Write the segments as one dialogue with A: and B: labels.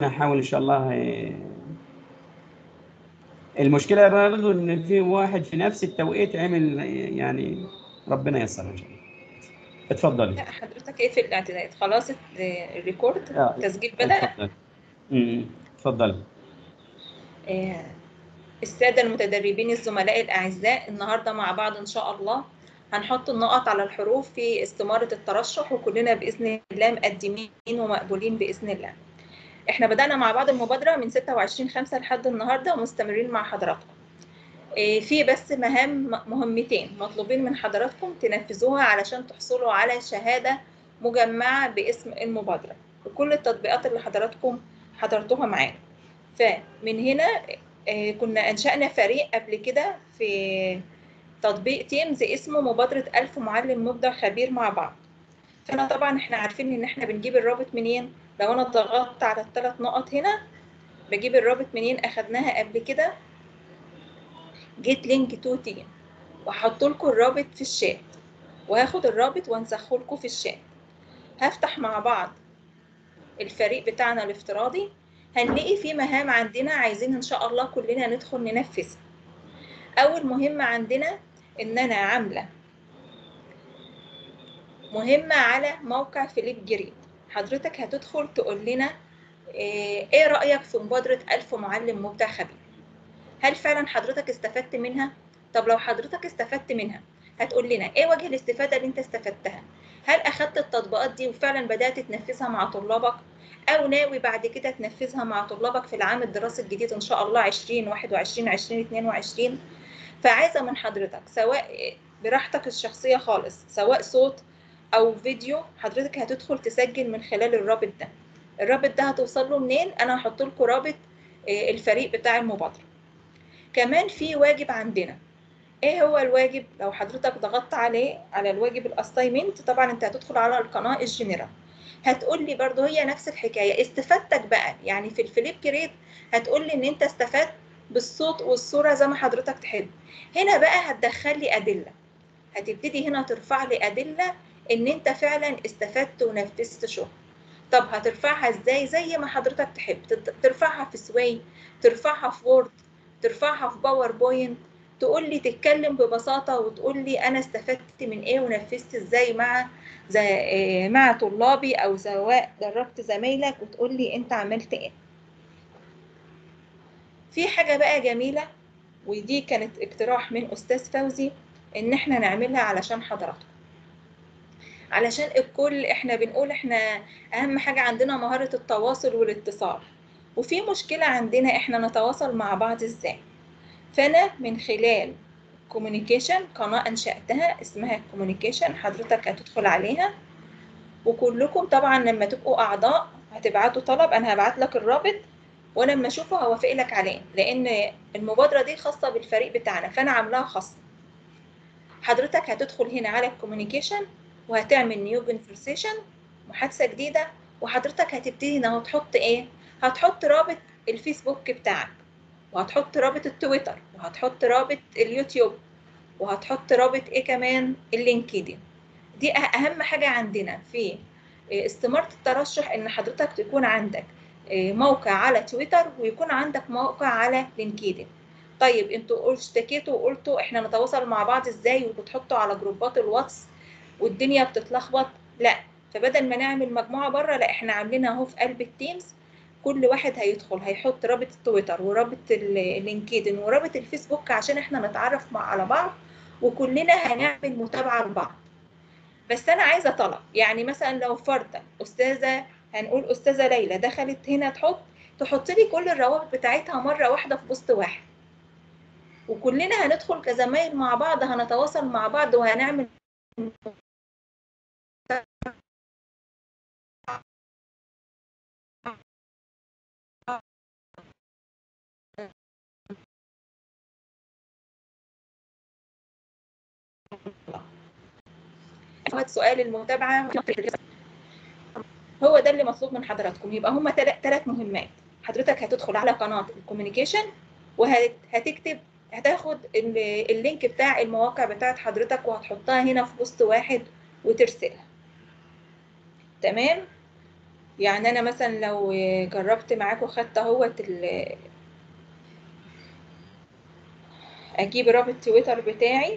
A: نحاول ان شاء الله آه، المشكله برضه ان في واحد في نفس التوقيت عمل آه، يعني ربنا ييسر ان شاء الله اتفضلي
B: لا حضرتك اقفل الاعدادات خلاص ال- الريكورد
A: آه،
B: التسجيل بدأ
A: اتفضلي أمم، اتفضلي
B: آه، السادة المتدربين الزملاء الأعزاء النهاردة مع بعض إن شاء الله هنحط النقط على الحروف في استمارة الترشح وكلنا بإذن الله مقدمين ومقبولين بإذن الله احنا بدأنا مع بعض المبادرة من 26 5 لحد النهاردة ومستمرين مع حضراتكم آه، في بس مهام مهمتين مطلوبين من حضراتكم تنفذوها علشان تحصلوا على شهادة مجمعة باسم المبادرة وكل التطبيقات اللي حضراتكم حضرتوها معانا فمن هنا آه، كنا أنشأنا فريق قبل كده في تطبيق تيمز اسمه مبادرة ألف معلم مبدع خبير مع بعض فأنا طبعا احنا عارفين إن احنا بنجيب الرابط منين لو أنا ضغطت على الثلاث نقط هنا بجيب الرابط منين أخدناها قبل كده جيت لينك تو تيم وهحط لكم الرابط في الشات وهاخد الرابط وانسخه لكم في الشات هفتح مع بعض الفريق بتاعنا الافتراضي هنلاقي في مهام عندنا عايزين ان شاء الله كلنا ندخل ننفذها اول مهمة عندنا ان انا عاملة مهمة على موقع فيليب جريد حضرتك هتدخل تقول لنا ايه إيه رأيك في مبادرة ألف معلم مبدع خبير هل فعلا حضرتك استفدت منها طب لو حضرتك استفدت منها هتقول لنا ايه وجه الاستفادة اللي انت استفدتها هل اخدت التطبيقات دي وفعلا بدأت تنفذها مع طلابك او ناوي بعد كده تنفذها مع طلابك في العام الدراسي الجديد ان شاء الله 2021 2022 فعايزه من حضرتك سواء براحتك الشخصيه خالص سواء صوت او فيديو حضرتك هتدخل تسجل من خلال الرابط ده الرابط ده هتوصل له منين انا هحط لكم رابط آه، الفريق بتاع المبادره كمان في واجب عندنا ايه هو الواجب لو حضرتك ضغطت عليه على الواجب الاساينمنت طبعا انت هتدخل على القناه الجنرال هتقول لي برضو هي نفس الحكايه استفادتك بقى يعني في الفليب جريد هتقول لي ان انت استفدت بالصوت والصوره زي ما حضرتك تحب هنا بقى هتدخل لي ادله هتبتدي هنا ترفع لي ادله ان انت فعلا استفدت ونفذت شغل طب هترفعها ازاي زي ما حضرتك تحب تت- ترفعها في سواي ترفعها في وورد ترفعها في باوربوينت تقول لي تتكلم ببساطه وتقول لي انا استفدت من ايه ونفذت ازاي مع زي إيه مع طلابي او سواء دربت زمايلك وتقول لي انت عملت ايه في حاجه بقى جميله ودي كانت اقتراح من استاذ فوزي ان احنا نعملها علشان حضراتكم علشان الكل احنا بنقول احنا اهم حاجه عندنا مهاره التواصل والاتصال وفي مشكله عندنا احنا نتواصل مع بعض ازاي فانا من خلال كوميونيكيشن قناه انشاتها اسمها كوميونيكيشن حضرتك هتدخل عليها وكلكم طبعا لما تبقوا اعضاء هتبعتوا طلب انا هبعت لك الرابط وانا لما اشوفه هوافق لك عليه لان المبادره دي خاصه بالفريق بتاعنا فانا عاملاها خاصه حضرتك هتدخل هنا على الكوميونيكيشن وهتعمل نيو كونفرسيشن محادثه جديده وحضرتك هتبتدي هنا وتحط ايه هتحط رابط الفيسبوك بتاعك وهتحط رابط التويتر وهتحط رابط اليوتيوب وهتحط رابط ايه كمان اللينكدين دي أه- اهم حاجه عندنا في استمارة الترشح ان حضرتك تكون عندك موقع على تويتر ويكون عندك موقع على لينكدين طيب انتوا اشتكيتوا وقلتوا احنا نتواصل مع بعض ازاي وبتحطوا على جروبات الواتس والدنيا بتتلخبط لا فبدل ما نعمل مجموعه بره لا احنا عاملينها اهو في قلب التيمز كل واحد هيدخل هيحط رابط التويتر ورابط اللينكدين ورابط الفيسبوك عشان احنا نتعرف مع على بعض وكلنا هنعمل متابعه لبعض بس انا عايزه طلب يعني مثلا لو فرضا استاذه هنقول استاذه ليلى دخلت هنا تحط تحط لي كل الروابط بتاعتها مره واحده في بوست واحد وكلنا هندخل كزمايل مع بعض هنتواصل مع بعض وهنعمل سؤال المتابعه هو ده اللي مطلوب من حضراتكم يبقى هما ثلاث مهمات حضرتك هتدخل على قناه الكوميونيكيشن وهتكتب هتاخد اللينك بتاع المواقع بتاعت حضرتك وهتحطها هنا في بوست واحد وترسلها تمام يعني انا مثلا لو جربت معاكم خدت اهوت ال- اجيب رابط تويتر بتاعي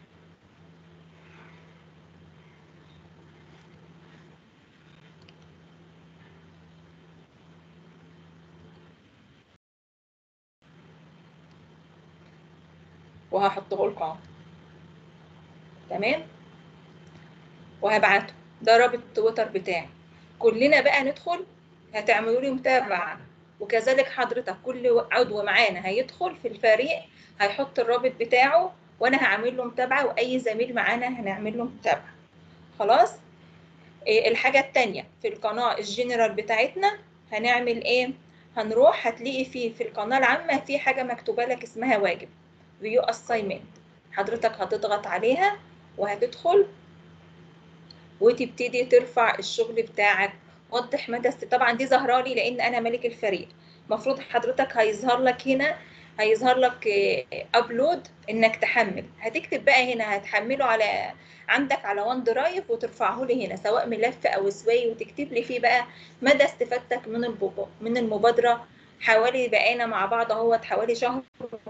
B: وهحطه لكم اهو تمام وهبعته ده رابط تويتر بتاعي كلنا بقى ندخل هتعملوا لي متابعة وكذلك حضرتك كل عضو معانا هيدخل في الفريق هيحط الرابط بتاعه وانا هعمل له متابعة واي زميل معانا هنعمل له متابعة خلاص إيه الحاجة التانية في القناة الجنرال بتاعتنا هنعمل ايه هنروح هتلاقي فيه في القناة العامة في حاجة مكتوبة لك اسمها واجب view assignment حضرتك هتضغط عليها وهتدخل وتبتدي ترفع الشغل بتاعك وضح مدى است- طبعا دي ظاهره لي لان انا ملك الفريق المفروض حضرتك هيظهر لك هنا هيظهر لك ابلود انك تحمل هتكتب بقى هنا هتحمله على عندك على وان درايف وترفعه لي هنا سواء ملف او سواي وتكتب لي فيه بقى مدى استفادتك من البو- من المبادره حوالي بقينا مع بعض اهوت حوالي شهر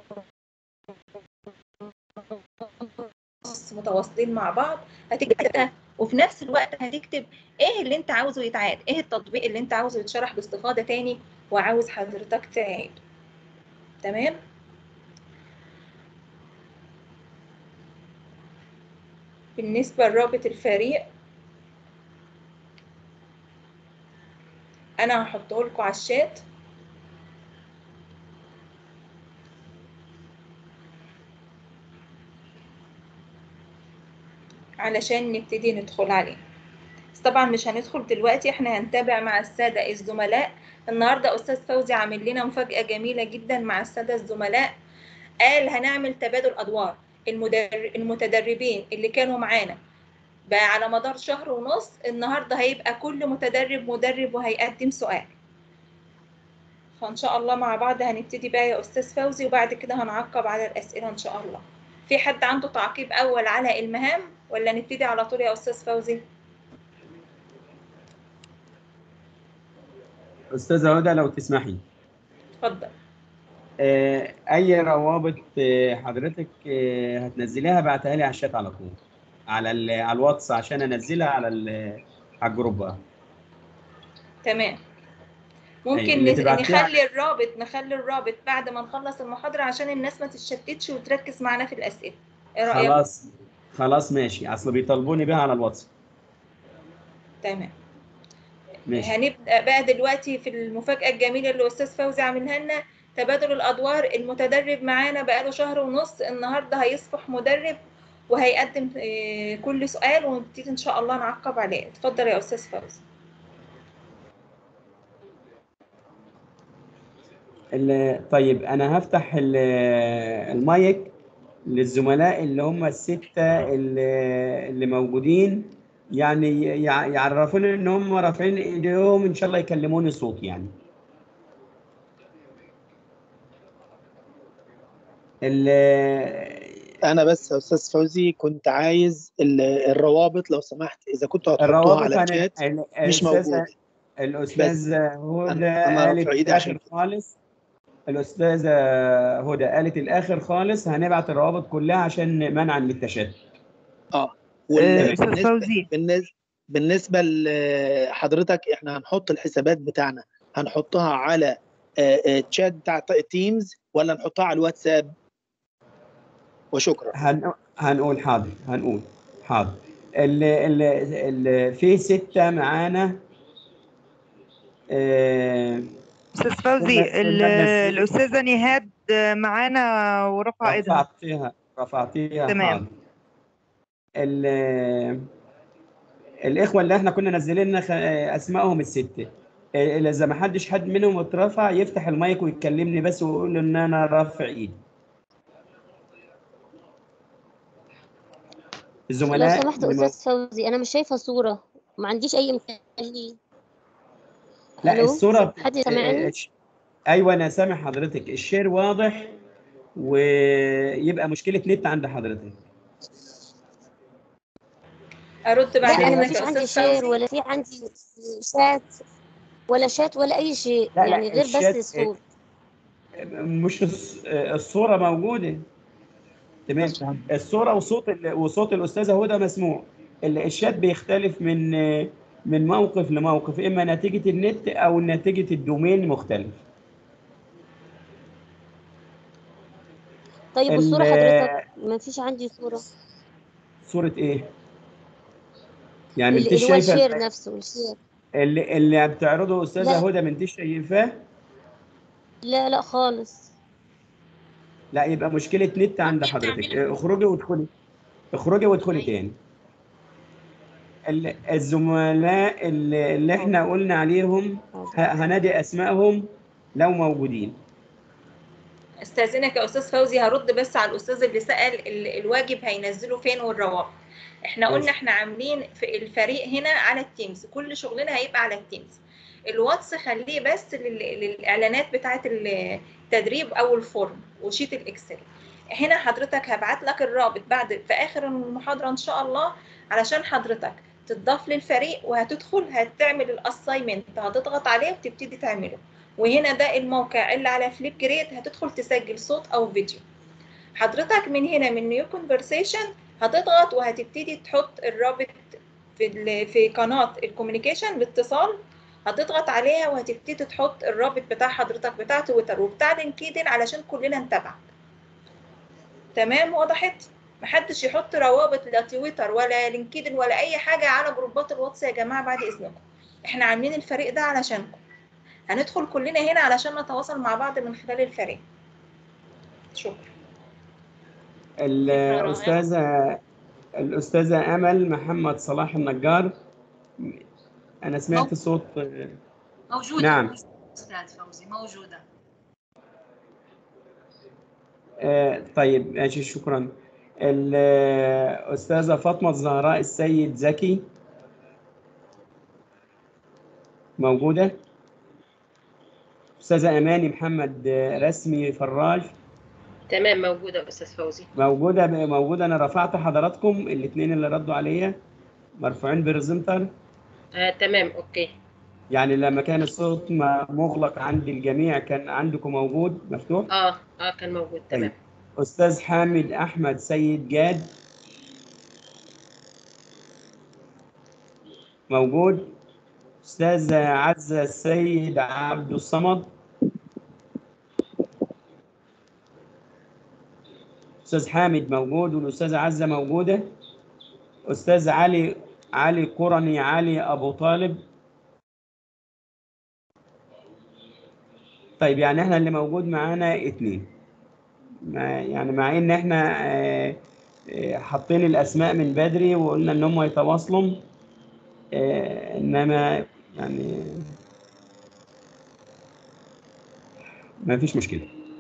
B: ونص متواصلين مع بعض هتكتب وفي نفس الوقت هتكتب ايه اللي انت عاوزه يتعاد ايه التطبيق اللي انت عاوزه يتشرح باستفاضة تاني وعاوز حضرتك تعيد تمام بالنسبة لرابط الفريق انا هحطه لكم على الشات علشان نبتدي ندخل عليه بس طبعا مش هندخل دلوقتي احنا هنتابع مع السادة الزملاء النهاردة أستاذ فوزي عامل لنا مفاجأة جميلة جدا مع السادة الزملاء قال هنعمل تبادل أدوار المدر... المتدربين اللي كانوا معانا بقى على مدار شهر ونص النهاردة هيبقى كل متدرب مدرب وهيقدم سؤال فإن شاء الله مع بعض هنبتدي بقى يا أستاذ فوزي وبعد كده هنعقب على الأسئلة إن شاء الله في حد عنده تعقيب أول على المهام ولا نبتدي على طول يا أستاذ فوزي؟
A: استاذه هدى لو تسمحي
B: اتفضل
A: آه، اي روابط آه، حضرتك آه، هتنزليها بعتها لي على الشات على طول على ال- على الواتس عشان انزلها على ال- على الجروب بقى
B: تمام ممكن
A: اللي
B: نس-
A: تبعتيها-
B: نخلي الرابط نخلي الرابط بعد ما نخلص المحاضرة عشان الناس ما تتشتتش وتركز معانا في الأسئلة ايه رأيك؟
A: خلاص خلاص ماشي اصل بيطالبوني بيها على الواتس
B: تمام
A: ماشي
B: هنبدأ بقى دلوقتي في المفاجأة الجميلة اللي أستاذ فوزي عاملها لنا تبادل الأدوار المتدرب معانا بقاله شهر ونص النهاردة هيصبح مدرب وهيقدم آه، كل سؤال ونبتدي إن شاء الله نعقب عليه اتفضل يا أستاذ فوزي
A: ال- طيب انا هفتح ال- المايك للزملاء اللي هم الستة اللي اللي موجودين يعني يع- يعرفوني ان هم رافعين ايديهم ان شاء الله يكلموني صوت يعني ال-
C: انا بس يا استاذ فوزي كنت عايز ال- الروابط لو سمحت اذا كنتوا هتحطوها
A: الروابط
C: على
A: هن-
C: الشات
A: ال-
C: مش
A: الأستاذة-
C: موجوده
A: الأستاذ هدى
C: أنا- أنا
A: قالت
C: رافع إيدي عشان
A: الآخر خالص الأستاذة هدى قالت الآخر خالص هنبعت الروابط كلها عشان منعا للتشتت
C: وال-
D: آه، أستاذ
C: بالنسبه
D: فوزي.
C: بالنسبه بالنسبه لحضرتك احنا هنحط الحسابات بتاعنا هنحطها على آه، آه، تشات بتاع تيمز ولا نحطها على الواتساب وشكرا
A: هن... هنقول حاضر هنقول حاضر ال... ال... ال... في ستة معانا آه،
D: استاذ
A: كنا-
D: فوزي
A: كنا
D: ال-
A: منزلين-
D: الاستاذه نهاد معانا ورفع ايدها
A: رفعتيها رفعتيها
D: تمام.
A: حاضر ال... الإخوة اللي احنا كنا نزلين خ... أسمائهم الستة آه، إذا ما حدش حد منهم اترفع يفتح المايك ويكلمني بس ويقول إن أنا رافع إيدي
E: لو
A: الزملاء
E: سمحت
A: اللي مو-
E: استاذ فوزي انا مش شايفه صوره ما عنديش اي امكان ليه
A: لا
E: ألو؟
A: الصورة
E: حد سامعني؟
A: الش- أيوة أنا سامع حضرتك الشير واضح ويبقى مشكلة نت عند حضرتك
B: أرد
E: لا
B: بعد
E: انا ما
B: إذنك
E: فيش
B: يا
E: عندي
B: أستاذ
E: شير
B: فوزي
E: ولا في عندي شات ولا شات ولا اي شيء
A: لا، لا،
E: يعني غير بس
A: الشات-
E: الصوت
A: مش الص- الصورة موجودة تمام الصورة وصوت ال- وصوت الأستاذة هدى مسموع ال- الشات بيختلف من من موقف لموقف إما نتيجة النت أو نتيجة الدومين مختلف
E: طيب
A: ال-
E: والصورة حضرتك ما فيش عندي صورة
A: صورة إيه؟ يعني
E: اللي
A: انت
E: اللي هو
A: شايفة
E: الشير نفسه الشير
A: اللي اللي بتعرضه أستاذة
E: لا.
A: هدى ما انت شايفاه؟
E: لا لا خالص
A: لا يبقى مشكلة نت عند
B: ممكن
A: حضرتك
B: تعملي-
A: اخرجي وادخلي اخرجي وادخلي تاني ال- الزملاء اللي اللي احنا قلنا عليهم ه- هنادي اسمائهم لو موجودين
B: استاذنك يا استاذ فوزي هرد بس على الاستاذ اللي سال ال- الواجب هينزله فين والروابط احنا
A: ماشي.
B: قلنا احنا عاملين في الفريق هنا على التيمز كل شغلنا هيبقى على التيمز الواتس خليه بس لل- للاعلانات بتاعه التدريب او الفورم وشيت الاكسل هنا حضرتك هبعت لك الرابط بعد في اخر المحاضره ان شاء الله علشان حضرتك تضاف للفريق وهتدخل هتعمل الاساينمنت هتضغط عليه وتبتدي تعمله وهنا ده الموقع اللي على فليب جريد هتدخل تسجل صوت او فيديو حضرتك من هنا من نيو كونفرسيشن هتضغط وهتبتدي تحط الرابط في ال- في قناه الكوميونيكيشن الاتصال هتضغط عليها وهتبتدي تحط الرابط بتاع حضرتك بتاع تويتر وبتاع لينكدين علشان كلنا نتابعك تمام وضحت محدش يحط روابط لا تويتر ولا لينكدين ولا اي حاجه على جروبات الواتس يا جماعه بعد اذنكم احنا عاملين الفريق ده علشانكم هندخل كلنا هنا علشان نتواصل مع بعض من خلال الفريق شكرا
A: الاستاذه الاستاذه امل محمد صلاح النجار انا سمعت صوت
F: موجودة
A: نعم.
F: موجودة أستاذ فوزي موجودة
A: آه، طيب ماشي شكرا الأستاذة فاطمة الزهراء السيد زكي موجودة أستاذة أماني محمد آه، رسمي فراج
G: تمام موجودة أستاذ فوزي
A: موجودة موجودة أنا رفعت حضراتكم الاثنين اللي ردوا عليا مرفوعين بريزنتر
G: آه تمام أوكي
A: يعني لما كان الصوت م- مغلق عند الجميع كان عندكم موجود مفتوح
G: آه آه كان موجود تمام
A: طيب. أستاذ حامد أحمد سيد جاد موجود أستاذ عزة السيد عبد الصمد أستاذ حامد موجود والأستاذة عزة موجودة أستاذ علي علي قرني علي أبو طالب طيب يعني احنا اللي موجود معانا اتنين ما يعني مع ان احنا آه، آه، حاطين الاسماء من بدري وقلنا ان هم يتواصلوا آه، انما يعني ما فيش مشكله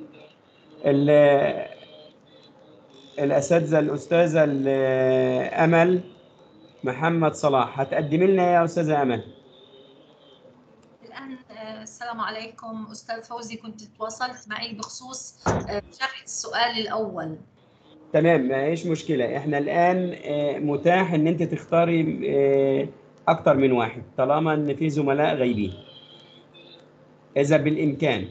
A: ال- الاساتذه الاستاذه ال- امل محمد صلاح هتقدمي لنا إيه يا استاذه امل
F: الآن آه، السلام عليكم أستاذ فوزي كنت تواصلت معي بخصوص آه، شرح السؤال الأول
A: تمام ما هيش مشكلة احنا الآن آه، متاح ان انت تختاري آه، اكتر من واحد طالما ان في زملاء غايبين اذا بالامكان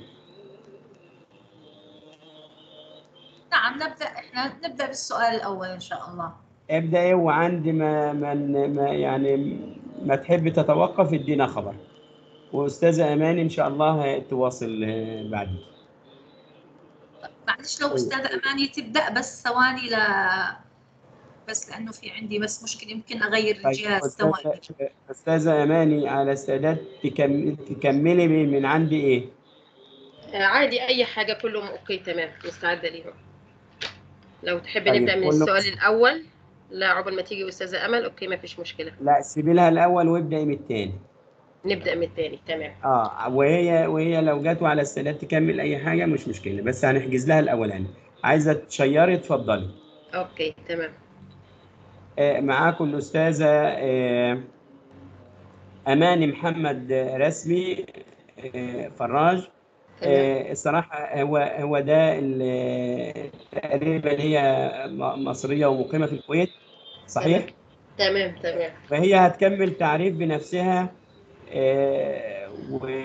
F: نعم نبدأ إحنا نبدأ بالسؤال الأول إن شاء الله
A: ابدأي وعند ما, من ما يعني ما تحب تتوقف ادينا خبر واستاذة امان ان شاء الله تواصل آه، بعدين
F: معلش لو
A: طيب.
F: أستاذة أماني تبدأ بس ثواني ل بس لأنه في عندي بس مشكلة يمكن أغير
A: طيب
F: الجهاز ثواني
A: أستاذة- استاذة اماني على استعداد تكم- تكملي من من عندي ايه
G: آه عادي أي حاجة كلهم أوكي تمام مستعدة ليهم لو تحب
A: طيب،
G: نبدأ من
A: كله-
G: السؤال الأول لا عقبال ما تيجي أستاذة أمل أوكي ما فيش مشكلة
A: لا سيبي لها الاول وابدأي من الثاني
G: نبدأ من الثاني تمام
A: اه وهي وهي لو جت على السادات تكمل اي حاجه مش مشكله بس هنحجز لها الاولاني عايزه تشيري اتفضلي
G: أوكي تمام
A: آه معاكم الاستاذه آه اماني محمد رسمي آه فراج
G: تمام
A: آه الصراحه هو هو ده ال- تقريبا هي م- مصريه ومقيمه في الكويت صحيح؟
G: تمام تمام
A: فهي هتكمل تعريف بنفسها آه، و-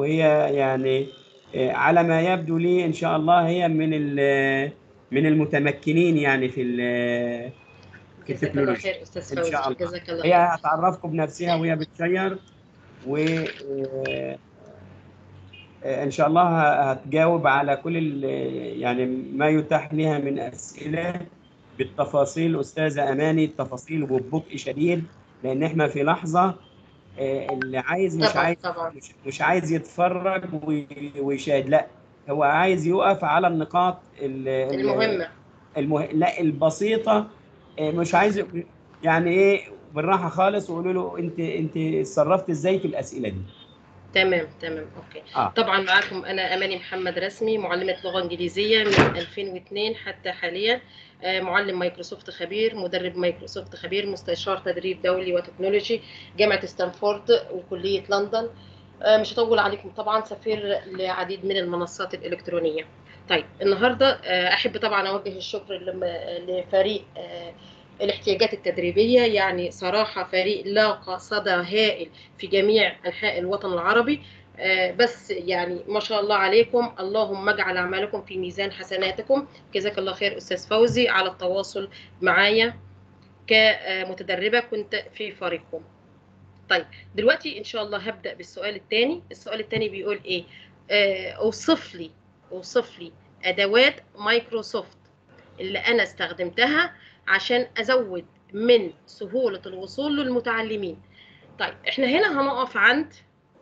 A: وهي يعني آه، على ما يبدو لي ان شاء الله هي من ال- من المتمكنين يعني في ال- في
G: جزاك الله
A: التكنولوجيا
G: خير استاذ
A: إن شاء
G: فوزي
A: الله.
G: جزاك الله
A: هي
G: خير
A: هتعرفكم بنفسها وهي بتشير و آه، آه، ان شاء الله ه- هتجاوب على كل ال- يعني ما يتاح لها من اسئله بالتفاصيل استاذه اماني التفاصيل وببطء شديد لان احنا في لحظه آه، اللي عايز مش
G: طبعا
A: عايز
G: طبعا
A: مش, مش عايز يتفرج وي- ويشاهد لا هو عايز يقف على النقاط ال- ال-
G: المهمه
A: المه... لا البسيطه آه، مش عايز يعني ايه بالراحه خالص وقولوا له انت انت اتصرفت ازاي في الاسئله دي
G: تمام تمام اوكي
A: آه.
G: طبعا معاكم انا اماني محمد رسمي معلمه لغه انجليزيه من 2002 حتى حاليا آه، معلم مايكروسوفت خبير مدرب مايكروسوفت خبير مستشار تدريب دولي وتكنولوجي جامعه ستانفورد وكليه لندن آه، مش هطول عليكم طبعا سفير لعديد من المنصات الالكترونيه طيب النهارده آه، احب طبعا اوجه الشكر لم- لفريق آه، الاحتياجات التدريبيه يعني صراحه فريق لاقى صدى هائل في جميع انحاء الوطن العربي آه، بس يعني ما شاء الله عليكم اللهم اجعل اعمالكم في ميزان حسناتكم جزاك الله خير استاذ فوزي على التواصل معايا كمتدربه كنت في فريقكم طيب دلوقتي ان شاء الله هبدا بالسؤال الثاني السؤال الثاني بيقول ايه آه، اوصف لي اوصف لي ادوات مايكروسوفت اللي انا استخدمتها عشان ازود من سهوله الوصول للمتعلمين طيب احنا هنا هنقف عند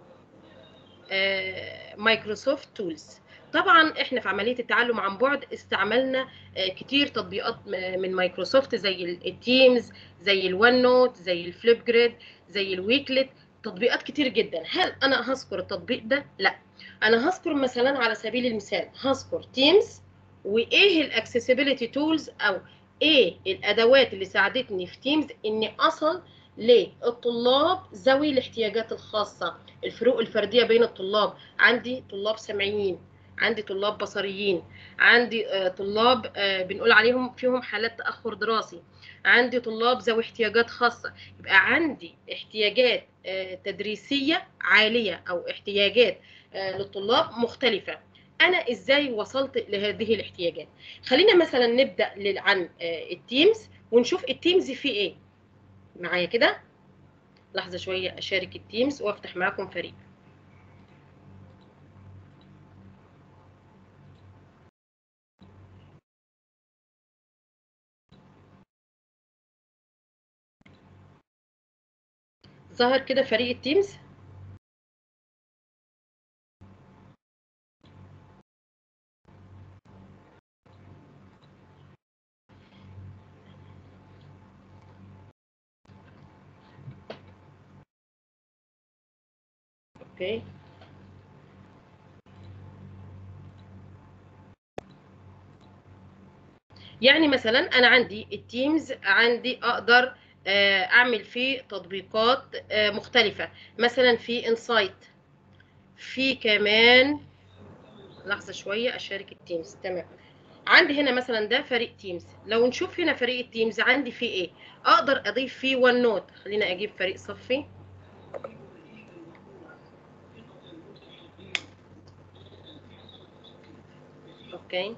G: آه، مايكروسوفت تولز طبعا احنا في عمليه التعلم عن بعد استعملنا آه، كتير تطبيقات م- من مايكروسوفت زي ال- التيمز زي الون نوت زي الفليب جريد زي الويكلت تطبيقات كتير جدا هل انا هذكر التطبيق ده لا انا هذكر مثلا على سبيل المثال هذكر تيمز وايه الاكسسبيليتي تولز او ايه الادوات اللي ساعدتني في تيمز اني اصل للطلاب ذوي الاحتياجات الخاصه الفروق الفرديه بين الطلاب عندي طلاب سمعيين عندي طلاب بصريين عندي آه، طلاب آه، بنقول عليهم فيهم حالات تاخر دراسي عندي طلاب ذوي احتياجات خاصه يبقى عندي احتياجات آه، تدريسيه عاليه او احتياجات آه، للطلاب مختلفه انا ازاي وصلت لهذه الاحتياجات خلينا مثلا نبدا لل- عن آه، التيمز ونشوف التيمز فيه ايه معايا كده لحظه شويه اشارك التيمز وافتح معاكم فريق ظهر كده فريق التيمز اوكي يعني مثلا انا عندي التيمز عندي اقدر آه، اعمل فيه تطبيقات آه، مختلفه مثلا في انسايت في كمان لحظه شويه اشارك التيمز تمام عندي هنا مثلا ده فريق تيمز لو نشوف هنا فريق التيمز عندي فيه ايه اقدر اضيف فيه ون نوت خلينا اجيب فريق صفي اوكي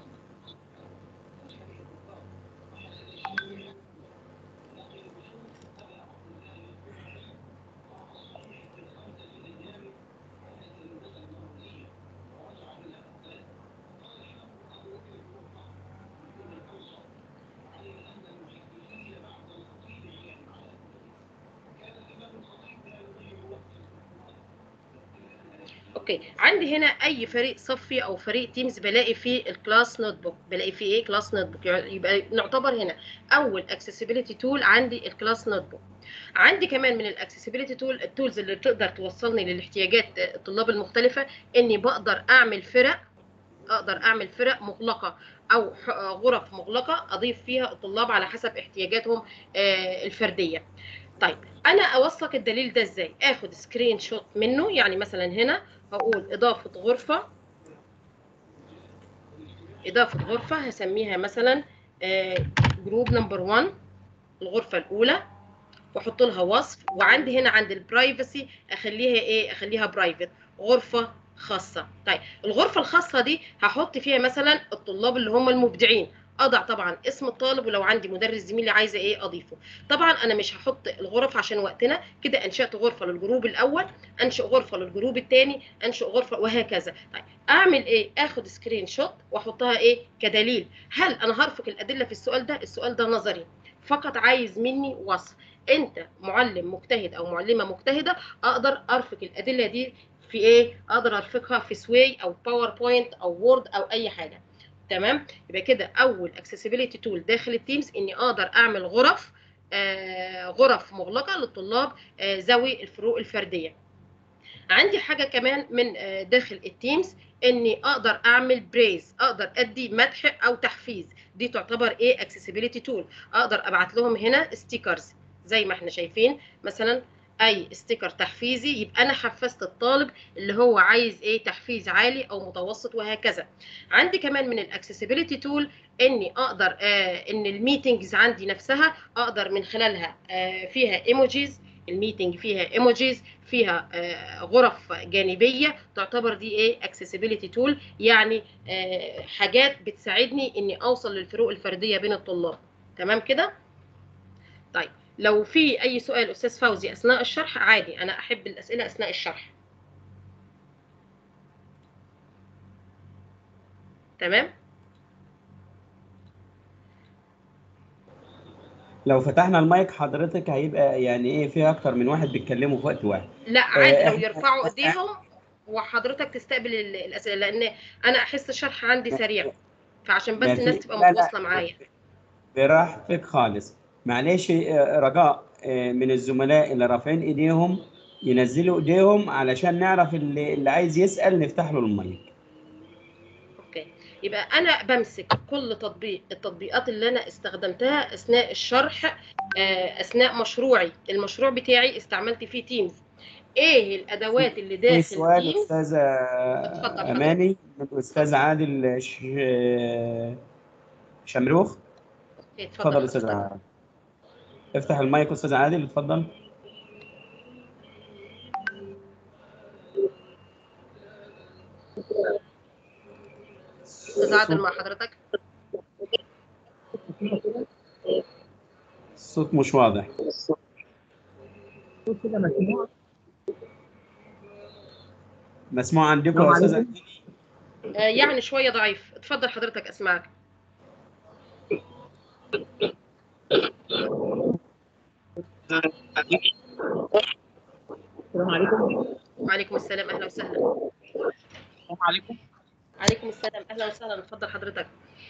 G: اوكي عندي هنا اي فريق صفي او فريق تيمز بلاقي فيه الكلاس نوت بوك بلاقي فيه ايه كلاس نوت بوك يبقى نعتبر هنا اول اكسسبيليتي تول عندي الكلاس نوت بوك عندي كمان من الاكسسبيليتي تول التولز اللي تقدر توصلني للاحتياجات الطلاب المختلفه اني بقدر اعمل فرق اقدر اعمل فرق مغلقه او ح- غرف مغلقه اضيف فيها الطلاب على حسب احتياجاتهم آه، الفرديه طيب انا اوثق الدليل ده ازاي اخد سكرين شوت منه يعني مثلا هنا هقول اضافه غرفه اضافه غرفه هسميها مثلا جروب نمبر 1 الغرفه الاولى واحط لها وصف وعندي هنا عند البرايفسي اخليها ايه اخليها برايفت غرفه خاصه طيب الغرفه الخاصه دي هحط فيها مثلا الطلاب اللي هم المبدعين اضع طبعا اسم الطالب ولو عندي مدرس زميلي عايزه ايه اضيفه طبعا انا مش هحط الغرف عشان وقتنا كده انشات غرفه للجروب الاول انشئ غرفه للجروب الثاني انشئ غرفه وهكذا طيب اعمل ايه اخد سكرين شوت واحطها ايه كدليل هل انا هرفق الادله في السؤال ده السؤال ده نظري فقط عايز مني وصف انت معلم مجتهد او معلمه مجتهده اقدر ارفق الادله دي في ايه اقدر ارفقها في سواي او باوربوينت او وورد او اي حاجه تمام يبقى كده اول اكسسبيليتي تول داخل التيمز اني اقدر اعمل غرف آه غرف مغلقه للطلاب آه ذوي الفروق الفرديه عندي حاجه كمان من آه داخل التيمز اني اقدر اعمل بريز اقدر ادي مدح او تحفيز دي تعتبر ايه اكسسبيليتي تول اقدر ابعت لهم هنا ستيكرز زي ما احنا شايفين مثلا اي ستيكر تحفيزي يبقى انا حفزت الطالب اللي هو عايز ايه تحفيز عالي او متوسط وهكذا عندي كمان من الاكسسبيليتي تول اني اقدر آه ان الميتنجز عندي نفسها اقدر من خلالها آه فيها ايموجيز الميتنج فيها ايموجيز فيها آه غرف جانبيه تعتبر دي ايه اكسسبيليتي تول يعني آه حاجات بتساعدني اني اوصل للفروق الفرديه بين الطلاب تمام كده طيب لو في اي سؤال استاذ فوزي اثناء الشرح عادي انا احب الاسئله اثناء الشرح تمام
A: لو فتحنا المايك حضرتك هيبقى يعني ايه في اكتر من واحد بيتكلموا في وقت واحد
G: لا عادي لو
A: إحنا-
G: يرفعوا ايديهم وحضرتك تستقبل ال- الاسئله لان انا احس الشرح عندي سريع فعشان بس
A: ما في-
G: الناس تبقى
A: لا، لا.
G: متواصله معايا
A: براحتك خالص معلش آه، رجاء آه، من الزملاء اللي رافعين ايديهم ينزلوا ايديهم علشان نعرف اللي, اللي عايز يسأل نفتح له المايك
G: اوكي يبقى انا بمسك كل تطبيق التطبيقات اللي انا استخدمتها اثناء الشرح آه، اثناء مشروعي المشروع بتاعي استعملت فيه تيمز ايه الادوات اللي
A: في
G: داخل
A: سؤال
G: تيمز
A: استاذة
G: اتفضل حضرتك.
A: اماني من الاستاذ عادل ش... شمروخ
G: أوكي،
A: اتفضل استاذ
G: حضرتك.
A: عادل افتح المايك استاذ عادل اتفضل
G: استاذ عادل مع حضرتك
A: الصوت مش واضح مسموع عندكم يا استاذ أماني؟
G: آه، يعني شويه ضعيف اتفضل حضرتك اسمعك
H: السلام عليكم
G: وعليكم السلام اهلا وسهلا
H: السلام عليكم
G: عليكم السلام اهلا وسهلا اتفضل حضرتك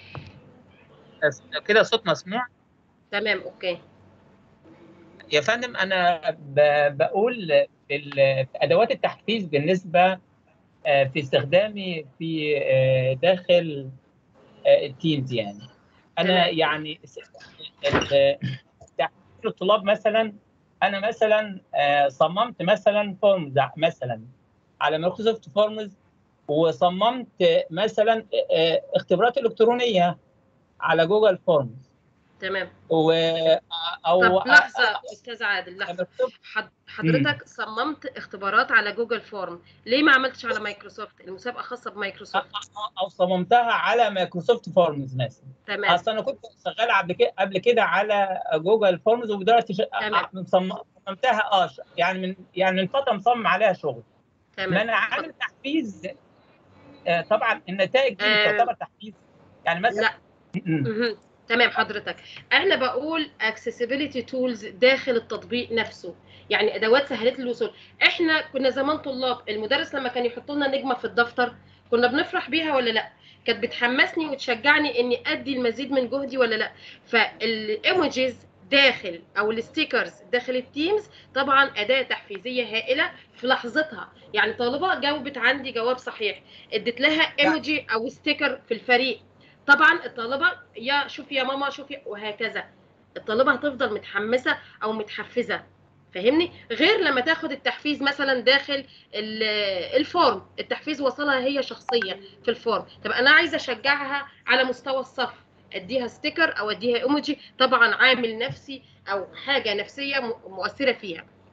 H: أس- كده صوت مسموع
G: تمام اوكي
H: يا فندم انا ب- بقول في ال- في ادوات التحفيز بالنسبه آه، في استخدامي في آه، داخل آه، التيمز يعني انا
G: تمام.
H: يعني س- ال- تحفيز الطلاب مثلا انا مثلا آه، صممت مثلا فورمز مثلا على مايكروسوفت فورمز وصممت مثلا آه، اختبارات الكترونيه على جوجل فورمز
G: تمام
H: و او
G: طب لحظه استاذ عادل لحظه حد- حضرتك صممت اختبارات على جوجل فورم ليه ما عملتش على مايكروسوفت المسابقه خاصه بمايكروسوفت
H: او صممتها على مايكروسوفت فورمز مثلا
G: تمام
H: اصل انا كنت شغال قبل كده قبل كده على جوجل فورمز ودلوقتي ش...
G: تمام.
H: مصمم- صممتها اه ش- يعني من يعني من فتره مصمم عليها شغل ما
G: تمام
H: انا عامل تحفيز آه طبعا النتائج دي
G: آه.
H: تعتبر تحفيز يعني مثلا
G: لا مهم. تمام حضرتك انا بقول accessibility tools داخل التطبيق نفسه يعني ادوات سهلت لي الوصول احنا كنا زمان طلاب المدرس لما كان يحط لنا نجمه في الدفتر كنا بنفرح بيها ولا لا كانت بتحمسني وتشجعني اني ادي المزيد من جهدي ولا لا فالايموجيز داخل او الستيكرز داخل التيمز طبعا اداه تحفيزيه هائله في لحظتها يعني طالبه جاوبت عندي جواب صحيح اديت لها ايموجي او ستيكر في الفريق طبعا الطالبه يا شوف يا ماما شوف يا وهكذا الطالبه هتفضل متحمسه او متحفزه فاهمني غير لما تاخد التحفيز مثلا داخل ال- الفورم التحفيز وصلها هي شخصيا في الفورم طب انا عايزه اشجعها على مستوى الصف اديها ستيكر او اديها ايموجي طبعا عامل نفسي او حاجه نفسيه م- مؤثره فيها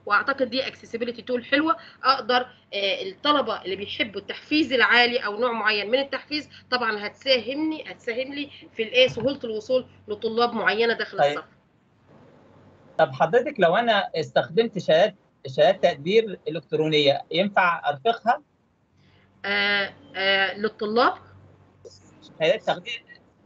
G: واعتقد دي اكسسبيليتي تول حلوه اقدر آه، الطلبه اللي بيحبوا التحفيز العالي او نوع معين من التحفيز طبعا هتساهمني هتساهم لي في الايه سهوله الوصول لطلاب معينه داخل
H: طيب.
G: الصف
H: طب حضرتك لو انا استخدمت شهادات شهادات تقدير الكترونيه ينفع ارفقها
G: آه آه للطلاب
H: شهادات تقدير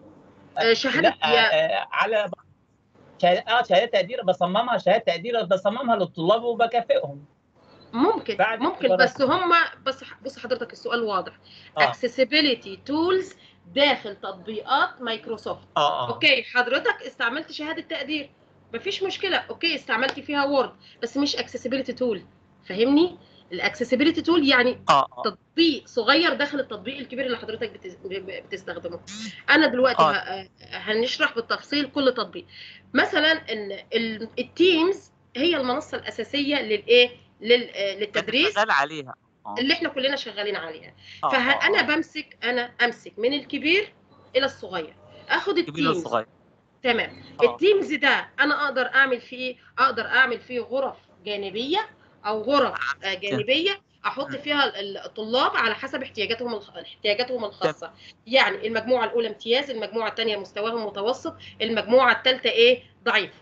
G: آه شهاده
H: لا
G: يا-
H: آه، على شهادات اه شهادات تقدير بصممها شهادات تقدير بصممها للطلاب وبكافئهم
G: ممكن
H: بعد
G: ممكن
H: اختبارات.
G: بس هم بس بص حضرتك السؤال واضح
H: اه
G: accessibility tools داخل تطبيقات مايكروسوفت
H: اه اه
G: اوكي حضرتك استعملت شهاده تقدير مفيش مشكله اوكي استعملت فيها وورد بس مش accessibility tool فاهمني الاكسسبيليتي تول يعني
H: اه اه
G: تطبيق صغير داخل التطبيق الكبير اللي حضرتك بتس- ب- بتستخدمه انا دلوقتي
H: آه.
G: ه- هنشرح بالتفصيل كل تطبيق مثلا ان ال- التيمز هي المنصه الاساسيه للايه لل- آه، للتدريس
I: شغال عليها اه
G: اللي احنا كلنا شغالين عليها
I: آه، آه،
G: فانا
I: آه.
G: بمسك انا امسك من الكبير الى الصغير اخد
I: كبير
G: التيمز
I: الصغير
G: تمام
I: آه.
G: التيمز ده انا اقدر اعمل فيه ايه اقدر اعمل فيه غرف جانبيه او غرف آه، جانبيه احط فيها ال- الطلاب على حسب احتياجاتهم الخ- احتياجاتهم الخاصه يعني المجموعه الاولى امتياز المجموعه الثانيه مستواهم متوسط المجموعه الثالثه ايه ضعيف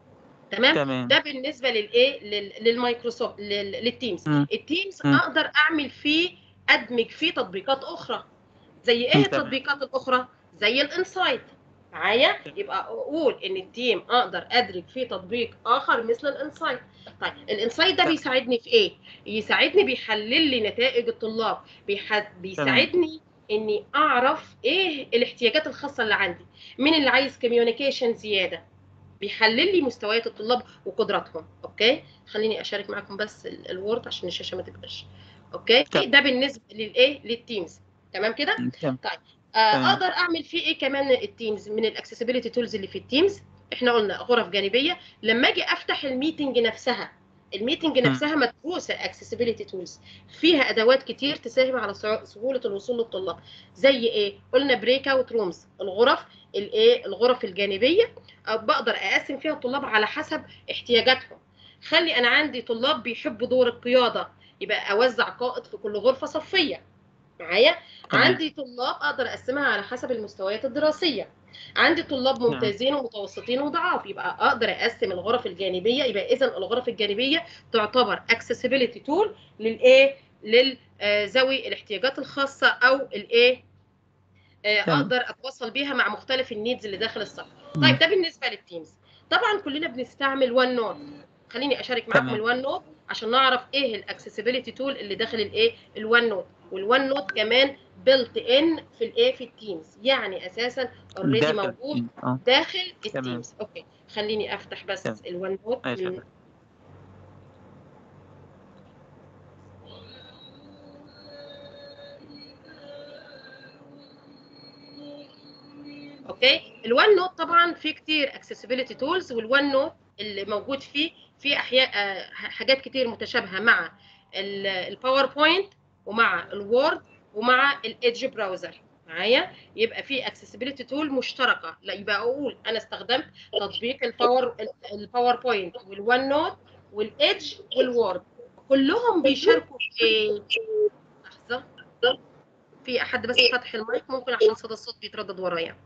G: تمام
I: تمام
G: ده بالنسبه للايه لل- للمايكروسوفت لل- للتيمز
I: مم.
G: التيمز
I: مم.
G: اقدر اعمل فيه ادمج فيه تطبيقات اخرى زي ايه
I: تمام.
G: التطبيقات الاخرى زي الانسايت معايا يبقى اقول ان التيم اقدر ادرج فيه تطبيق اخر مثل الانسايت طيب الانسايت ده
I: تمام.
G: بيساعدني في ايه يساعدني بيحلل لي نتائج الطلاب بيح... بيساعدني اني اعرف ايه الاحتياجات الخاصه اللي عندي مين اللي عايز كوميونيكيشن زياده بيحلل لي مستويات الطلاب وقدراتهم اوكي خليني اشارك معاكم بس ال- الوورد عشان الشاشه ما تبقاش اوكي
I: تمام.
G: ده بالنسبه للايه للتيمز تمام كده
I: تمام
G: آه
I: تمام.
G: اقدر اعمل فيه ايه كمان التيمز من الاكسسبيليتي تولز اللي في التيمز احنا قلنا غرف جانبيه لما اجي افتح الميتنج نفسها الميتنج
I: مم.
G: نفسها مدروسه اكسسبيليتي تولز فيها ادوات كتير تساهم على سع- سهوله الوصول للطلاب زي ايه قلنا بريك اوت رومز الغرف الايه الغرف الجانبيه آه، بقدر اقسم فيها الطلاب على حسب احتياجاتهم خلي انا عندي طلاب بيحبوا دور القياده يبقى اوزع قائد في كل غرفه صفيه معايا
I: تمام.
G: عندي طلاب اقدر اقسمها على حسب المستويات الدراسيه عندي طلاب
I: نعم.
G: ممتازين ومتوسطين وضعاف يبقى اقدر اقسم الغرف الجانبيه يبقى اذا الغرف الجانبيه تعتبر accessibility tool للايه للذوي الاحتياجات الخاصه او الايه آه،
I: تمام.
G: اقدر اتواصل بيها مع مختلف النيدز اللي داخل الصف
I: مم.
G: طيب ده بالنسبه للتيمز طبعا كلنا بنستعمل وان نوت خليني اشارك معاكم
I: تمام.
G: الوان نوت عشان نعرف ايه الاكسسبيليتي تول اللي داخل الايه الوان نوت والوان نوت كمان بيلت ان في الايه في التيمز يعني اساسا اوريدي
I: داخل
G: موجود
I: التيم. اه
G: داخل
I: تمام.
G: التيمز اوكي خليني افتح بس
I: تمام.
G: الوان نوت
I: ماشي.
G: من اوكي الوان نوت طبعا فيه كتير اكسسبيليتي تولز والوان نوت اللي موجود فيه في احياء آه، حاجات كتير متشابهه مع ال- الباوربوينت ومع الوورد ومع الايدج براوزر معايا يبقى في اكسسبيليتي تول مشتركه لا يبقى اقول انا استخدمت تطبيق الباور الباوربوينت والوان نوت والايدج والوورد كلهم بيشاركوا في لحظه في احد بس فتح المايك ممكن عشان صدى الصوت بيتردد ورايا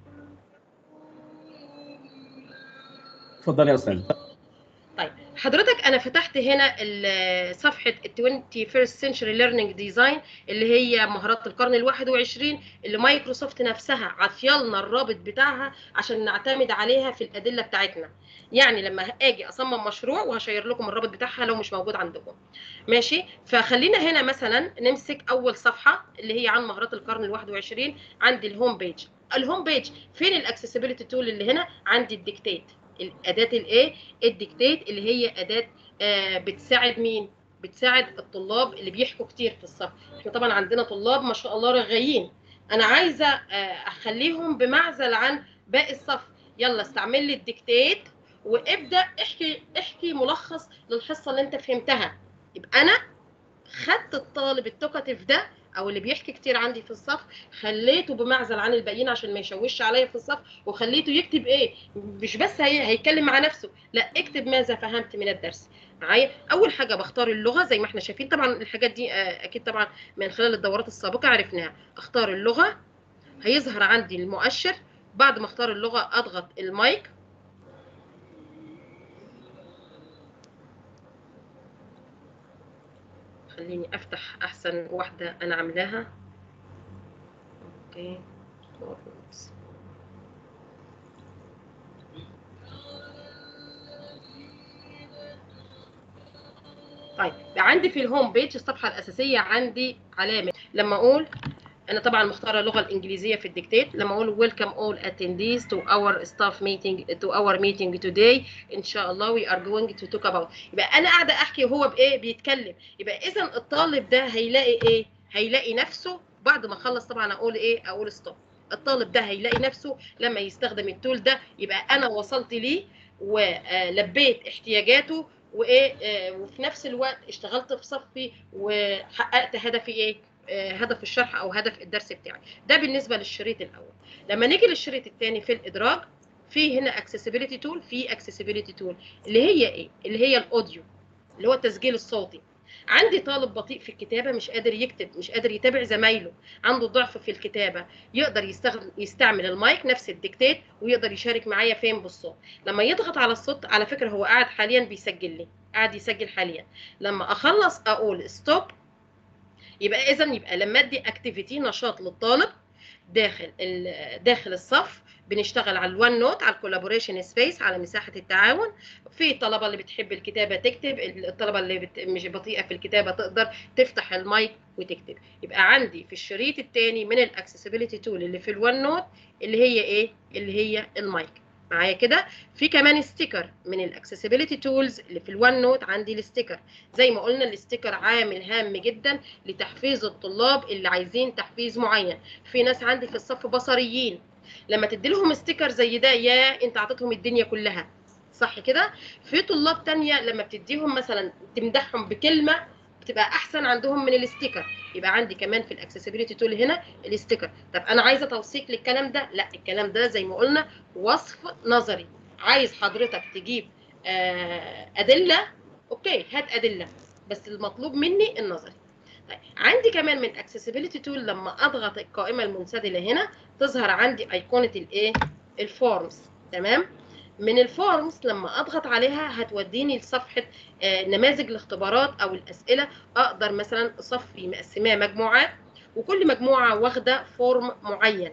A: اتفضل يا استاذ
G: طيب حضرتك انا فتحت هنا ال- صفحه ال 21st Century Learning Design اللي هي مهارات القرن ال 21 اللي مايكروسوفت نفسها عطيالنا الرابط بتاعها عشان نعتمد عليها في الادله بتاعتنا يعني لما اجي اصمم مشروع وهشير لكم الرابط بتاعها لو مش موجود عندكم ماشي فخلينا هنا مثلا نمسك اول صفحه اللي هي عن مهارات القرن ال 21 عندي الهوم بيج الهوم بيج فين الاكسسبيليتي تول اللي هنا عندي الديكتيت الاداه الايه الديكتيت اللي هي اداه آه بتساعد مين بتساعد الطلاب اللي بيحكوا كتير في الصف احنا طبعا عندنا طلاب ما شاء الله رغايين انا عايزه آه اخليهم بمعزل عن باقي الصف يلا استعمل لي الديكتيت وابدا احكي احكي ملخص للحصه اللي انت فهمتها يبقى انا خدت الطالب التوكاتيف ده او اللي بيحكي كتير عندي في الصف خليته بمعزل عن الباقيين عشان ما يشوش عليا في الصف وخليته يكتب ايه مش بس هي هيتكلم مع نفسه لا اكتب ماذا فهمت من الدرس معايا اول حاجه بختار اللغه زي ما احنا شايفين طبعا الحاجات دي آه، اكيد طبعا من خلال الدورات السابقه عرفناها اختار اللغه هيظهر عندي المؤشر بعد ما اختار اللغه اضغط المايك خليني افتح احسن واحده انا عاملاها اوكي طيب عندي في الهوم بيج الصفحه الاساسيه عندي علامه لما اقول انا طبعا مختاره اللغه الانجليزيه في الديكتات لما اقول welcome all attendees to our staff meeting to our meeting today ان شاء الله we are going to talk about يبقى انا قاعده احكي وهو بايه بيتكلم يبقى اذا الطالب ده هيلاقي ايه هيلاقي نفسه بعد ما اخلص طبعا اقول ايه اقول ستوب الطالب ده هيلاقي نفسه لما يستخدم التول ده يبقى انا وصلت ليه ولبيت احتياجاته وايه آه، وفي نفس الوقت اشتغلت في صفي وحققت هدفي ايه آه، هدف الشرح او هدف الدرس بتاعي ده بالنسبه للشريط الاول لما نيجي للشريط الثاني في الادراج في هنا accessibility tool في accessibility tool اللي هي ايه اللي هي الاوديو اللي هو التسجيل الصوتي عندي طالب بطيء في الكتابه مش قادر يكتب مش قادر يتابع زمايله عنده ضعف في الكتابه يقدر يستخدم يستعمل المايك نفس الديكتات ويقدر يشارك معايا فين بالصوت لما يضغط على الصوت على فكره هو قاعد حاليا بيسجل لي قاعد يسجل حاليا لما اخلص اقول ستوب يبقى اذا يبقى لما ادي اكتيفيتي نشاط للطالب داخل ال- داخل الصف بنشتغل على الوان نوت على الكولابوريشن سبيس على مساحه التعاون في الطلبه اللي بتحب الكتابه تكتب الطلبه اللي بت... مش بطيئه في الكتابه تقدر تفتح المايك وتكتب يبقى عندي في الشريط الثاني من الاكسسبيليتي تول اللي في الوان نوت اللي هي ايه اللي هي المايك معايا كده في كمان ستيكر من الاكسسبيليتي تولز اللي في الوان نوت عندي الستيكر زي ما قلنا الستيكر عامل هام جدا لتحفيز الطلاب اللي عايزين تحفيز معين في ناس عندي في الصف بصريين لما تدي لهم ستيكر زي ده يا انت عطيتهم الدنيا كلها صح كده في طلاب تانية لما بتديهم مثلا تمدحهم بكلمه بتبقى احسن عندهم من الستيكر يبقى عندي كمان في الاكسسبيليتي تول هنا الستيكر طب انا عايزه توثيق للكلام ده لا الكلام ده زي ما قلنا وصف نظري عايز حضرتك تجيب آه، ادله اوكي هات ادله بس المطلوب مني النظري طيب عندي كمان من accessibility tool لما اضغط القائمه المنسدله هنا تظهر عندي ايقونه الايه الفورمز تمام من الفورمز لما اضغط عليها هتوديني لصفحه آه، نماذج الاختبارات او الاسئله اقدر مثلا اصفي مقسماه مجموعات وكل مجموعه واخده فورم معين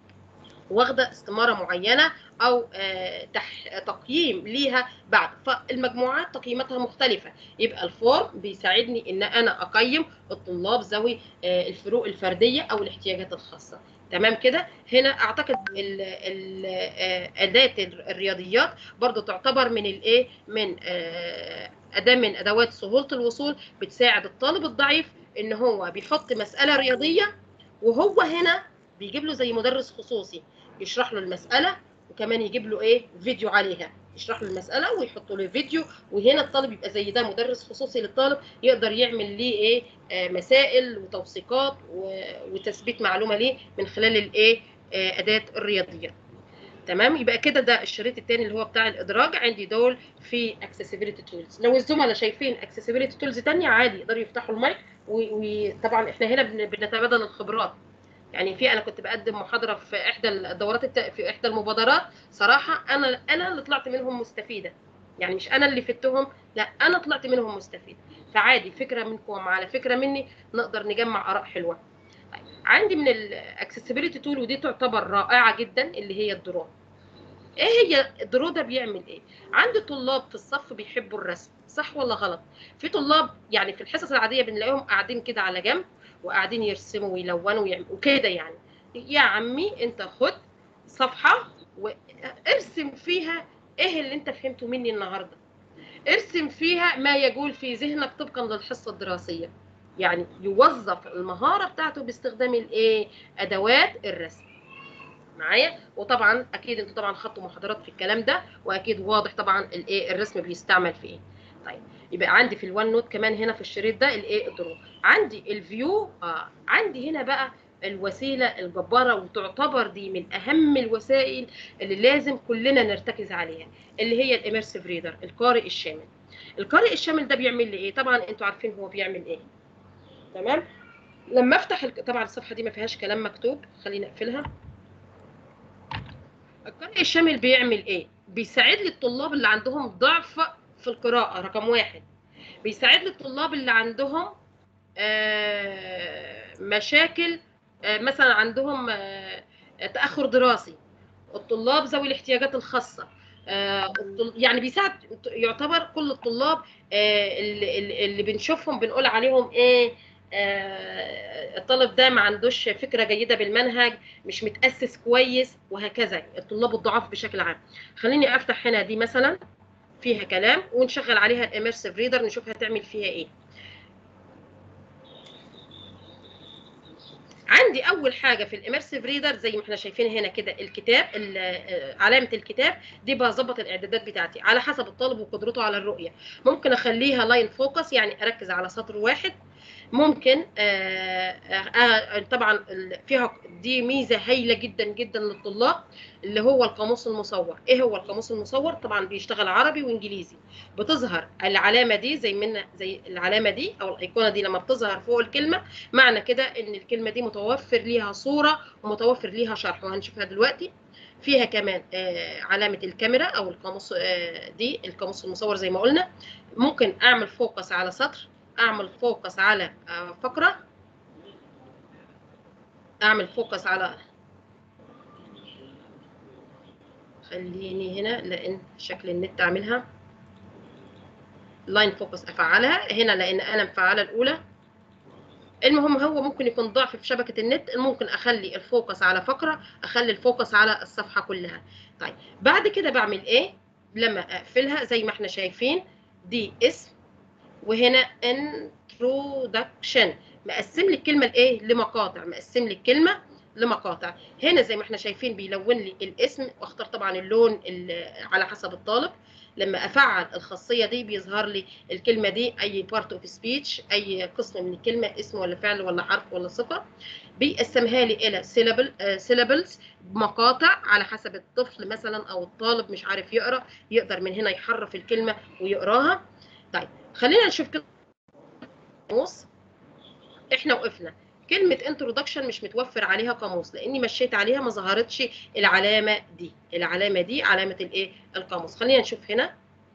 G: واخده استماره معينه او آه، تح- تقييم ليها بعد فالمجموعات تقييماتها مختلفه يبقى الفورم بيساعدني ان انا اقيم الطلاب ذوي آه، الفروق الفرديه او الاحتياجات الخاصه تمام كده هنا اعتقد ال- ال- آه، اداه الرياضيات برضو تعتبر من الايه من آه، اداه من ادوات سهوله الوصول بتساعد الطالب الضعيف ان هو بيحط مساله رياضيه وهو هنا بيجيب له زي مدرس خصوصي يشرح له المساله وكمان يجيب له ايه فيديو عليها يشرح له المساله ويحط له فيديو وهنا الطالب يبقى زي ده مدرس خصوصي للطالب يقدر يعمل ليه ايه آه مسائل وتوثيقات و- وتثبيت معلومه ليه من خلال الايه آه اداه الرياضيات تمام يبقى كده ده الشريط الثاني اللي هو بتاع الادراج عندي دول في accessibility tools لو الزملاء شايفين accessibility tools تانية عادي يقدروا يفتحوا المايك و- وطبعا احنا هنا بن- بنتبادل الخبرات يعني في انا كنت بقدم محاضره في احدى الدورات الت... في احدى المبادرات صراحه انا انا اللي طلعت منهم مستفيده يعني مش انا اللي فدتهم لا انا طلعت منهم مستفيده فعادي فكره منكم على فكره مني نقدر نجمع اراء حلوه طيب. عندي من الاكسسبيليتي تول ودي تعتبر رائعه جدا اللي هي الدرون ايه هي الدرو ده بيعمل ايه عندي طلاب في الصف بيحبوا الرسم صح ولا غلط في طلاب يعني في الحصص العاديه بنلاقيهم قاعدين كده على جنب وقاعدين يرسموا ويلونوا ويعملوا وكده يعني يا عمي انت خد صفحه وارسم فيها ايه اللي انت فهمته مني النهارده ارسم فيها ما يجول في ذهنك طبقا للحصه الدراسيه يعني يوظف المهاره بتاعته باستخدام الايه ادوات الرسم معايا وطبعا اكيد انتوا طبعا خدتوا محاضرات في الكلام ده واكيد واضح طبعا الايه الرسم بيستعمل في ايه طيب يبقى عندي في الوان نوت كمان هنا في الشريط ده الايه درو عندي الفيو آه عندي هنا بقى الوسيله الجباره وتعتبر دي من اهم الوسائل اللي لازم كلنا نرتكز عليها اللي هي الاميرسيف ريدر القارئ الشامل القارئ الشامل ده بيعمل لي ايه طبعا انتوا عارفين هو بيعمل ايه تمام لما افتح الك... طبعا الصفحه دي ما فيهاش كلام مكتوب خليني اقفلها القارئ الشامل بيعمل ايه بيساعد لي الطلاب اللي عندهم ضعف في القراءه رقم واحد بيساعد لي الطلاب اللي عندهم آه مشاكل آه مثلا عندهم آه تاخر دراسي الطلاب ذوي الاحتياجات الخاصه آه يعني بيساعد يعتبر كل الطلاب اللي, اللي بنشوفهم بنقول عليهم ايه الطالب ده ما عندوش فكره جيده بالمنهج مش متاسس كويس وهكذا الطلاب الضعاف بشكل عام خليني افتح هنا دي مثلا فيها كلام ونشغل عليها الاميرسيف ريدر نشوف هتعمل فيها ايه عندي اول حاجه في الاميرسيف ريدر زي ما احنا شايفين هنا كده الكتاب علامه الكتاب دي بظبط الاعدادات بتاعتي على حسب الطالب وقدرته على الرؤيه ممكن اخليها لاين فوكس يعني اركز على سطر واحد ممكن آآ آآ طبعا فيها دي ميزه هايله جدا جدا للطلاب اللي هو القاموس المصور ايه هو القاموس المصور طبعا بيشتغل عربي وانجليزي بتظهر العلامه دي زي من زي العلامه دي او الايقونه دي لما بتظهر فوق الكلمه معنى كده ان الكلمه دي متوفر ليها صوره ومتوفر ليها شرح وهنشوفها دلوقتي فيها كمان علامه الكاميرا او القاموس دي القاموس المصور زي ما قلنا ممكن اعمل فوكس على سطر اعمل فوكس على فقره اعمل فوكس على خليني هنا لان شكل النت اعملها لاين فوكس افعلها هنا لان انا مفعله الاولى المهم هو ممكن يكون ضعف في شبكه النت ممكن اخلي الفوكس على فقره اخلي الفوكس على الصفحه كلها طيب بعد كده بعمل ايه لما اقفلها زي ما احنا شايفين دي اسم وهنا introduction مقسم لي الكلمه لايه لمقاطع مقسم لي الكلمه لمقاطع هنا زي ما احنا شايفين بيلون لي الاسم واختار طبعا اللون على حسب الطالب لما افعل الخاصيه دي بيظهر لي الكلمه دي اي بارت اوف سبيتش اي قسم من الكلمه اسم ولا فعل ولا حرف ولا صفه بيقسمها لي الى سيلابل سيلابلز مقاطع على حسب الطفل مثلا او الطالب مش عارف يقرا يقدر من هنا يحرف الكلمه ويقراها طيب خلينا نشوف كده قاموس احنا وقفنا كلمة انترودكشن مش متوفر عليها قاموس لاني مشيت عليها ما ظهرتش العلامة دي العلامة دي علامة الايه القاموس خلينا نشوف هنا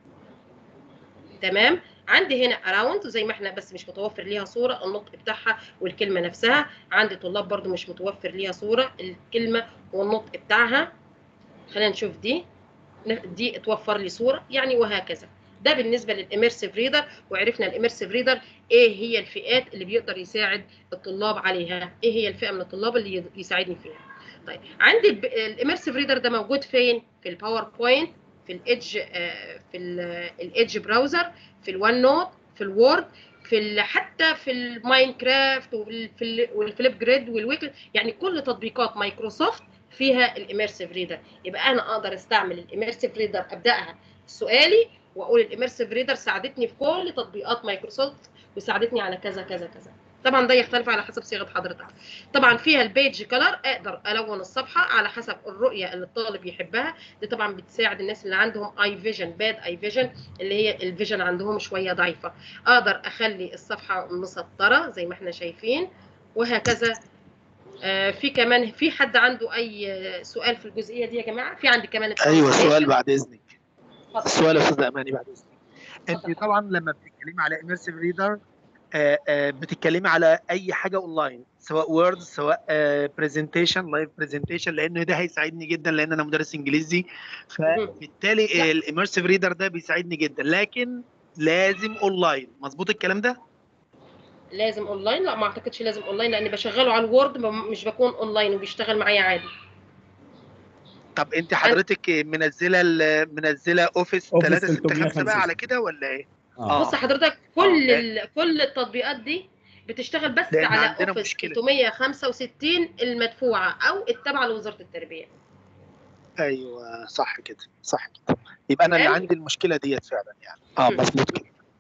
G: تمام عندي هنا اراوند زي ما احنا بس مش متوفر ليها صورة النطق بتاعها والكلمة نفسها عندي طلاب برضو مش متوفر ليها صورة الكلمة والنطق بتاعها خلينا نشوف دي دي اتوفر لي صورة يعني وهكذا ده بالنسبه للاميرسيف ريدر وعرفنا الاميرسيف ريدر ايه هي الفئات اللي بيقدر يساعد الطلاب عليها ايه هي الفئه من الطلاب اللي يساعدني فيها طيب عندي الاميرسيف ريدر ده موجود فين في الباوربوينت في الايدج في الايدج براوزر في الوان نوت في الوورد في حتى في الماينكرافت وفي والفليب جريد والويكل يعني كل تطبيقات مايكروسوفت فيها الاميرسيف ريدر يبقى انا اقدر استعمل الاميرسيف ريدر ابداها سؤالي واقول الاميرسيف ريدر ساعدتني في كل تطبيقات مايكروسوفت وساعدتني على كذا كذا كذا طبعا ده يختلف على حسب صيغه حضرتك طبعا فيها البيج كلر اقدر الون الصفحه على حسب الرؤيه اللي الطالب يحبها دي طبعا بتساعد الناس اللي عندهم اي فيجن باد اي فيجن اللي هي الفيجن عندهم شويه ضعيفه اقدر اخلي الصفحه مسطره زي ما احنا شايفين وهكذا آه في كمان في حد عنده اي سؤال في الجزئيه دي يا جماعه في عندي كمان
C: ايوه سؤال بعد اذنك السؤال يا استاذ اماني بعد اذنك انت طبعا لما بتتكلمي على اميرسيف ريدر بتتكلمي على اي حاجه اونلاين سواء وورد سواء برزنتيشن لايف برزنتيشن لانه ده هيساعدني جدا لان انا مدرس انجليزي فبالتالي الاميرسيف ريدر ده بيساعدني جدا لكن لازم اونلاين مظبوط الكلام ده
G: لازم اونلاين لا ما اعتقدش لازم اونلاين لان بشغله على الوورد مش بكون اونلاين وبيشتغل معايا عادي
C: طب انت حضرتك منزله منزله اوفيس 365 بقى على كده ولا ايه؟
G: آه. بص حضرتك كل ال... كل التطبيقات دي بتشتغل بس على اوفيس 365 المدفوعه او التابعه لوزاره التربيه
C: ايوه صح كده صح كده يبقى انا اللي عندي المشكله ديت فعلا يعني اه مظبوط كده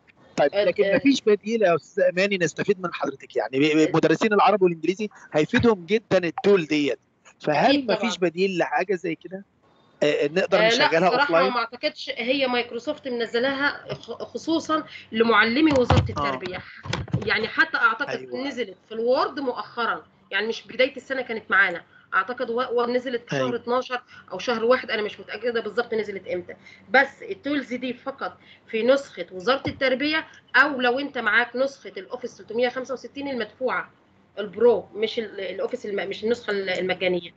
C: طيب
G: آه،
C: لكن
G: آه.
C: مفيش بديل يا استاذ اماني نستفيد من حضرتك يعني ب- ب- مدرسين العربي والانجليزي هيفيدهم جدا التول ديت فهل
G: أكيد طبعاً.
C: مفيش بديل لحاجه زي كده آه، نقدر
G: آه لا
C: نشغلها اوف
G: صراحة
C: لاين
G: ما اعتقدش هي مايكروسوفت منزلاها خ- خصوصا لمعلمي وزارة التربية يعني حتى اعتقد
C: أيوة.
G: نزلت في الوورد مؤخرا يعني مش بداية السنة كانت معانا اعتقد و- ونزلت في شهر
C: أيوة.
G: 12 او شهر واحد انا مش متأكدة بالظبط نزلت امتى بس التولز دي فقط في نسخة وزارة التربية او لو انت معاك نسخة الاوفيس 365 المدفوعة البرو مش ال- الاوفيس الم... مش النسخة المجانية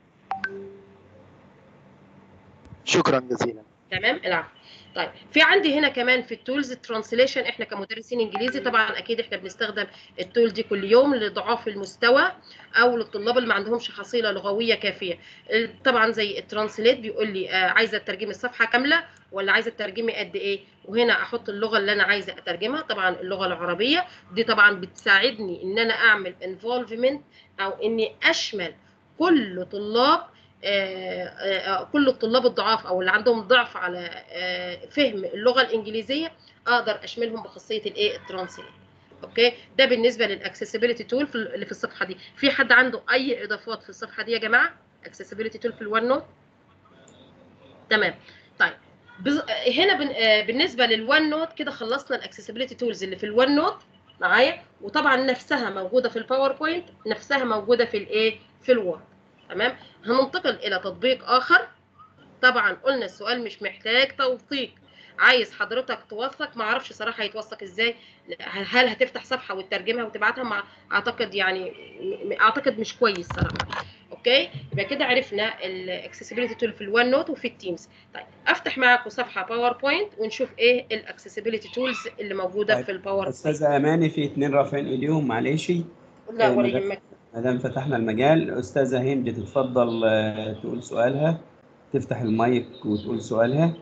C: شكرا جزيلا
G: تمام العفو طيب في عندي هنا كمان في التولز الترانسليشن احنا كمدرسين انجليزي طبعا اكيد احنا بنستخدم التول دي كل يوم لضعاف المستوى او للطلاب اللي ما عندهمش حصيله لغويه كافيه ال- طبعا زي الترانسليت بيقول لي آه عايزه ترجمي الصفحه كامله ولا عايزه ترجمي قد ايه وهنا احط اللغه اللي انا عايزه اترجمها طبعا اللغه العربيه دي طبعا بتساعدني ان انا اعمل انفولفمنت او اني اشمل كل طلاب آه، آه، كل الطلاب الضعاف او اللي عندهم ضعف على آه، فهم اللغه الانجليزيه اقدر اشملهم بخاصيه الايه الترانسليت اوكي ده بالنسبه للاكسسبيلتي تول اللي في الصفحه دي في حد عنده اي اضافات في الصفحه دي يا جماعه اكسسبيلتي تول في الوان نوت تمام طيب بز... آه، هنا بن... آه، بالنسبه للوان نوت كده خلصنا الاكسسبيلتي تولز اللي في الوان نوت معايا وطبعا نفسها موجوده في الباوربوينت نفسها موجوده في الايه في الوورد تمام هننتقل الى تطبيق اخر طبعا قلنا السؤال مش محتاج توثيق عايز حضرتك توثق ما اعرفش صراحه هيتوثق ازاي هل هتفتح صفحه وتترجمها وتبعتها مع اعتقد يعني م- اعتقد مش كويس صراحه اوكي يبقى كده عرفنا الاكسسبيلتي تول في الوان نوت وفي التيمز طيب افتح معاكم صفحه باوربوينت ونشوف ايه الاكسسبيلتي تولز اللي موجوده
A: طيب،
G: في الباوربوينت
A: استاذه اماني في اتنين رافعين ايديهم معلش
G: لا ولا
A: المدام-
G: يهمك
A: ما دام فتحنا المجال استاذه هند تتفضل آه، تقول سؤالها تفتح المايك وتقول سؤالها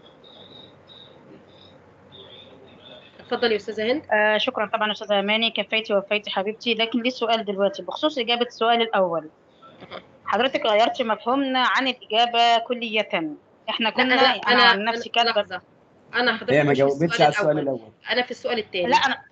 G: اتفضلي يا استاذه هند
I: آه شكرا طبعا استاذه اماني كفيتي ووفيتي حبيبتي لكن لي سؤال دلوقتي بخصوص اجابه السؤال الاول حضرتك غيرت مفهومنا عن الاجابه كليه احنا
G: لا
I: كنا
G: انا
I: انا,
G: انا
I: عن نفسي
G: أنا-
I: كاتبه
G: لحظه انا حضرتك
A: هي ما
G: مش في
A: جاوبتش على السؤال الاول
G: انا في السؤال الثاني
I: لا انا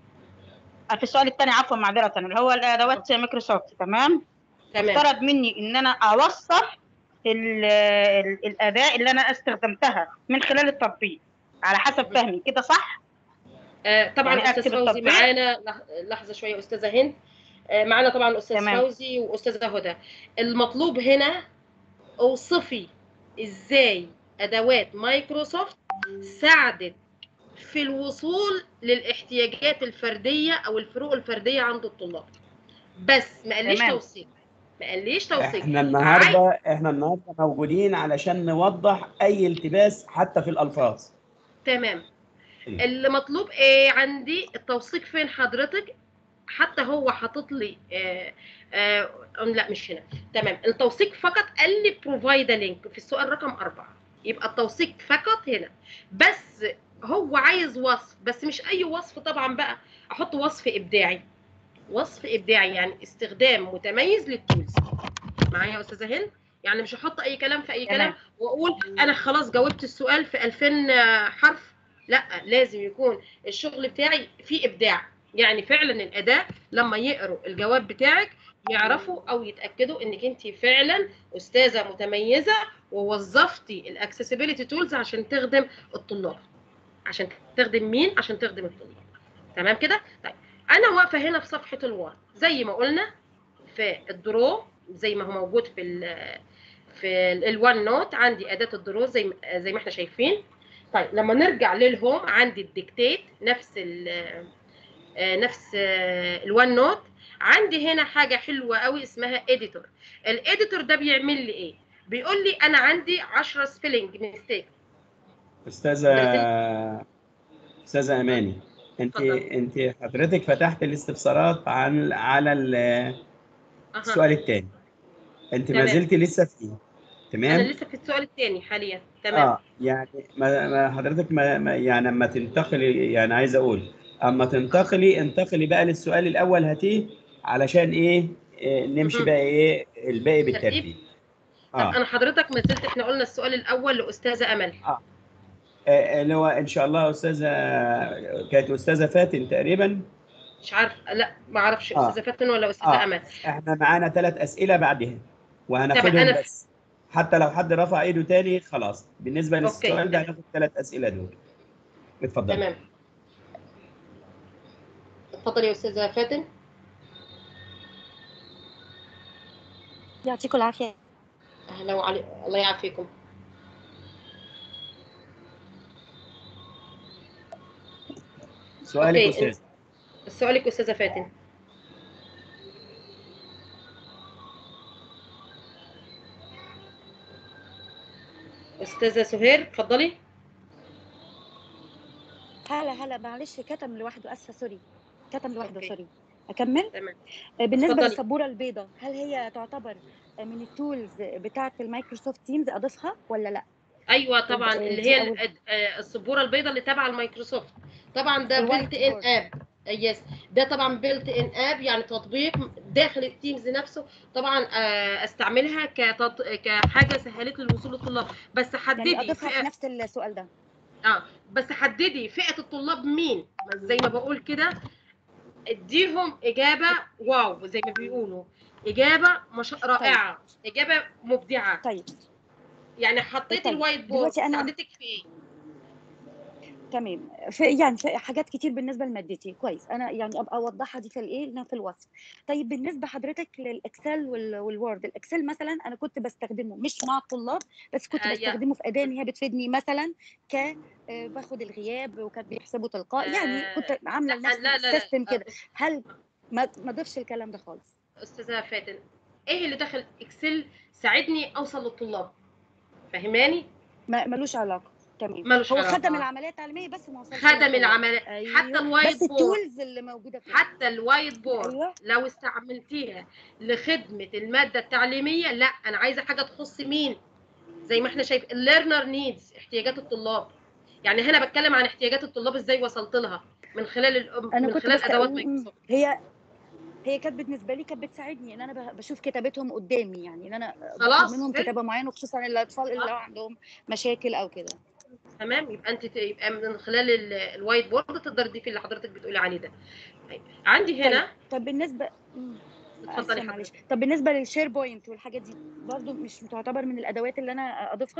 I: في السؤال الثاني عفوا معذره اللي هو الادوات مايكروسوفت تمام
G: تمام
I: افترض مني ان انا اوصف ال- ال- الاداه اللي انا استخدمتها من خلال التطبيق على حسب فهمي كده صح
G: آه طبعا
I: يعني
G: استاذ
I: أكتب
G: فوزي
I: التطبيق؟
G: معانا لح- لحظه شويه استاذه هند آه معانا طبعا استاذ
I: تمام.
G: فوزي واستاذه هدى المطلوب هنا اوصفي ازاي ادوات مايكروسوفت ساعدت في الوصول للاحتياجات الفرديه او الفروق الفرديه عند الطلاب بس ما قاليش
I: تمام.
G: توصيف ما قاليش توصيف
A: احنا النهارده احنا النهارده موجودين علشان نوضح اي التباس حتى في الالفاظ
G: تمام
A: إيه.
G: اللي مطلوب ايه عندي التوثيق فين حضرتك حتى هو حاطط لي آه آه أم لا مش هنا تمام التوثيق فقط قال لي بروفايد لينك في السؤال رقم أربعة يبقى التوثيق فقط هنا بس هو عايز وصف بس مش اي وصف طبعا بقى احط وصف ابداعي وصف ابداعي يعني استخدام متميز للتولز معايا يا استاذه هند يعني مش هحط اي كلام في اي
I: تمام.
G: كلام واقول انا خلاص جاوبت السؤال في 2000 حرف لا لازم يكون الشغل بتاعي فيه ابداع يعني فعلا الاداه لما يقروا الجواب بتاعك يعرفوا او يتاكدوا انك انت فعلا استاذه متميزه ووظفتي الاكسسبيلتي تولز عشان تخدم الطلاب عشان تخدم مين عشان تخدم الطلاب تمام كده طيب انا واقفه هنا في صفحه الوورد زي ما قلنا في الدرو زي ما هو موجود في ال في الوان نوت عندي اداه الدرو زي ما- زي ما احنا شايفين طيب لما نرجع للهوم عندي الديكتيت نفس ال آه، نفس الوان نوت عندي هنا حاجه حلوه قوي اسمها اديتور الاديتور ده بيعمل لي ايه بيقول لي انا عندي 10 سبيلنج ميستيك
A: استاذه استاذه اماني انت
G: اتفضل.
A: انت حضرتك فتحت الاستفسارات عن على ال- السؤال الثاني انت ما
G: تمام.
A: زلت لسه فيه
G: انا
A: تمام
G: لسه في السؤال الثاني حاليا تمام
A: اه يعني ما ما حضرتك ما ما- يعني اما تنتقلي يعني عايز اقول اما تنتقلي انتقلي بقى للسؤال الاول هاتيه علشان ايه إيه، نمشي
G: مهم.
A: بقى ايه الباقي
G: ترتيب.
A: بالترتيب
G: طب
A: اه
G: انا حضرتك ما زلت احنا قلنا السؤال الاول لاستاذه امل
A: آه، اللي هو ان شاء الله استاذه كانت استاذه فاتن تقريبا
G: مش عارف لا ما اعرفش
A: آه.
G: استاذه فاتن ولا استاذه
A: آه.
G: امل
A: احنا معانا ثلاث اسئله بعدها
G: طب
A: وهناخدهم
G: أنا-
A: بس حتى لو حد رفع ايده تاني خلاص بالنسبه
G: أوكي.
A: للسؤال ده هناخد ثلاث اسئله دول اتفضل
G: تمام اتفضلي يا استاذه فاتن
E: يعطيكم العافية
G: اهلا وعلي الله يعافيكم
A: سؤالك
G: أوكي.
A: استاذ
G: سؤالك استاذه فاتن استاذه سهير اتفضلي
J: هلا هلا معلش كتم لوحده اسفه سوري كتم لوحده
G: أوكي.
J: سوري اكمل
G: تمام
J: آه، بالنسبه
G: اتفضلي.
J: للسبوره البيضاء هل هي تعتبر آه، من التولز بتاعه المايكروسوفت تيمز اضيفها ولا لا
G: ايوه طبعا
J: يبقى
G: اللي
J: دي
G: هي
J: أول-
G: ال- آه، السبوره البيضاء اللي تبع المايكروسوفت طبعا ده
J: الوايت
G: بيلت ان
J: بورد.
G: اب يس ده طبعا بيلت ان اب يعني تطبيق داخل التيمز نفسه طبعا آه، استعملها كتط... كحاجه سهلت لي الوصول للطلاب بس حددي
J: يعني اضيفها في
G: فئة...
J: نفس السؤال ده
G: اه بس حددي فئه الطلاب مين زي ما بقول كده اديهم اجابه واو زي ما بيقولوا اجابه مش رائعه اجابه مبدعه
J: طيب
G: يعني حطيت
J: طيب،
G: الوايت بورد
J: دلوقتي أنا-
G: ساعدتك في ايه
J: تمام في يعني في حاجات كتير بالنسبه لمادتي كويس انا يعني ابقى اوضحها دي في الايه إنها في الوصف طيب بالنسبه حضرتك للاكسل وال- والوورد الاكسل مثلا انا كنت بستخدمه مش مع الطلاب بس كنت
G: آه، يا-
J: بستخدمه في اداه ان هي بتفيدني مثلا ك آه، باخد الغياب وكانت بيحسبوا تلقائي يعني
G: آه،
J: كنت عامله
G: لا
J: لنفسي
G: لا لا
J: سيستم كده
G: لا
J: هل ما ما ضيفش الكلام ده خالص
G: استاذه فاتن ايه اللي دخل اكسل ساعدني اوصل للطلاب فهماني
J: ما ملوش علاقه تمام
G: ملوش
J: هو
G: علاقة.
J: خدم العمليه التعليميه بس ما وصلش
G: خدم
J: للطلاب.
G: العمليه
J: أيوه.
G: حتى الوايت
J: بس
G: بورد
J: التولز اللي موجوده فيه
G: حتى الوايت بورد
J: ايوه
G: لو استعملتيها لخدمه الماده التعليميه لا انا عايزه حاجه تخص مين زي ما احنا شايف الليرنر نيدز احتياجات الطلاب يعني هنا بتكلم عن احتياجات الطلاب ازاي وصلت لها من خلال ال-
J: انا
G: من
J: كنت
G: خلال
J: بست...
G: ادوات
J: م- م.
G: مايكروسوفت
J: هي هي كانت بالنسبه لي كانت بتساعدني ان انا ب- بشوف كتابتهم قدامي يعني ان انا
G: خلاص،
J: بطلب منهم
G: حلو.
J: كتابه معينه وخصوصا الاطفال اللي
G: آه.
J: عندهم مشاكل او كده
G: تمام يبقى انت ت- يبقى من خلال ال- الوايت بورد تقدر تضيفي اللي حضرتك بتقولي عليه ده طيب. عندي هنا
J: طب بالنسبه مم.
G: اتفضلي
J: آسفة معلش
G: حضرتك
J: طب بالنسبه للشير بوينت والحاجات دي برضو مش تعتبر من الادوات اللي انا اضيفها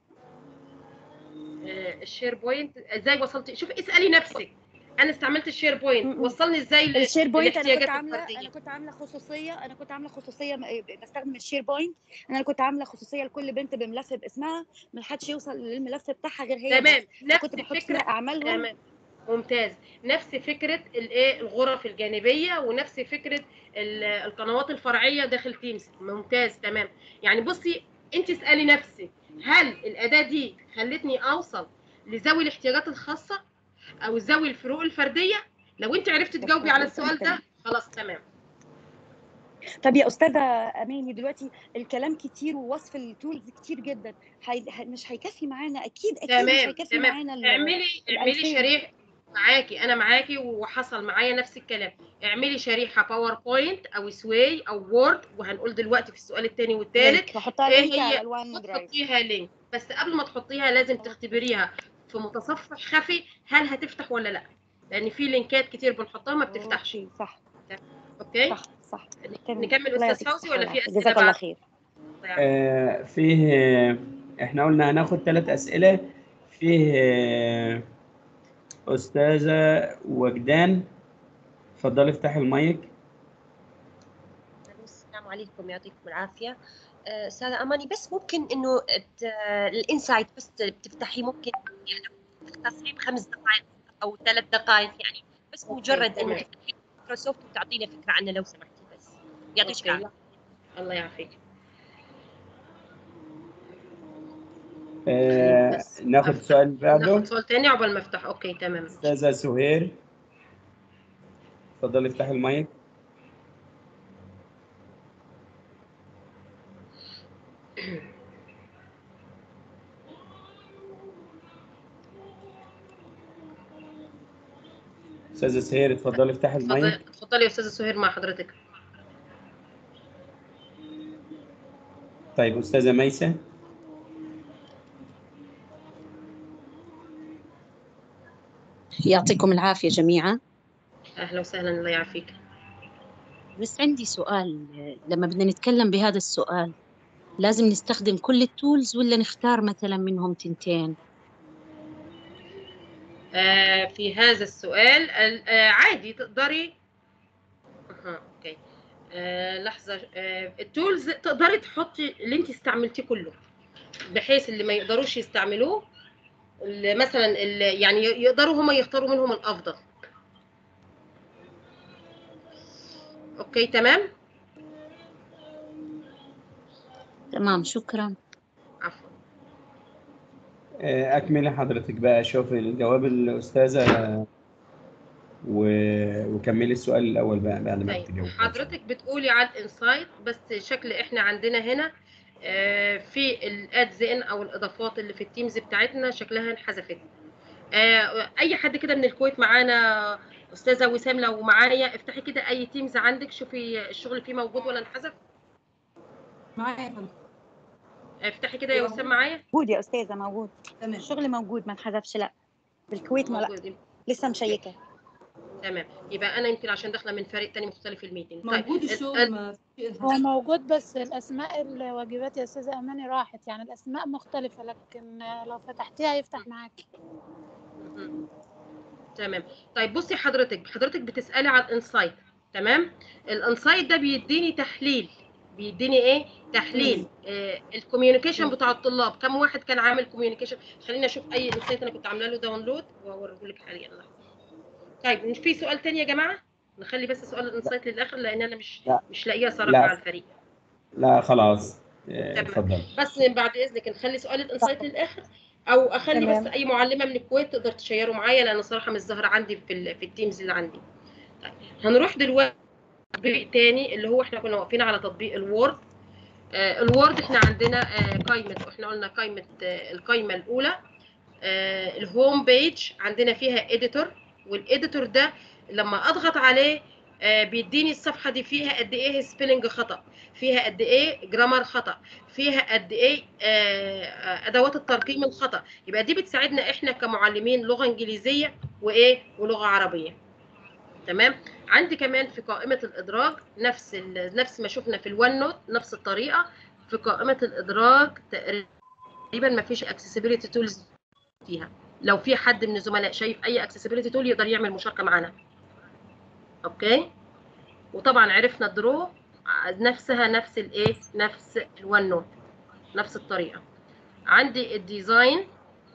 G: آه، الشير بوينت ازاي وصلت شوفي اسالي نفسك انا استعملت الشير بوينت
J: م-م.
G: وصلني ازاي ل-
J: الشير بوينت انا كنت
G: للاحتياجات
J: عامله
G: الفرديه
J: انا كنت عامله خصوصيه انا كنت عامله خصوصيه م- بستخدم الشير بوينت انا كنت عامله خصوصيه لكل بنت بملف باسمها ما حدش يوصل للملف بتاعها غير هي
G: تمام
J: بس.
G: نفس
J: كنت بحط فيها
G: فكره
J: اعمالهم
G: تمام ممتاز نفس فكره الايه الغرف الجانبيه ونفس فكره ال- القنوات الفرعيه داخل تيمز ممتاز تمام يعني بصي انت اسالي نفسك هل الاداه دي خلتني اوصل لذوي الاحتياجات الخاصه او ذوي الفروق الفرديه لو انت عرفتي تجاوبي على السؤال ده خلاص تمام
J: طب يا استاذه اماني دلوقتي الكلام كتير ووصف التولز كتير جدا هي... هي- مش هيكفي معانا اكيد اكيد مش
G: تمام
J: هيكفي
G: تمام
J: معانا ال-
G: اعملي اعملي
J: الألفية.
G: شريحه معاكي انا معاكي وحصل معايا نفس الكلام اعملي شريحه باوربوينت او سواي او وورد وهنقول دلوقتي في السؤال الثاني والثالث
J: نحطها
G: ايه
J: لينك
G: هي
J: على الوان درايف
G: تحطيها لينك بس قبل ما تحطيها لازم تختبريها في متصفح خفي هل هتفتح ولا لا لان في لينكات كتير بنحطها ما بتفتحش
J: أوكي، صح
G: اوكي
J: صح صح تمام.
G: نكمل
J: الله
G: استاذ
J: يعطيك
G: فوزي
J: الصحة
G: ولا في
J: والعافية.
G: اسئله
J: جزاك الله
G: بعد
J: خير
A: آه، فيه آه، احنا قلنا هناخد ثلاث أسئلة فيه آه، أستاذة وجدان اتفضلي افتحي المايك
K: السلام عليكم يعطيكم العافية آه، أستاذة أماني بس ممكن إنه ت- الإنسايت بس تفتحي ممكن يعني تختصري بخمس دقائق أو ثلاث دقائق يعني بس مجرد إنه
G: تمام.
K: تفتحي مايكروسوفت وتعطينا فكرة عنه لو سمحتي بس يعطيك
G: أوكي.
K: العافية
G: الله يعافيك
A: آه، ناخد سؤال بعده
G: ناخد سؤال تاني عقبال ما افتح اوكي تمام
A: أستاذة سهير اتفضلي افتحي المايك أستاذة سهير اتفضلي افتحي المايك
G: اتفضلي اتفضلي يا استاذه سهير مع حضرتك
A: طيب أستاذة ميسة
L: يعطيكم العافية جميعا
G: اهلا وسهلا الله يعافيك
L: بس عندي سؤال لما بدنا نتكلم بهذا السؤال لازم نستخدم كل التولز ولا نختار مثلا منهم تنتين
G: آه في هذا السؤال ال- آه عادي تقدري اها اوكي آه لحظه آه التولز تقدري تحطي اللي انت استعملتيه كله بحيث اللي ما يقدروش يستعملوه اللي مثلا اللي يعني يقدروا هم يختاروا منهم الافضل اوكي تمام
L: تمام شكرا
G: عفوا
A: آه، اكملي حضرتك بقى شوفي الجواب الاستاذه و... وكملي السؤال الاول بقى بعد ما
G: طيب
A: تجاوبي
G: حضرتك بتقولي على الانسايت بس شكل احنا عندنا هنا آه، في الادز ان او الاضافات اللي في التيمز بتاعتنا شكلها انحذفت آه، اي حد كده من الكويت معانا استاذه وسام لو معايا افتحي كده اي تيمز عندك شوفي الشغل فيه موجود ولا انحذف
M: معايا يا فندم
G: افتحي كده يا وسام معايا
J: موجود يا استاذه موجود
M: تمام
J: الشغل موجود ما انحذفش لا بالكويت ما لا
G: موجود
J: لسه مشيكه
G: تمام يبقى انا يمكن عشان داخله من فريق تاني مختلف الميتنج
M: موجود
G: ال-
M: الشغل
G: ال-
M: ما فيش
N: هو موجود بس الأسماء الواجبات يا أستاذة أماني راحت يعني الأسماء مختلفة لكن لو فتحتيها يفتح معاكي
G: مهم. تمام طيب بصي حضرتك حضرتك بتسالي على الانسايت تمام الانسايت ده بيديني تحليل بيديني ايه تحليل آه الكوميونيكيشن بتاع الطلاب كم واحد كان عامل كوميونيكيشن خليني اشوف اي انسايت انا كنت عامله له داونلود واوريه لك حاليا لحظه طيب في سؤال تاني يا جماعه نخلي بس سؤال الانسايت للاخر لان انا مش
A: لا.
G: مش لاقيه صراحه
A: لا.
G: على الفريق
A: لا خلاص آه،
G: تمام.
A: اتفضل
G: بس بعد اذنك نخلي سؤال الانسايت للاخر او اخلي
N: تمام.
G: بس اي معلمه من الكويت تقدر تشيره معايا لان صراحه مش ظاهره عندي في ال- في التيمز اللي عندي طيب هنروح دلوقتي تطبيق تاني اللي هو احنا كنا واقفين على تطبيق الوورد آه الوورد احنا عندنا آه قائمه احنا قلنا قائمه آه القائمه الاولى آه الهوم بيج عندنا فيها اديتور والاديتور ده لما اضغط عليه آه بيديني الصفحه دي فيها قد ايه سبيلنج خطا فيها قد ايه جرامر خطا فيها قد ايه آه، آه، ادوات الترقيم الخطا يبقى دي بتساعدنا احنا كمعلمين لغه انجليزيه وايه ولغه عربيه تمام عندي كمان في قائمه الادراج نفس ال- نفس ما شفنا في الوان نوت نفس الطريقه في قائمه الادراج تقريبا ما فيش اكسسبيليتي تولز فيها لو في حد من الزملاء شايف اي اكسسبيليتي تول يقدر يعمل مشاركه معانا اوكي وطبعا عرفنا الدرو نفسها نفس الايه نفس الوان نوت نفس الطريقه عندي الديزاين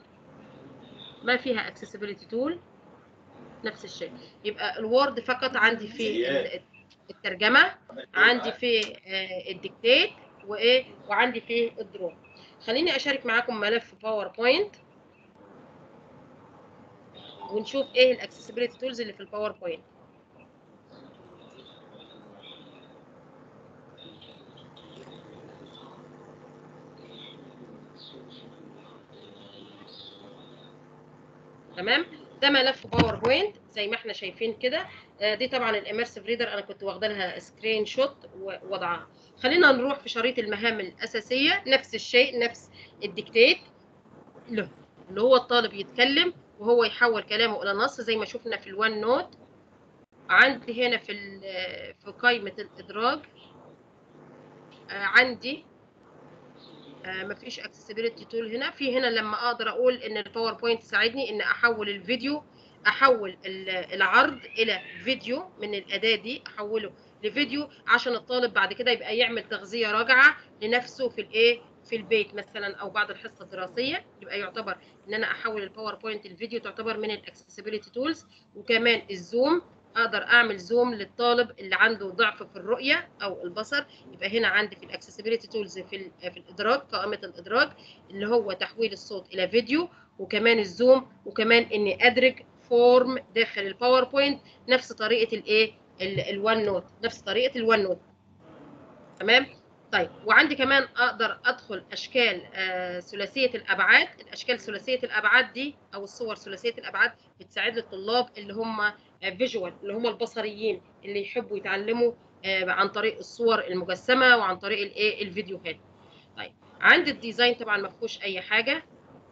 G: ما فيها accessibility tool نفس الشيء يبقى الوورد فقط عندي في ال- الترجمه عندي في آه، الديكتات وايه وعندي في الدرو خليني اشارك معاكم ملف باوربوينت ونشوف ايه الاكسسبيليتي تولز اللي في الباوربوينت تمام ده ملف باوربوينت زي ما احنا شايفين كده آه، دي طبعا الاميرسيف ريدر انا كنت واخده لها سكرين شوت ووضعها خلينا نروح في شريط المهام الاساسيه نفس الشيء نفس الديكتات اللي اللي هو الطالب يتكلم وهو يحول كلامه الى نص زي ما شفنا في الوان نوت عندي هنا في ال- في قائمه الادراج آه، عندي آه، مفيش accessibility tool هنا في هنا لما اقدر اقول ان الباوربوينت تساعدني ان احول الفيديو احول ال- العرض الى فيديو من الاداه دي احوله لفيديو عشان الطالب بعد كده يبقى يعمل تغذيه راجعه لنفسه في الايه في البيت مثلا او بعد الحصه الدراسيه يبقى يعتبر ان انا احول الباوربوينت الفيديو تعتبر من الاكسسبيليتي تولز وكمان الزوم اقدر اعمل زوم للطالب اللي عنده ضعف في الرؤيه او البصر يبقى هنا عندي في الاكسسبيليتي تولز في ال- في الادراج قائمه الادراج اللي هو تحويل الصوت الى فيديو وكمان الزوم وكمان اني ادرج فورم داخل الباوربوينت نفس طريقه الايه ال- الوان نوت نفس طريقه الوان نوت تمام طيب وعندي كمان اقدر ادخل اشكال آه ثلاثيه الابعاد الاشكال ثلاثيه الابعاد دي او الصور ثلاثيه الابعاد بتساعد للطلاب اللي هم فيجوال اللي هم البصريين اللي يحبوا يتعلموا آه عن طريق الصور المجسمه وعن طريق الايه الفيديوهات طيب عندي الديزاين طبعا ما فيهوش اي حاجه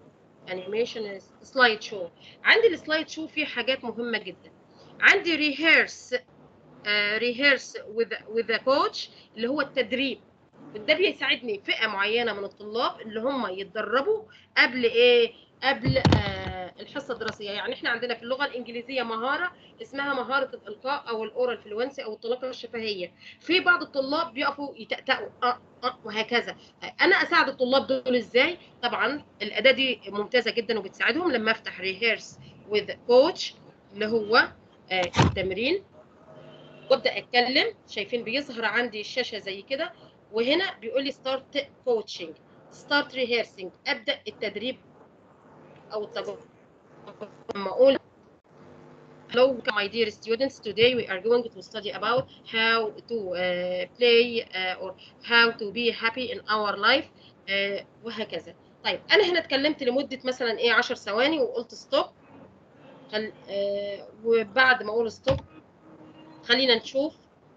G: انيميشن سلايد شو عندي السلايد شو فيه حاجات مهمه جدا عندي ريهيرس ريهيرس وذ وذ كوتش اللي هو التدريب ده بيساعدني فئه معينه من الطلاب اللي هم يتدربوا قبل ايه قبل آه الحصه الدراسيه يعني احنا عندنا في اللغه الانجليزيه مهاره اسمها مهاره الالقاء او الاورال فلوينسي او الطلاقه الشفهيه في بعض الطلاب بيقفوا يتأتأوا أه أه وهكذا انا اساعد الطلاب دول ازاي طبعا الاداه دي ممتازه جدا وبتساعدهم لما افتح ريهيرس وذ كوتش اللي هو آه التمرين وابدا اتكلم شايفين بيظهر عندي الشاشه زي كده وهنا بيقول لي ستارت كوتشنج ستارت ريهيرسنج ابدا التدريب او التجربه لما اقول Hello, my dear students. Today we are going to study about how to uh, play uh, or how to be happy in our life uh, وهكذا. طيب أنا هنا اتكلمت لمدة مثلا إيه 10 ثواني وقلت ستوب. خل... uh, وبعد ما أقول ستوب خلينا نشوف.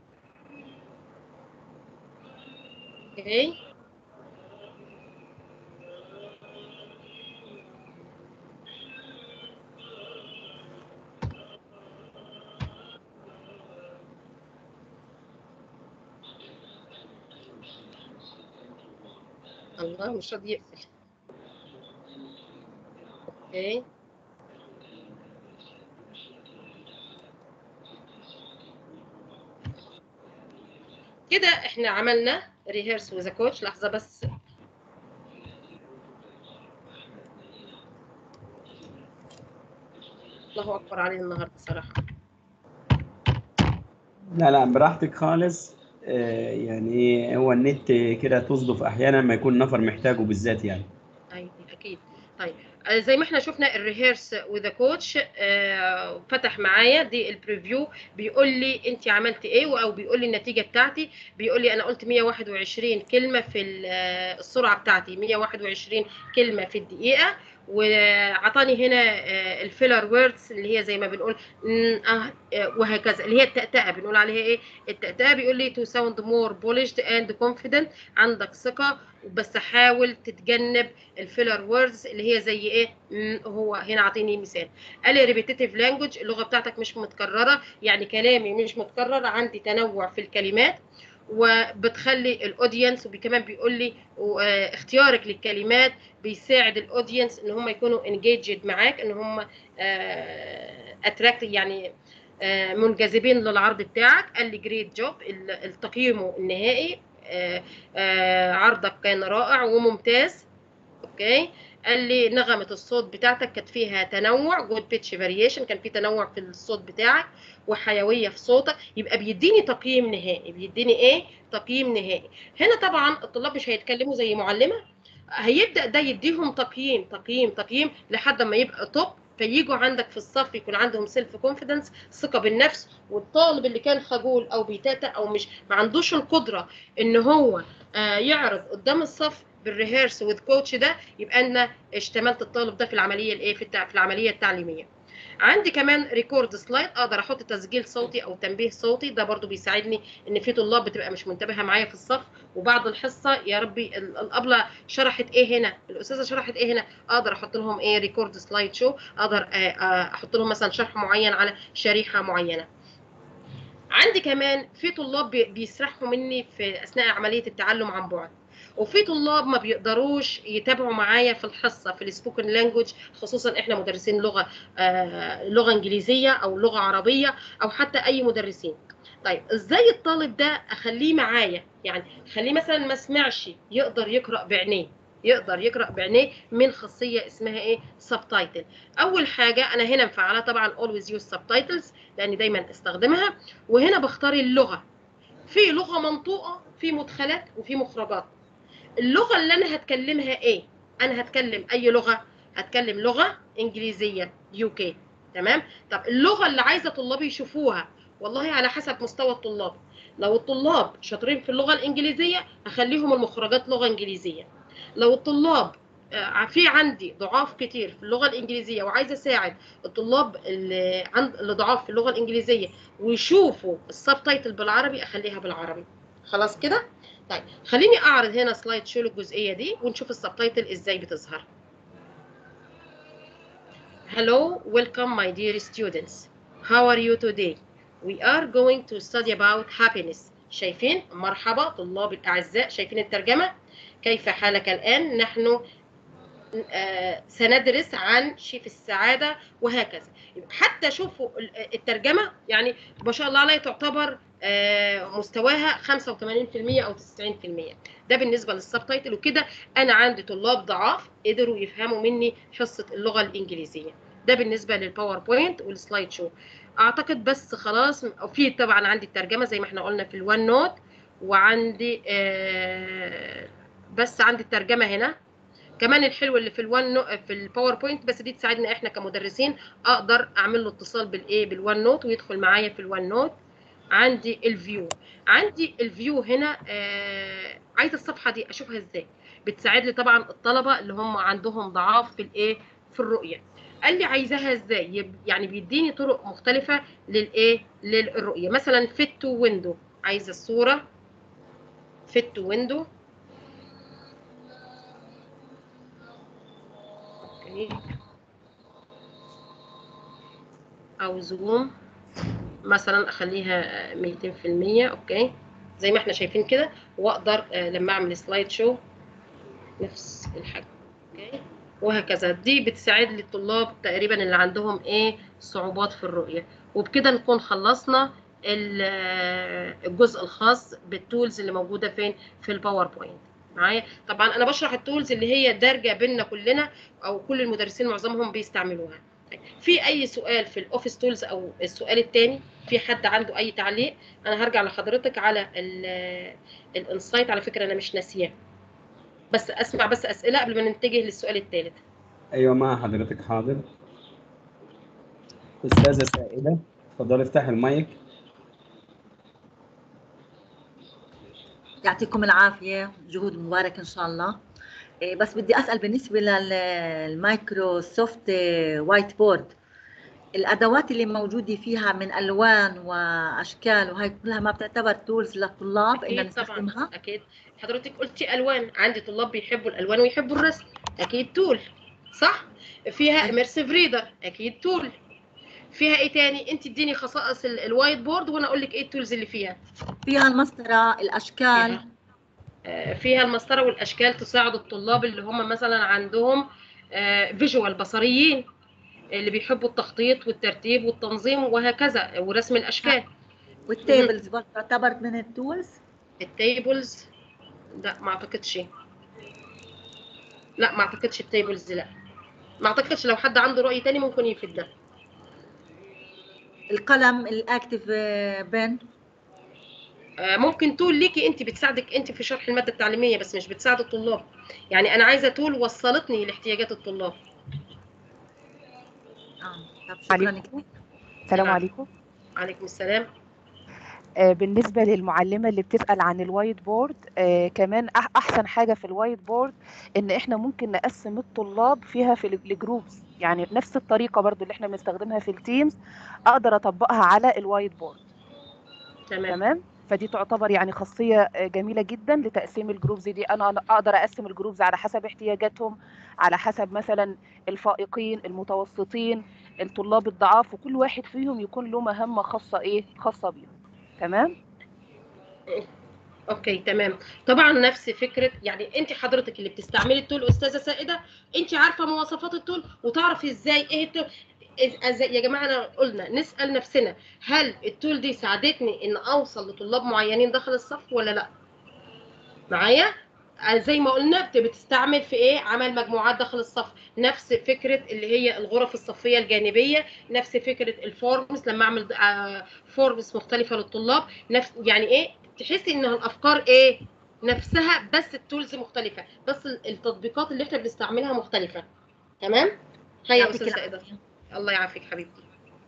G: اوكي. Okay. الله مش راضي يقفل اوكي كده احنا عملنا ريهرس وذا كوتش لحظه بس الله اكبر عليه النهارده صراحه
A: لا لا براحتك خالص آه، يعني هو النت كده تصدف احيانا ما يكون نفر محتاجه بالذات يعني
G: ايوه اكيد طيب آه، زي ما احنا شفنا الريهيرس وذا كوتش فتح معايا دي البريفيو بيقول لي انت عملت ايه او بيقول لي النتيجه بتاعتي بيقول لي انا قلت 121 كلمه في السرعه بتاعتي 121 كلمه في الدقيقه وعطاني هنا الفيلر ووردز اللي هي زي ما بنقول وهكذا اللي هي التأتأة بنقول عليها ايه التأتأة بيقول لي تو ساوند مور بولشد اند كونفيدنت عندك ثقة بس حاول تتجنب الفيلر ووردز اللي هي زي ايه هو هنا عاطيني مثال قال لي ريبيتيتيف لانجوج اللغة بتاعتك مش متكررة يعني كلامي مش متكرر عندي تنوع في الكلمات وبتخلي الاودينس وكمان بيقول لي اختيارك للكلمات بيساعد الاودينس ان هم يكونوا انجيجد معاك ان هم اتراكت يعني منجذبين للعرض بتاعك قال لي جريت جوب التقييمه النهائي عرضك كان رائع وممتاز اوكي قال لي نغمة الصوت بتاعتك كانت فيها تنوع جود بيتش فاريشن كان في تنوع في الصوت بتاعك وحيوية في صوتك يبقى بيديني تقييم نهائي بيديني ايه تقييم نهائي هنا طبعا الطلاب مش هيتكلموا زي معلمة هيبدأ ده يديهم تقييم تقييم تقييم لحد ما يبقى توب فييجوا عندك في الصف يكون عندهم سيلف كونفيدنس ثقه بالنفس والطالب اللي كان خجول او بيتاتا او مش ما عندوش القدره ان هو آه يعرض قدام الصف بالريهرس وذ كوتش ده يبقى انا اشتملت الطالب ده في العمليه الايه في, في العمليه التعليميه عندي كمان ريكورد سلايد اقدر احط تسجيل صوتي او تنبيه صوتي ده برضو بيساعدني ان في طلاب بتبقى مش منتبهه معايا في الصف وبعد الحصه يا ربي الابله شرحت ايه هنا الاستاذه شرحت ايه هنا اقدر احط لهم ايه ريكورد سلايد شو اقدر احط لهم مثلا شرح معين على شريحه معينه عندي كمان في طلاب بيسرحوا مني في اثناء عمليه التعلم عن بعد وفي طلاب ما بيقدروش يتابعوا معايا في الحصه في السبوكن لانجوج خصوصا احنا مدرسين لغه آه لغه انجليزيه او لغه عربيه او حتى اي مدرسين طيب ازاي الطالب ده اخليه معايا يعني خليه مثلا ما سمعش يقدر يقرا بعينيه يقدر يقرا بعينيه من خاصيه اسمها ايه سبتايتل اول حاجه انا هنا مفعله طبعا اولويز يوز سبتايتلز لاني دايما استخدمها وهنا بختار اللغه في لغه منطوقه في مدخلات وفي مخرجات اللغه اللي انا هتكلمها ايه انا هتكلم اي لغه هتكلم لغه انجليزيه يو كي تمام طب اللغه اللي عايزه طلابي يشوفوها والله على حسب مستوى الطلاب لو الطلاب شاطرين في اللغه الانجليزيه هخليهم المخرجات لغه انجليزيه لو الطلاب في عندي ضعاف كتير في اللغه الانجليزيه وعايزه اساعد الطلاب اللي عند اللي ضعاف في اللغه الانجليزيه ويشوفوا السب تايتل بالعربي اخليها بالعربي خلاص كده طيب خليني اعرض هنا سلايد شو للجزئيه دي ونشوف السب تايتل ازاي بتظهر Hello, welcome my dear students. How are you today? We are going to study about happiness. شايفين؟ مرحبا طلاب الأعزاء، شايفين الترجمة؟ كيف حالك الآن؟ نحن آه، سندرس عن شيء في السعادة وهكذا. حتى شوفوا ال- الترجمة يعني ما شاء الله عليها تعتبر آه، مستواها 85% أو 90%. ده بالنسبة للسبتايتل وكده أنا عندي طلاب ضعاف قدروا يفهموا مني حصة اللغة الإنجليزية. ده بالنسبه للباوربوينت والسلايد شو اعتقد بس خلاص وفي طبعا عندي الترجمه زي ما احنا قلنا في الوان نوت وعندي آه بس عندي الترجمه هنا كمان الحلو اللي في الوان نو في الباوربوينت بس دي تساعدنا احنا كمدرسين اقدر اعمل له اتصال بالايه بالوان نوت ويدخل معايا في الوان نوت عندي الفيو عندي الفيو هنا آه عايزه الصفحه دي اشوفها ازاي بتساعد لي طبعا الطلبه اللي هم عندهم ضعاف في الايه في الرؤيه قال لي عايزاها ازاي يب- يعني بيديني طرق مختلفه للايه للرؤيه مثلا فيت تو ويندو عايزه الصوره فيت تو ويندو اوكي او زوم مثلا اخليها 200% اوكي زي ما احنا شايفين كده واقدر آه، لما اعمل سلايد شو نفس الحجم اوكي وهكذا دي بتساعد لي الطلاب تقريبا اللي عندهم ايه صعوبات في الرؤيه وبكده نكون خلصنا ال- آه، الجزء الخاص بالتولز اللي موجوده فين في الباوربوينت معايا طبعا انا بشرح التولز اللي هي دارجه بينا كلنا او كل المدرسين معظمهم بيستعملوها في اي سؤال في الاوفيس تولز او السؤال الثاني في حد عنده اي تعليق انا هرجع لحضرتك على الانسايت على فكره انا مش ناسياه بس اسمع بس اسئله قبل ما نتجه للسؤال الثالث
A: ايوه مع حضرتك حاضر استاذه سائده اتفضلي افتح المايك
O: يعطيكم العافية جهود مبارك إن شاء الله إيه، بس بدي أسأل بالنسبة للمايكروسوفت وايت بورد الأدوات اللي موجودة فيها من ألوان وأشكال وهي كلها ما بتعتبر تولز للطلاب إن
G: اكيد طبعا
O: نستخدمها
G: اكيد حضرتك قلتي الوان عندي طلاب بيحبوا الالوان ويحبوا الرسم اكيد تول صح فيها اميرسيف ريدر اكيد تول فيها ايه تاني انت اديني خصائص ال- الوايت بورد وانا اقول لك ايه التولز اللي فيها
O: فيها المسطرة الأشكال
G: آه، فيها المسطره والاشكال تساعد الطلاب اللي هم مثلا عندهم فيجوال بصريين اللي بيحبوا التخطيط والترتيب والتنظيم وهكذا ورسم الاشكال
O: والتيبلز برضه تعتبر من التولز
G: التيبلز لا ما اعتقدش لا ما اعتقدش التيبلز لا ما اعتقدش لو حد عنده رأي تاني ممكن يفيدنا
O: القلم الأكتيف بن
G: آه، ممكن تول ليكي انت بتساعدك انت في شرح الماده التعليميه بس مش بتساعد الطلاب يعني انا عايزه تول وصلتني لاحتياجات الطلاب
O: طب شكرا
P: عليكم. السلام
G: نعم.
P: عليكم
G: عليكم السلام
P: آه، بالنسبة للمعلمة اللي بتسأل عن الوايت بورد آه، كمان أح- أحسن حاجة في الوايت بورد إن إحنا ممكن نقسم الطلاب فيها في الجروبز يعني نفس الطريقة برضو اللي إحنا بنستخدمها في التيمز أقدر أطبقها على الوايت بورد
G: تمام
P: تمام فدي تعتبر يعني خاصية آه، جميلة جدا لتقسيم الجروبز دي أنا أنا أقدر أقسم الجروبز على حسب احتياجاتهم على حسب مثلا الفائقين المتوسطين الطلاب الضعاف وكل واحد فيهم يكون له مهمة خاصة إيه خاصة بيهم تمام
G: اوكي تمام طبعا نفس فكره يعني انت حضرتك اللي بتستعملي التول استاذه سائده انت عارفه مواصفات التول وتعرفي ازاي ايه التول إز- إز- يا جماعه أنا قلنا نسال نفسنا هل التول دي ساعدتني ان اوصل لطلاب معينين داخل الصف ولا لا معايا آه، زي ما قلنا بت- بتستعمل في ايه عمل مجموعات داخل الصف نفس فكره اللي هي الغرف الصفيه الجانبيه نفس فكره الفورمز لما اعمل آه، فورمز مختلفه للطلاب نفس يعني ايه تحسي ان الافكار ايه نفسها بس التولز مختلفه بس ال- التطبيقات اللي احنا بنستعملها مختلفه تمام هيا يا
O: يعطيك
G: استاذه سائده الله يعافيك حبيبتي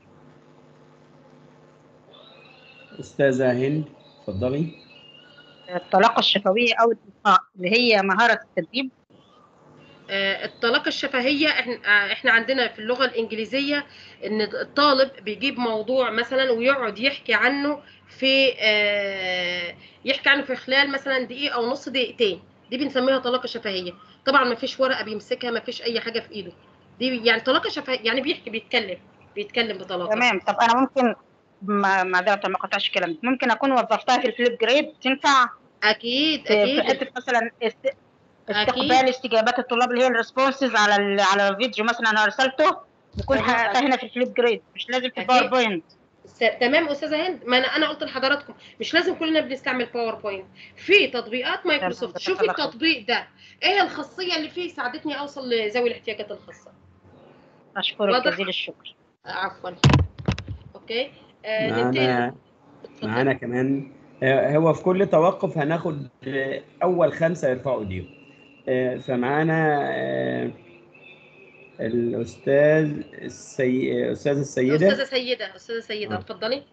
A: استاذه هند اتفضلي
I: الطلاقة الشفوية أو الإلقاء اللي هي مهارة التدريب
G: آه، الطلاقة الشفهية احنا آه، احنا عندنا في اللغة الإنجليزية إن الطالب بيجيب موضوع مثلا ويقعد يحكي عنه في آه، يحكي عنه في خلال مثلا دقيقة أو نص دقيقتين دي بنسميها طلاقة شفهية طبعا ما فيش ورقة بيمسكها ما فيش أي حاجة في إيده دي يعني طلاقه شفهيه يعني بيحكي بيتكلم بيتكلم بطلاقه
I: تمام طب انا ممكن ما معذره ما قطعش كلامك ممكن اكون وظفتها في الفليب جريد تنفع
G: اكيد
I: في في
G: اكيد
I: حته مثلا است- استقبال
G: اكيد
I: استجابات الطلاب اللي هي الريسبونسز على ال- على الفيديو مثلا انا ارسلته بكون
G: تمام
I: حققتها هنا في الفليب جريد مش لازم في
G: اكيد
I: الباوربوينت
G: س- تمام استاذه هند ما انا انا قلت لحضراتكم مش لازم كلنا بنستعمل باوربوينت في تطبيقات مايكروسوفت
I: جزاك
G: شوفي
I: الله خير
G: التطبيق ده ايه الخاصيه اللي فيه ساعدتني اوصل لذوي الاحتياجات الخاصه
I: اشكرك
G: واضح
I: جزيل الشكر
G: عفوا اوكي آه ننتقل
A: معانا معانا كمان آه، هو في كل توقف هناخد آه، اول خمسه يرفعوا ايديهم آه، فمعانا آه، الاستاذ السي... استاذ السيده
G: استاذه سيده استاذه سيده
A: آه.
G: اتفضلي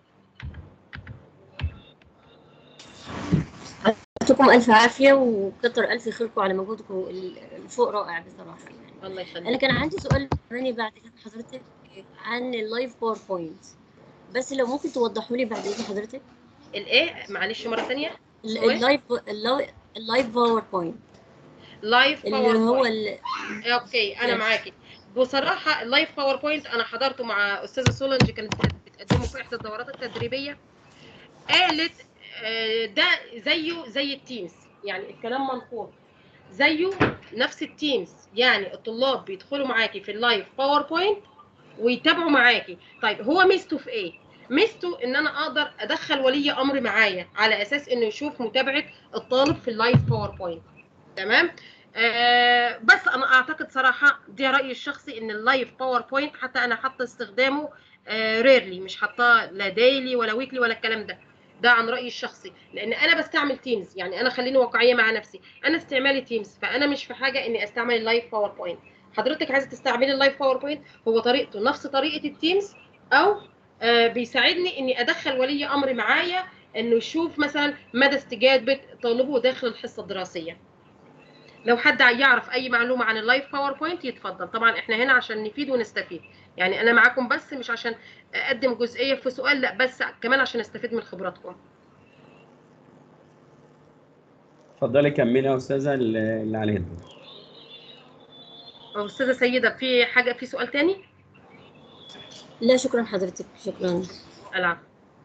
E: يعطيكم ألف عافية وكتر ألف خيركم على مجهودكم الفوق رائع بصراحة يعني
G: الله يخليك
E: أنا كان عندي سؤال ثاني بعد كده حضرتك عن اللايف باوربوينت بس لو ممكن توضحوا لي بعد إذن حضرتك
G: الايه معلش مره ثانيه
E: ال-
G: سؤال
E: اللايف اللايف- اللايف باوربوينت
G: لايف
E: اللي
G: باوربوينت
E: هو ال...
G: اوكي انا
E: Yes.
G: معاكي بصراحه اللايف باوربوينت انا حضرته مع استاذه سولنج كانت بتقدمه في احدى الدورات التدريبيه قالت آه، ده زيه زي التيمز يعني الكلام منقول زيه نفس التيمز يعني الطلاب بيدخلوا معاكي في اللايف باوربوينت ويتابعوا معاكي طيب هو ميزته في ايه ميزته ان انا اقدر ادخل ولي امر معايا على اساس انه يشوف متابعه الطالب في اللايف باوربوينت تمام آه بس انا اعتقد صراحه دي رايي الشخصي ان اللايف باوربوينت حتى انا حاطه استخدامه آه ريرلي مش حاطاه لا ديلي ولا ويكلي ولا الكلام ده ده عن رايي الشخصي لان انا بستعمل تيمز يعني انا خليني واقعيه مع نفسي انا استعمالي تيمز فانا مش في حاجه اني استعمل اللايف باوربوينت حضرتك عايزه تستعملي اللايف باوربوينت هو طريقته نفس طريقه التيمز او آه بيساعدني اني ادخل ولي امر معايا انه يشوف مثلا مدى استجابه طالبه داخل الحصه الدراسيه لو حد يعرف اي معلومه عن اللايف باوربوينت يتفضل طبعا احنا هنا عشان نفيد ونستفيد يعني انا معاكم بس مش عشان اقدم جزئيه في سؤال لا بس كمان عشان استفيد من خبراتكم
A: اتفضلي كملي يا استاذه اللي اللي عليها الدور
G: استاذه سيده في حاجه في سؤال تاني
E: لا شكرا حضرتك شكرا
G: العفو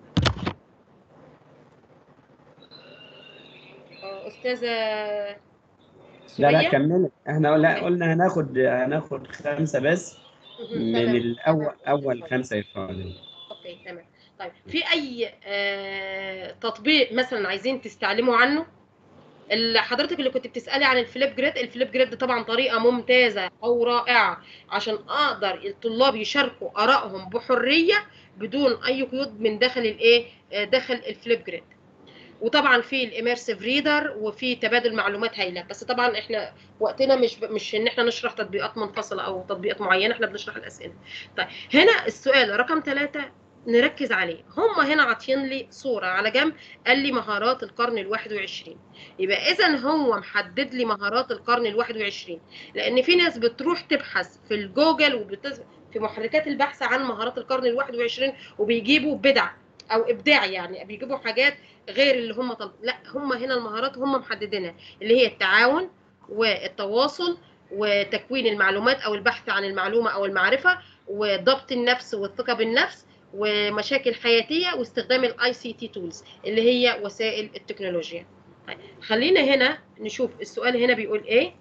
G: آه، استاذه
A: لا لا
G: سوريا؟
A: كملي احنا لا قلنا هناخد هناخد خمسه بس من
G: تمام.
A: الاول اول خمسه يرفعوا ايديهم
G: اوكي تمام طيب في اي آه تطبيق مثلا عايزين تستعلموا عنه اللي حضرتك اللي كنت بتسالي عن الفليب جريد الفليب جريد ده طبعا طريقه ممتازه او رائعه عشان اقدر الطلاب يشاركوا ارائهم بحريه بدون اي قيود من داخل الايه آه، داخل الفليب جريد وطبعا في الاميرسيف ريدر وفي تبادل معلومات هايله بس طبعا احنا وقتنا مش مش ان احنا نشرح تطبيقات منفصله او تطبيقات معينه احنا بنشرح الاسئله طيب هنا السؤال رقم ثلاثة نركز عليه هم هنا عاطين لي صوره على جنب قال لي مهارات القرن الواحد وعشرين يبقى اذا هو محدد لي مهارات القرن الواحد وعشرين لان في ناس بتروح تبحث في الجوجل وبتز... في محركات البحث عن مهارات القرن الواحد وعشرين وبيجيبوا بدع او ابداع يعني بيجيبوا حاجات غير اللي هم طلب لا هم هنا المهارات هم محددينها اللي هي التعاون والتواصل وتكوين المعلومات او البحث عن المعلومه او المعرفه وضبط النفس والثقه بالنفس ومشاكل حياتيه واستخدام الاي سي تي تولز اللي هي وسائل التكنولوجيا طيب خلينا هنا نشوف السؤال هنا بيقول ايه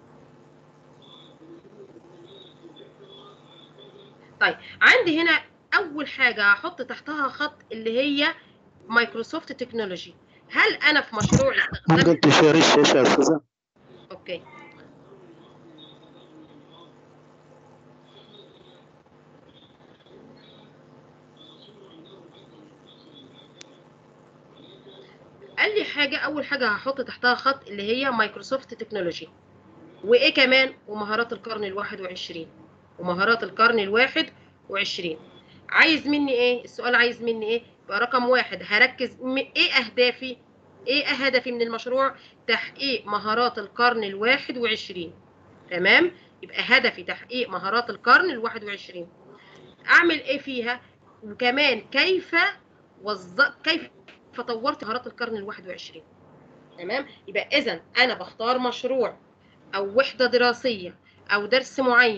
G: طيب عندي هنا اول حاجه هحط تحتها خط اللي هي مايكروسوفت تكنولوجي هل انا في مشروع استخدام
C: ممكن تشير الشاشة يا أستاذة
G: اوكي قال لي حاجه اول حاجه هحط تحتها خط اللي هي مايكروسوفت تكنولوجي وايه كمان ومهارات القرن الواحد وعشرين ومهارات القرن الواحد وعشرين عايز مني ايه السؤال عايز مني ايه يبقى رقم واحد هركز م- ايه اهدافي ايه هدفي من المشروع تحقيق مهارات القرن الواحد وعشرين تمام يبقى هدفي تحقيق مهارات القرن الواحد وعشرين اعمل ايه فيها وكمان كيف وظ... كيف طورت مهارات القرن الواحد وعشرين تمام يبقى اذا انا بختار مشروع او وحده دراسيه او درس معين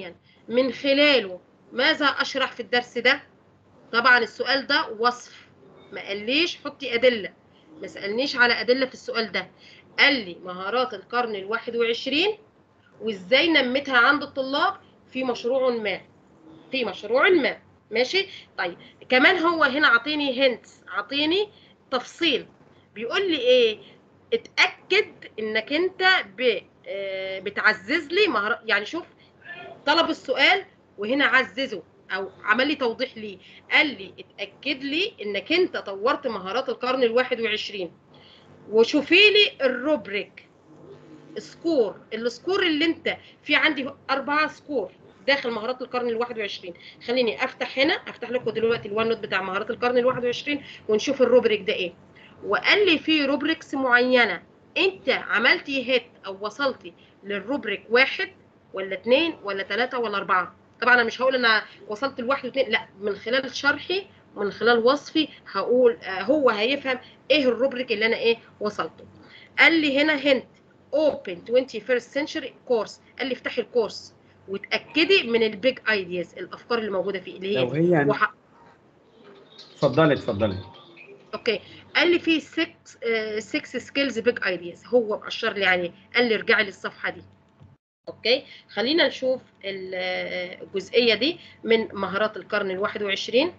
G: من خلاله ماذا اشرح في الدرس ده طبعا السؤال ده وصف ما قاليش حطي ادله ما سالنيش على ادله في السؤال ده قال لي مهارات القرن الواحد وعشرين وازاي نمتها عند الطلاب في مشروع ما في مشروع ما ماشي طيب كمان هو هنا عطيني هنت عطيني تفصيل بيقول لي ايه اتاكد انك انت ب آه، بتعزز لي مهارات يعني شوف طلب السؤال وهنا عززه او عمل لي توضيح ليه قال لي اتاكد لي انك انت طورت مهارات القرن الواحد وعشرين وشوفي لي الروبريك سكور السكور اللي انت في عندي أربعة سكور داخل مهارات القرن الواحد وعشرين خليني افتح هنا افتح لكم دلوقتي الوان نوت بتاع مهارات القرن الواحد وعشرين ونشوف الروبريك ده ايه وقال لي في روبريكس معينه انت عملتي هيت او وصلتي للروبريك واحد ولا اتنين ولا تلاته ولا اربعه طبعا انا مش هقول انا وصلت لواحد واثنين لا من خلال شرحي من خلال وصفي هقول آه، هو هيفهم ايه الروبريك اللي انا ايه وصلته قال لي هنا هنت open 21st century course قال لي افتحي الكورس وتاكدي من البيج ايدياز الافكار اللي موجوده فيه اللي هي
A: لو هي يعني-
G: وح...
A: اتفضلي اتفضلي
G: اوكي قال لي في 6 6 سكيلز بيج ايدياز هو مأشر لي عليه قال لي ارجعي للصفحه دي اوكي خلينا نشوف ال- آه، الجزئيه دي من مهارات القرن الواحد وعشرين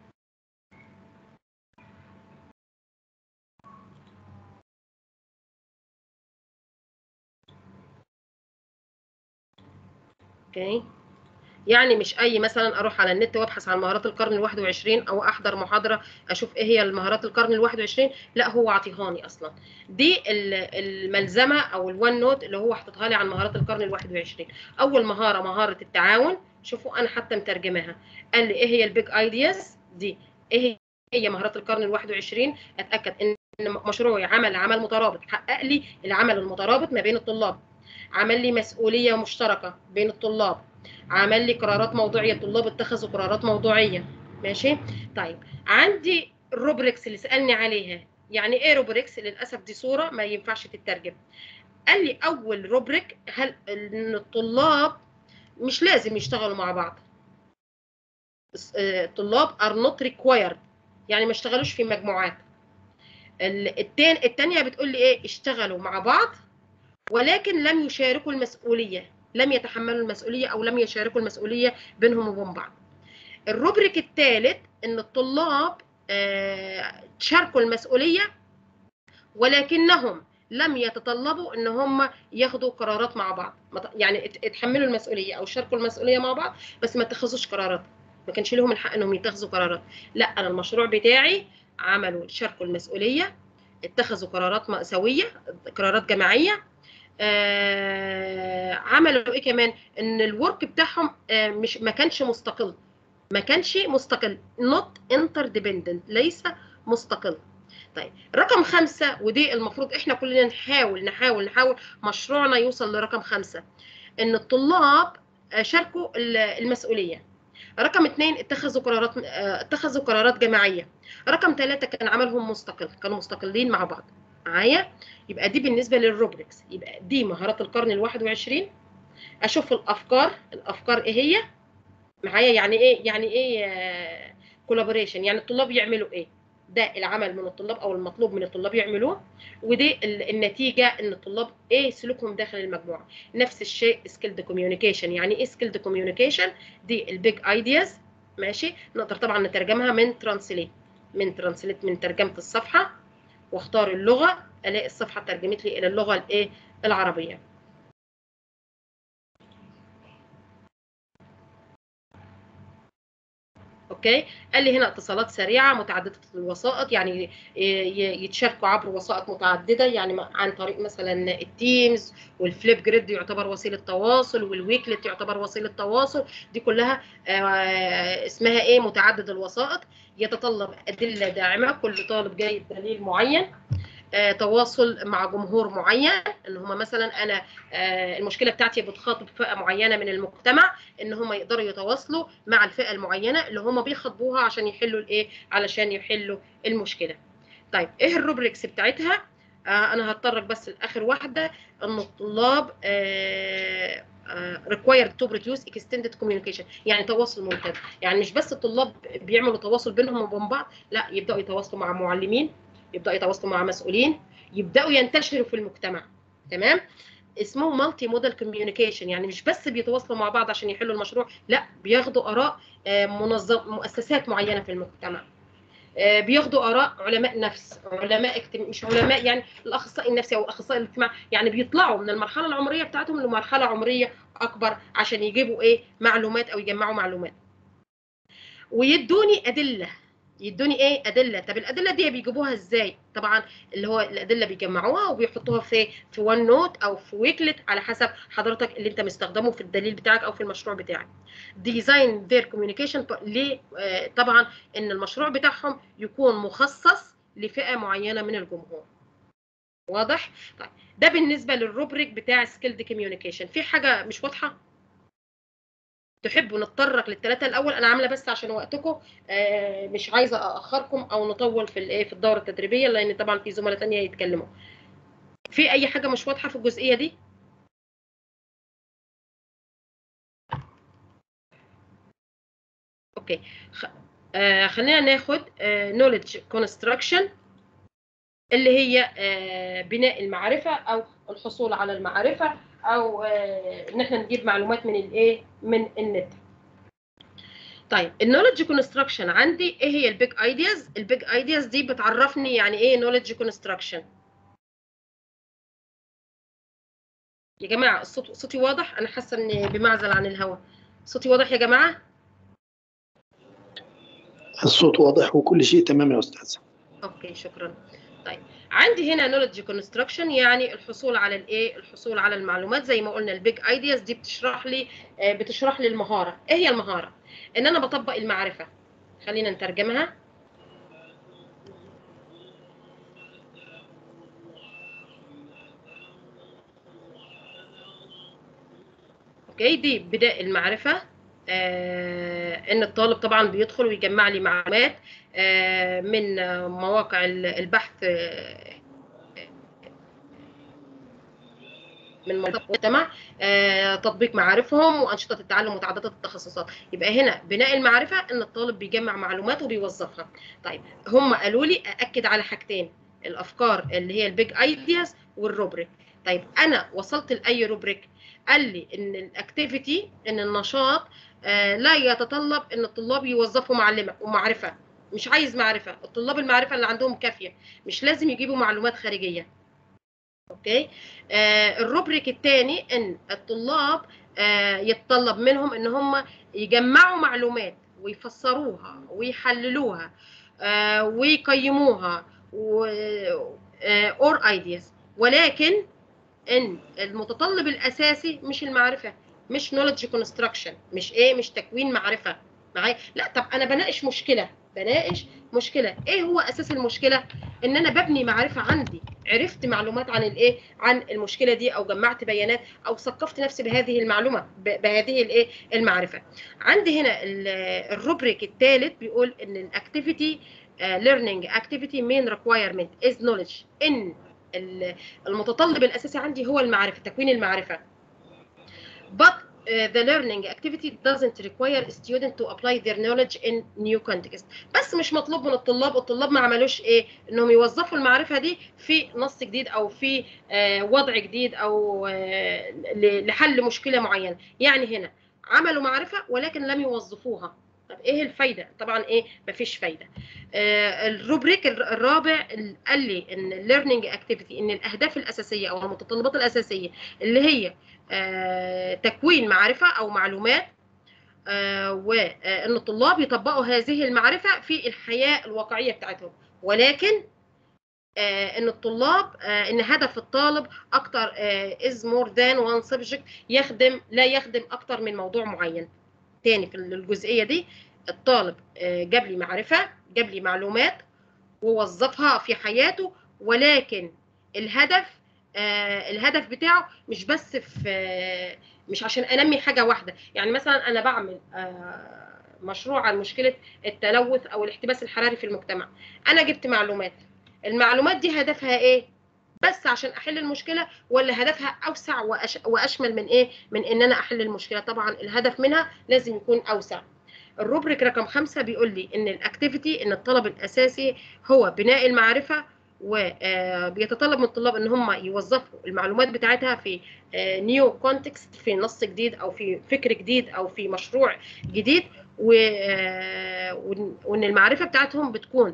G: اوكي يعني مش اي مثلا اروح على النت وابحث عن مهارات القرن الواحد وعشرين او احضر محاضره اشوف ايه هي المهارات القرن الواحد وعشرين لا هو عطيهاني اصلا دي ال- الملزمه او الوان نوت اللي هو حاططها لي عن مهارات القرن الواحد وعشرين اول مهاره مهاره التعاون شوفوا انا حتى مترجماها قال لي ايه هي البيج ايدياز دي ايه هي مهارات القرن الواحد وعشرين اتاكد ان إن مشروعي عمل عمل مترابط حقق لي العمل المترابط ما بين الطلاب عمل لي مسؤوليه مشتركه بين الطلاب عمل لي قرارات موضوعيه الطلاب اتخذوا قرارات موضوعيه ماشي طيب عندي الروبريكس اللي سالني عليها يعني ايه روبريكس للاسف دي صوره ما ينفعش تترجم قال لي اول روبريك هل ان الطلاب مش لازم يشتغلوا مع بعض الس- آه، الطلاب are not required يعني ما اشتغلوش في مجموعات ال- التان التانية بتقول لي ايه اشتغلوا مع بعض ولكن لم يشاركوا المسؤولية لم يتحملوا المسؤولية أو لم يشاركوا المسؤولية بينهم وبين بعض الروبريك الثالث إن الطلاب آه، شاركوا المسؤولية ولكنهم لم يتطلبوا ان هم ياخدوا قرارات مع بعض ما ت- يعني ات- اتحملوا المسؤوليه او شاركوا المسؤوليه مع بعض بس ما اتخذوش قرارات ما كانش لهم الحق انهم يتخذوا قرارات لا انا المشروع بتاعي عملوا شاركوا المسؤوليه اتخذوا قرارات مأساويه قرارات جماعيه آه عملوا ايه كمان ان الورك بتاعهم آه مش ما كانش مستقل ما كانش مستقل not interdependent ليس مستقل طيب رقم خمسة ودي المفروض احنا كلنا نحاول نحاول نحاول مشروعنا يوصل لرقم خمسة ان الطلاب آه، شاركوا ال- المسؤولية رقم اثنين اتخذوا قرارات آه، اتخذوا قرارات جماعية رقم ثلاثة كان عملهم مستقل كانوا مستقلين مع بعض معايا يبقى دي بالنسبة للروبريكس يبقى دي مهارات القرن الواحد وعشرين اشوف الافكار الافكار ايه هي معايا يعني ايه يعني ايه كولابوريشن يعني الطلاب يعملوا ايه ده العمل من الطلاب او المطلوب من الطلاب يعملوه ودي ال- النتيجه ان الطلاب ايه سلوكهم داخل المجموعه نفس الشيء سكيلد كوميونيكيشن يعني ايه سكيلد كوميونيكيشن دي البيج ايدياز ماشي نقدر طبعا نترجمها من ترانسليت من ترانسليت من ترجمه الصفحه واختار اللغه الاقي الصفحه ترجمت لي الى اللغه الايه العربيه اوكي قال لي هنا اتصالات سريعه متعدده الوسائط يعني ي- ي- يتشاركوا عبر وسائط متعدده يعني م- عن طريق مثلا التيمز والفليب جريد يعتبر وسيله تواصل والويكلت يعتبر وسيله تواصل دي كلها آه، اسمها ايه متعدد الوسائط يتطلب ادله داعمه كل طالب جاي بدليل معين آه، تواصل مع جمهور معين ان هم مثلا انا آه، المشكله بتاعتي بتخاطب فئه معينه من المجتمع ان هم يقدروا يتواصلوا مع الفئه المعينه اللي هم بيخاطبوها عشان يحلوا الايه علشان يحلوا المشكله طيب ايه الروبريكس بتاعتها آه انا هتطرق بس لاخر واحده ان الطلاب ريكوايرد تو بروديوس اكستندد كوميونيكيشن يعني تواصل ممتد يعني مش بس الطلاب بيعملوا تواصل بينهم وبين بعض لا يبداوا يتواصلوا مع معلمين يبداوا يتواصلوا مع مسؤولين يبداوا ينتشروا في المجتمع تمام اسمه مالتي موديل كوميونيكيشن يعني مش بس بيتواصلوا مع بعض عشان يحلوا المشروع لا بياخدوا اراء آه، منظم مؤسسات معينه في المجتمع آه، بياخدوا اراء علماء نفس علماء اجتماع مش علماء يعني الاخصائي النفسي او اخصائي الاجتماع يعني بيطلعوا من المرحله العمريه بتاعتهم لمرحله عمريه اكبر عشان يجيبوا ايه معلومات او يجمعوا معلومات ويدوني ادله يدوني ايه ادله طب الادله دي بيجيبوها ازاي طبعا اللي هو الادله بيجمعوها وبيحطوها في في وان نوت او في ويكلت على حسب حضرتك اللي انت مستخدمه في الدليل بتاعك او في المشروع بتاعك ديزاين ذير كوميونيكيشن ليه آه، طبعا ان المشروع بتاعهم يكون مخصص لفئه معينه من الجمهور واضح طيب ده بالنسبه للروبريك بتاع سكيلد كوميونيكيشن في حاجه مش واضحه تحبوا نتطرق للثلاثه الاول انا عامله بس عشان وقتكم آه، مش عايزه اخركم او نطول في الايه في الدوره التدريبيه لان طبعا في زملاء تانية يتكلموا في اي حاجه مش واضحه في الجزئيه دي اوكي خ... آه خلينا ناخد نوليدج كونستراكشن اللي هي آه بناء المعرفه او الحصول على المعرفه او آه ان احنا نجيب معلومات من الايه من النت طيب النولج كونستراكشن عندي ايه هي البيج ايدياز البيج ايدياز دي بتعرفني يعني ايه نولج كونستراكشن يا جماعه الصوت صوتي واضح انا حاسه اني بمعزل عن الهواء صوتي واضح يا جماعه
C: الصوت واضح وكل شيء تمام يا استاذ
G: اوكي شكرا طيب عندي هنا نولج كونستراكشن يعني الحصول على الايه الحصول على المعلومات زي ما قلنا البيج ايدياز دي بتشرح لي آه، بتشرح لي المهاره ايه هي المهاره ان انا بطبق المعرفه خلينا نترجمها اوكي دي بداء المعرفه آه ان الطالب طبعا بيدخل ويجمع لي معلومات آه من آه، مواقع ال- البحث آه، من منطقه المجتمع آه، تطبيق معارفهم وانشطه التعلم متعدده التخصصات يبقى هنا بناء المعرفه ان الطالب بيجمع معلومات وبيوظفها طيب هم قالوا لي اكد على حاجتين الافكار اللي هي البيج ايدياز والروبريك طيب انا وصلت لاي روبريك قال لي ان الاكتيفيتي ان النشاط آه، لا يتطلب ان الطلاب يوظفوا معلمه ومعرفه مش عايز معرفه الطلاب المعرفه اللي عندهم كافيه مش لازم يجيبوا معلومات خارجيه اوكي آه الروبريك الثاني ان الطلاب آه يتطلب منهم ان هم يجمعوا معلومات ويفسروها ويحللوها آه ويقيموها و اور ايدياز ولكن ان المتطلب الاساسي مش المعرفه مش نولج كونستراكشن مش ايه مش تكوين معرفه معايا لا طب انا بناقش مشكله بناقش مشكله ايه هو اساس المشكله ان انا ببني معرفه عندي عرفت معلومات عن الايه عن المشكله دي او جمعت بيانات او ثقفت نفسي بهذه المعلومه ب- بهذه الايه المعرفه عندي هنا ال- الروبريك الثالث بيقول ان الاكتيفيتي ليرنينج اكتيفيتي مين ريكوايرمنت از نوليدج ان ال- المتطلب الاساسي عندي هو المعرفه تكوين المعرفه but uh, the learning activity doesn't require a student to apply their knowledge in new context بس مش مطلوب من الطلاب الطلاب ما عملوش ايه انهم يوظفوا المعرفه دي في نص جديد او في آه وضع جديد او آه ل- لحل مشكله معينه يعني هنا عملوا معرفه ولكن لم يوظفوها طب ايه الفايده طبعا ايه مفيش فايده آه الروبريك الر- الرابع ال- قال لي ان الليرنينج اكتيفيتي ان الاهداف الاساسيه او المتطلبات الاساسيه اللي هي آه، تكوين معرفة أو معلومات آه، وأن الطلاب يطبقوا هذه المعرفة في الحياة الواقعية بتاعتهم ولكن آه، ان الطلاب آه، ان هدف الطالب اكتر از مور ذان وان سبجكت يخدم لا يخدم اكتر من موضوع معين تاني في الجزئيه دي الطالب آه، جاب لي معرفه جاب لي معلومات ووظفها في حياته ولكن الهدف آه الهدف بتاعه مش بس في آه مش عشان انمي حاجه واحده يعني مثلا انا بعمل آه مشروع عن مشكله التلوث او الاحتباس الحراري في المجتمع انا جبت معلومات المعلومات دي هدفها ايه بس عشان احل المشكله ولا هدفها اوسع وأش... واشمل من ايه من ان انا احل المشكله طبعا الهدف منها لازم يكون اوسع الروبريك رقم خمسة بيقول لي ان الاكتيفيتي ان الطلب الاساسي هو بناء المعرفه وبيتطلب من الطلاب ان هم يوظفوا المعلومات بتاعتها في نيو كونتكست في نص جديد او في فكر جديد او في مشروع جديد و- آه، وإن- وان المعرفه بتاعتهم بتكون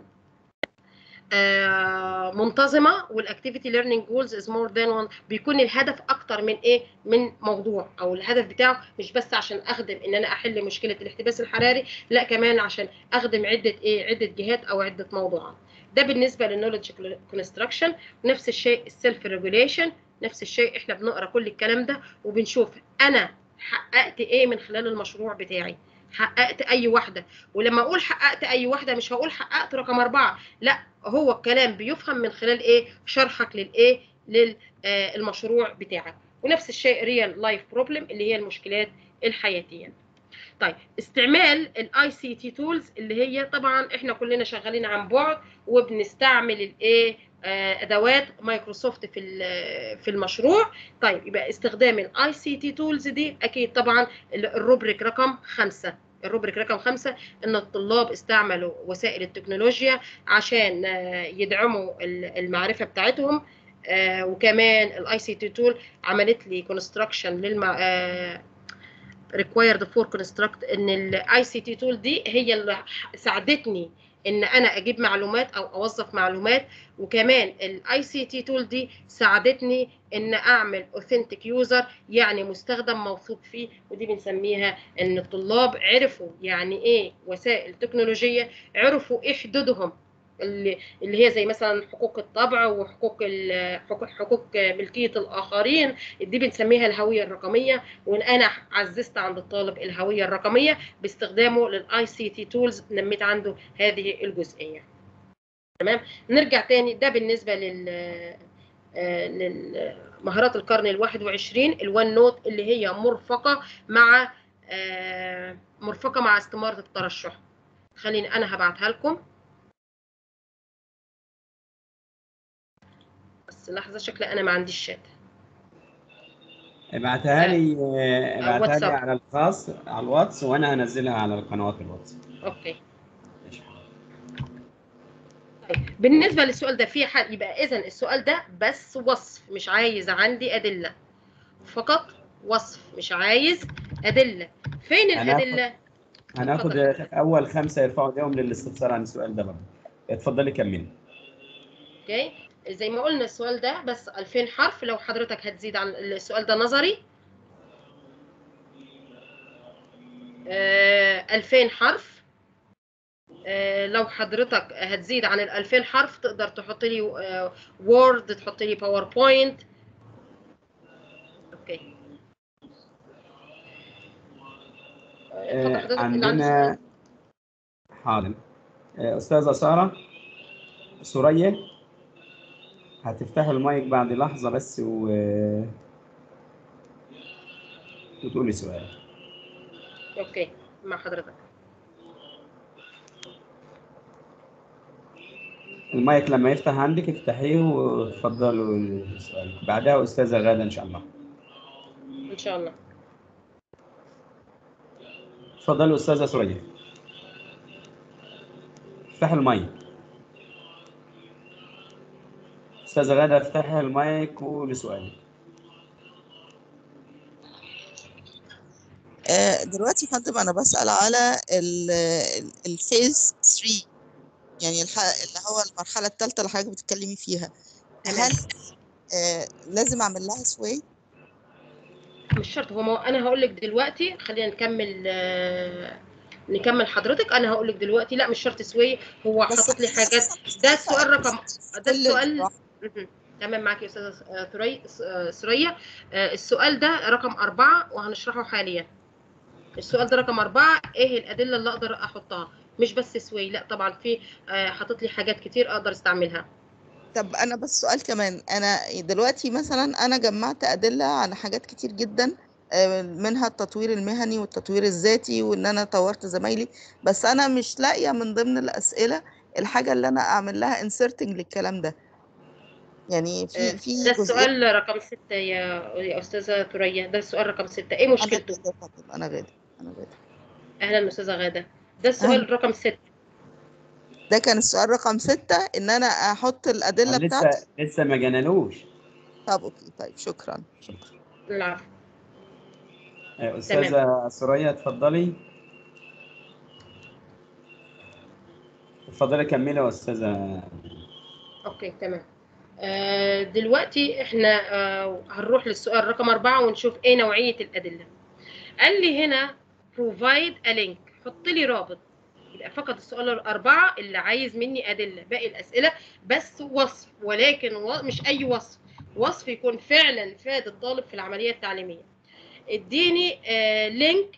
G: آه، منتظمه والاكتيفيتي ليرنينج جولز از مور ذان وان بيكون الهدف اكتر من ايه من موضوع او الهدف بتاعه مش بس عشان اخدم ان انا احل مشكله الاحتباس الحراري لا كمان عشان اخدم عده ايه عده جهات او عده موضوعات ده بالنسبه للنولج كونستراكشن نفس الشيء السيلف ريجوليشن نفس الشيء احنا بنقرا كل الكلام ده وبنشوف انا حققت ايه من خلال المشروع بتاعي حققت اي واحده ولما اقول حققت اي واحده مش هقول حققت رقم اربعه لا هو الكلام بيفهم من خلال ايه شرحك للايه للمشروع بتاعك ونفس الشيء ريال لايف بروبلم اللي هي المشكلات الحياتيه طيب استعمال الاي سي تي تولز اللي هي طبعا احنا كلنا شغالين عن بعد وبنستعمل الايه آه، ادوات مايكروسوفت في ال- في المشروع طيب يبقى استخدام الاي سي تي تولز دي اكيد طبعا ال- الروبريك رقم خمسة الروبريك رقم خمسة ان الطلاب استعملوا وسائل التكنولوجيا عشان آه، يدعموا ال- المعرفه بتاعتهم آه، وكمان الاي سي تي تول عملت لي كونستراكشن للمع آه، required for construct ان الاي سي تي تول دي هي اللي ساعدتني ان انا اجيب معلومات او اوظف معلومات وكمان الاي سي تي تول دي ساعدتني ان اعمل اوثنتيك يوزر يعني مستخدم موثوق فيه ودي بنسميها ان الطلاب عرفوا يعني ايه وسائل تكنولوجيه عرفوا ايه حدودهم اللي اللي هي زي مثلا حقوق الطبع وحقوق ال- حقوق حقوق ملكيه الاخرين دي بنسميها الهويه الرقميه وان انا عززت عند الطالب الهويه الرقميه باستخدامه للاي سي تي تولز نميت عنده هذه الجزئيه تمام نرجع تاني ده بالنسبه لل آه، للمهارات القرن الواحد وعشرين الوان نوت اللي هي مرفقه مع آه، مرفقه مع استماره الترشح خليني انا هبعتها لكم بس لحظه شكلها انا ما عنديش شات
A: ابعتها لي ابعتها لي
G: واتساب.
A: على الخاص على الواتس وانا هنزلها على القنوات الواتس
G: اوكي طيب بالنسبه للسؤال ده في حد يبقى اذا السؤال ده بس وصف مش عايز عندي ادله فقط وصف مش عايز ادله فين
A: هناخد-
G: الادله
A: هناخد اول خمسه يرفعوا ايديهم للاستفسار عن السؤال ده برضه اتفضلي كملي
G: اوكي زي ما قلنا السؤال ده بس 2000 حرف لو حضرتك هتزيد عن السؤال ده نظري آه 2000 حرف آه لو حضرتك هتزيد عن ال 2000 حرف تقدر تحط لي آه وورد تحط لي باوربوينت اوكي اتفضل
A: آه،
G: حضرتك اللي عنده سؤال.
A: عندنا حاضر آه، استاذه ساره سوريا هتفتحوا المايك بعد لحظه بس و وتقولي سؤال
G: اوكي مع حضرتك
A: المايك لما يفتح عندك افتحيه وتفضلوا السؤال بعدها استاذه غاده ان شاء الله
G: ان شاء الله
A: اتفضلوا استاذه سوريا افتحي المايك استاذه غاده افتحي المايك وقولي سؤالك
Q: آه، دلوقتي يا فندم انا بسأل على الفيز 3 يعني الح- اللي هو المرحلة الثالثة اللي حضرتك بتتكلمي فيها هل آه، لازم اعمل لها سوي
G: مش شرط هو ما انا هقول لك دلوقتي خلينا نكمل آه، نكمل حضرتك انا هقول لك دلوقتي لا مش شرط سوي هو
Q: بس
G: حاطط لي حاجات ده السؤال رقم ده السؤال مهم. تمام معاك يا استاذه آه، ثري آه، ثريا آه، السؤال ده رقم أربعة وهنشرحه حاليا السؤال ده رقم أربعة ايه الأدلة اللي أقدر أحطها مش بس سوي لا طبعا في آه، حاطط لي حاجات كتير أقدر استعملها
Q: طب انا بس سؤال كمان انا دلوقتي مثلا انا جمعت ادله على حاجات كتير جدا آه، منها التطوير المهني والتطوير الذاتي وان انا طورت زمايلي بس انا مش لاقيه من ضمن الاسئله الحاجه اللي انا اعمل لها انسرتنج للكلام ده يعني في
G: آه،
Q: في
G: ده
Q: جزئيه
G: السؤال رقم ستة يا يا أستاذة ثريا ده السؤال رقم ستة إيه
Q: انا
G: مشكلته؟
Q: غاده يا فندم انا غاده انا غاده
G: أهلا أستاذة غادة ده السؤال
Q: أهلا.
G: رقم ستة
Q: ده كان السؤال رقم ستة ان انا احط الادله
A: لسه
Q: بتاعتي
A: لسه ما جنالوش
Q: طب اوكي طيب شكرا شكرا
G: العفو
A: آه، استاذه سوريا اتفضلي اتفضلي كملي يا استاذه
G: أوكي تمام آه، دلوقتي إحنا آه، هنروح للسؤال رقم أربعة ونشوف إيه نوعية الأدلة قال لي هنا provide a link حط لي رابط يبقى فقط السؤال الأربعة اللي عايز مني أدلة باقي الأسئلة بس وصف ولكن و... مش أي وصف وصف يكون فعلا فاد الطالب في العملية التعليمية اديني آه لينك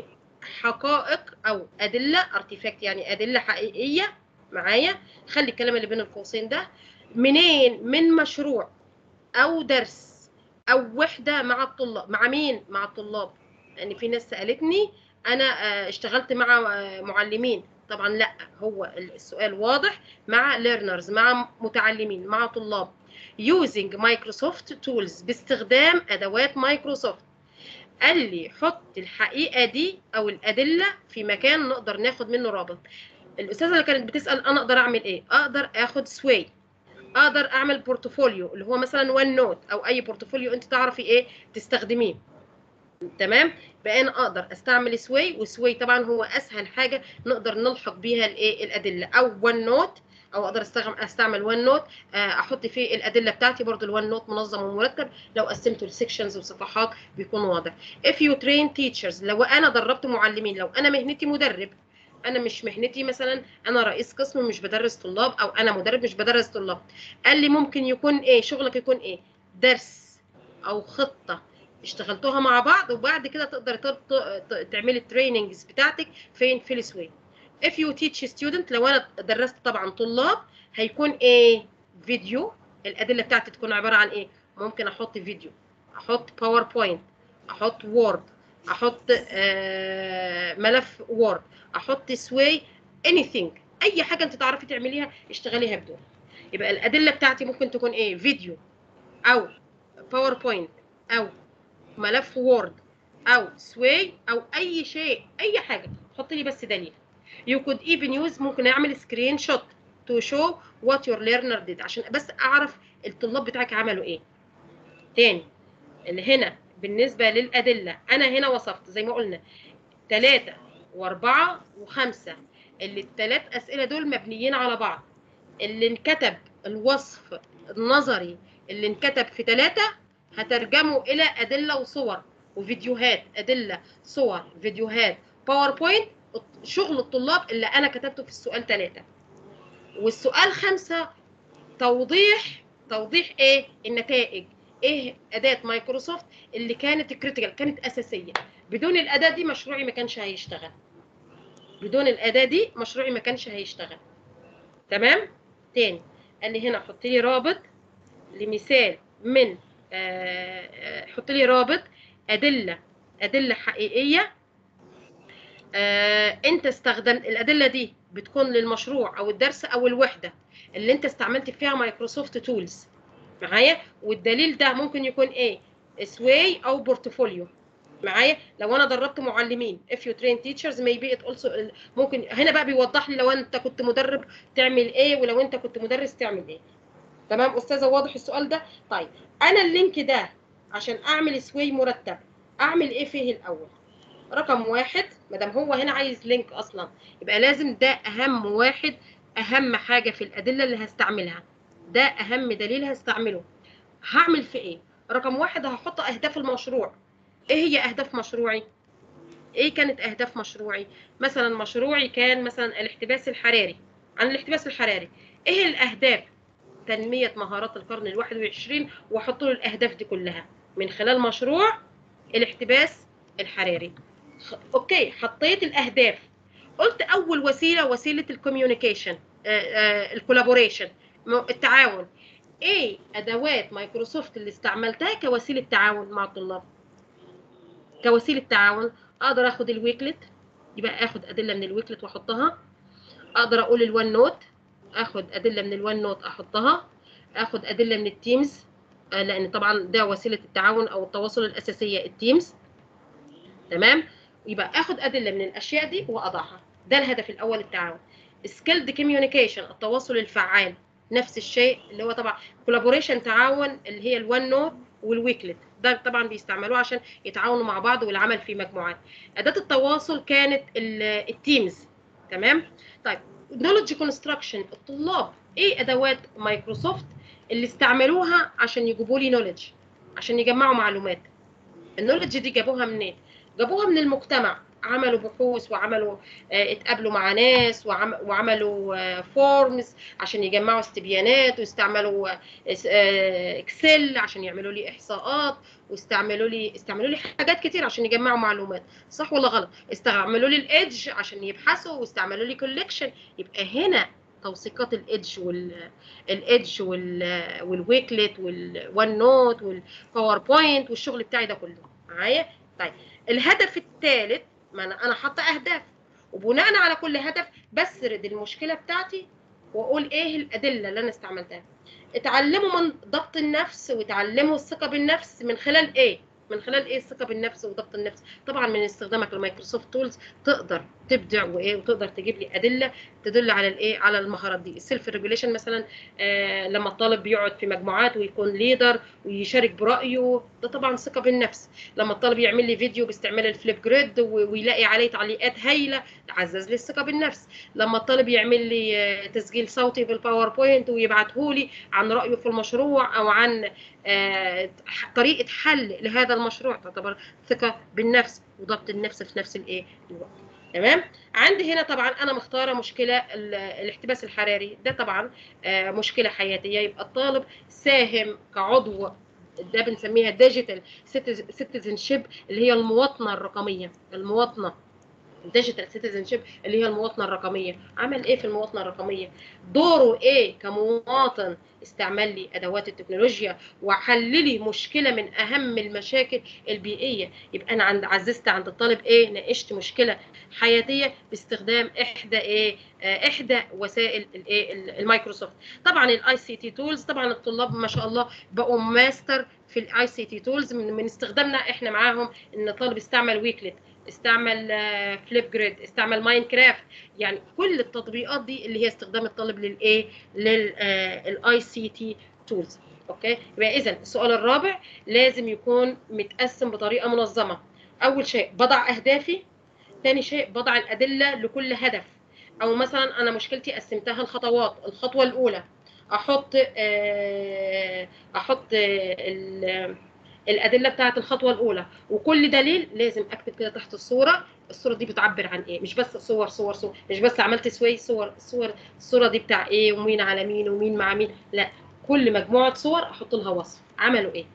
G: لحقائق أو أدلة ارتيفاكت يعني أدلة حقيقية معايا خلي الكلام اللي بين القوسين ده منين من مشروع أو درس أو وحدة مع الطلاب مع مين مع الطلاب لأن يعني في ناس سألتني انا آه، اشتغلت مع آه، معلمين طبعا لا هو السؤال واضح مع ليرنرز مع متعلمين مع طلاب using مايكروسوفت تولز باستخدام ادوات مايكروسوفت قال لي حط الحقيقه دي او الادله في مكان نقدر ناخد منه رابط الاستاذه اللي كانت بتسال انا اقدر اعمل ايه اقدر اخد سواي اقدر اعمل بورتفوليو اللي هو مثلا وان نوت او اي بورتفوليو انت تعرفي ايه تستخدميه تمام بقى انا اقدر استعمل سواي وسواي طبعا هو اسهل حاجه نقدر نلحق بيها الايه الادله او ون نوت او اقدر استخدم استعمل ون نوت احط فيه الادله بتاعتي برضو الون نوت منظم ومرتب لو قسمته لسكشنز وصفحات بيكون واضح if you train teachers لو انا دربت معلمين لو انا مهنتي مدرب انا مش مهنتي مثلا انا رئيس قسم مش بدرس طلاب او انا مدرب مش بدرس طلاب قال لي ممكن يكون ايه شغلك يكون ايه درس او خطه اشتغلتوها مع بعض وبعد كده تقدر تعملي التريننجز بتاعتك فين في السوي if you teach student لو انا درست طبعا طلاب هيكون ايه فيديو الادله بتاعتي تكون عباره عن ايه ممكن احط فيديو احط باوربوينت احط وورد احط آه ملف وورد احط سوي anything اي حاجه انت تعرفي تعمليها اشتغليها بدون يبقى الادله بتاعتي ممكن تكون ايه فيديو او باوربوينت او ملف وورد او سواي او اي شيء اي حاجه حط لي بس دليل you could even use ممكن اعمل سكرين شوت to show what your learner did عشان بس اعرف الطلاب بتاعك عملوا ايه تاني اللي هنا بالنسبه للادله انا هنا وصفت زي ما قلنا ثلاثة وأربعة وخمسة اللي الثلاث أسئلة دول مبنيين على بعض اللي انكتب الوصف النظري اللي انكتب في ثلاثة هترجمه إلى أدلة وصور وفيديوهات أدلة صور فيديوهات باوربوينت شغل الطلاب اللي أنا كتبته في السؤال ثلاثة والسؤال خمسة توضيح توضيح إيه النتائج إيه أداة مايكروسوفت اللي كانت كريتيكال كانت أساسية بدون الأداة دي مشروعي ما كانش هيشتغل بدون الأداة دي مشروعي ما كانش هيشتغل تمام تاني قال لي هنا حط لي رابط لمثال من حط لي رابط ادله ادله حقيقيه آه انت استخدم الادله دي بتكون للمشروع او الدرس او الوحده اللي انت استعملت فيها مايكروسوفت تولز معايا والدليل ده ممكن يكون ايه سواي او بورتفوليو معايا لو انا دربت معلمين if you train teachers maybe it also ممكن هنا بقى بيوضح لي لو انت كنت مدرب تعمل ايه ولو انت كنت مدرس تعمل ايه تمام استاذه واضح السؤال ده طيب انا اللينك ده عشان اعمل سوي مرتب اعمل ايه فيه الاول رقم واحد ما دام هو هنا عايز لينك اصلا يبقى لازم ده اهم واحد اهم حاجه في الادله اللي هستعملها ده اهم دليل هستعمله هعمل في ايه رقم واحد هحط اهداف المشروع ايه هي اهداف مشروعي ايه كانت اهداف مشروعي مثلا مشروعي كان مثلا الاحتباس الحراري عن الاحتباس الحراري ايه الاهداف تنميه مهارات القرن الواحد وعشرين واحط له الاهداف دي كلها من خلال مشروع الاحتباس الحراري اوكي حطيت الاهداف قلت اول وسيله وسيله الكوميونيكيشن الكولابوريشن التعاون ايه ادوات مايكروسوفت اللي استعملتها كوسيله تعاون مع الطلاب كوسيله تعاون اقدر اخد الويكلت يبقى اخد ادله من الويكلت واحطها اقدر اقول الوان نوت اخد ادله من الوان نوت احطها اخد ادله من التيمز آه، لان طبعا ده وسيله التعاون او التواصل الاساسيه التيمز تمام يبقى اخد ادله من الاشياء دي واضعها ده الهدف الاول التعاون سكيلد كوميونيكيشن التواصل الفعال نفس الشيء اللي هو طبعا كولابوريشن تعاون اللي هي الوان نوت والويكلت ده طبعا بيستعملوه عشان يتعاونوا مع بعض والعمل في مجموعات اداه التواصل كانت ال- التيمز تمام طيب نولج كونستراكشن الطلاب ايه ادوات مايكروسوفت اللي استعملوها عشان يجيبوا لي نولج عشان يجمعوا معلومات النولج دي جابوها منين جابوها من المجتمع عملوا بحوث وعملوا آه، اتقابلوا مع ناس وعم وعملوا فورمز عشان يجمعوا استبيانات واستعملوا آه، اس- آه، اكسل عشان يعملوا لي احصاءات واستعملوا لي استعملوا لي حاجات كتير عشان يجمعوا معلومات صح ولا غلط استعملوا لي الايدج عشان يبحثوا واستعملوا لي كولكشن يبقى هنا توثيقات الايدج وال الايدج وال والويكلت والون نوت والباوربوينت والشغل بتاعي ده كله معايا طيب الهدف الثالث ما انا انا حاطه اهداف وبناء على كل هدف بسرد المشكله بتاعتي واقول ايه الادله اللي انا استعملتها اتعلموا من ضبط النفس وتعلموا الثقه بالنفس من خلال ايه من خلال ايه الثقه بالنفس وضبط النفس طبعا من استخدامك لمايكروسوفت تولز تقدر تبدع وايه وتقدر تجيب لي ادله تدل على الايه على المهارات دي السيلف ريجوليشن مثلا آه لما الطالب بيقعد في مجموعات ويكون ليدر ويشارك برايه ده طبعا ثقه بالنفس لما الطالب يعمل لي فيديو باستعمال الفليب جريد و- ويلاقي عليه تعليقات هايله عزز لي الثقه بالنفس لما الطالب يعمل لي آه، تسجيل صوتي بالباوربوينت ويبعته لي عن رايه في المشروع او عن آه، ح- طريقه حل لهذا المشروع تعتبر ثقه بالنفس وضبط النفس في نفس الايه الوقت تمام عندي هنا طبعا انا مختاره مشكله ال- الاحتباس الحراري ده طبعا آه، مشكله حياتيه يبقى الطالب ساهم كعضو ده بنسميها ديجيتال سيتيزن شيب اللي هي المواطنه الرقميه المواطنه ديجيتال سيتيزن شيب اللي هي المواطنه الرقميه عمل ايه في المواطنه الرقميه دوره ايه كمواطن استعمل لي ادوات التكنولوجيا وحل لي مشكله من اهم المشاكل البيئيه يبقى انا عند عززت عند الطالب ايه ناقشت مشكله حياتيه باستخدام احدى ايه آه، احدى وسائل الايه ال- المايكروسوفت طبعا الاي سي تي تولز طبعا الطلاب ما شاء الله بقوا ماستر في الاي سي تي تولز من, من استخدامنا احنا معاهم ان الطالب استعمل ويكلت استعمل فليب جريد استعمل ماينكرافت يعني كل التطبيقات دي اللي هي استخدام الطالب للايه للاي سي تي تولز اوكي يبقى اذا السؤال الرابع لازم يكون متقسم بطريقه منظمه اول شيء بضع اهدافي ثاني شيء بضع الادله لكل هدف او مثلا انا مشكلتي قسمتها الخطوات الخطوه الاولى احط آه، احط آه، ال- الادله بتاعه الخطوه الاولى وكل دليل لازم اكتب كده تحت الصوره الصوره دي بتعبر عن ايه مش بس صور صور صور مش بس عملت سوي صور صور الصوره دي بتاع ايه ومين على مين ومين مع مين لا كل مجموعه صور احط لها وصف عملوا ايه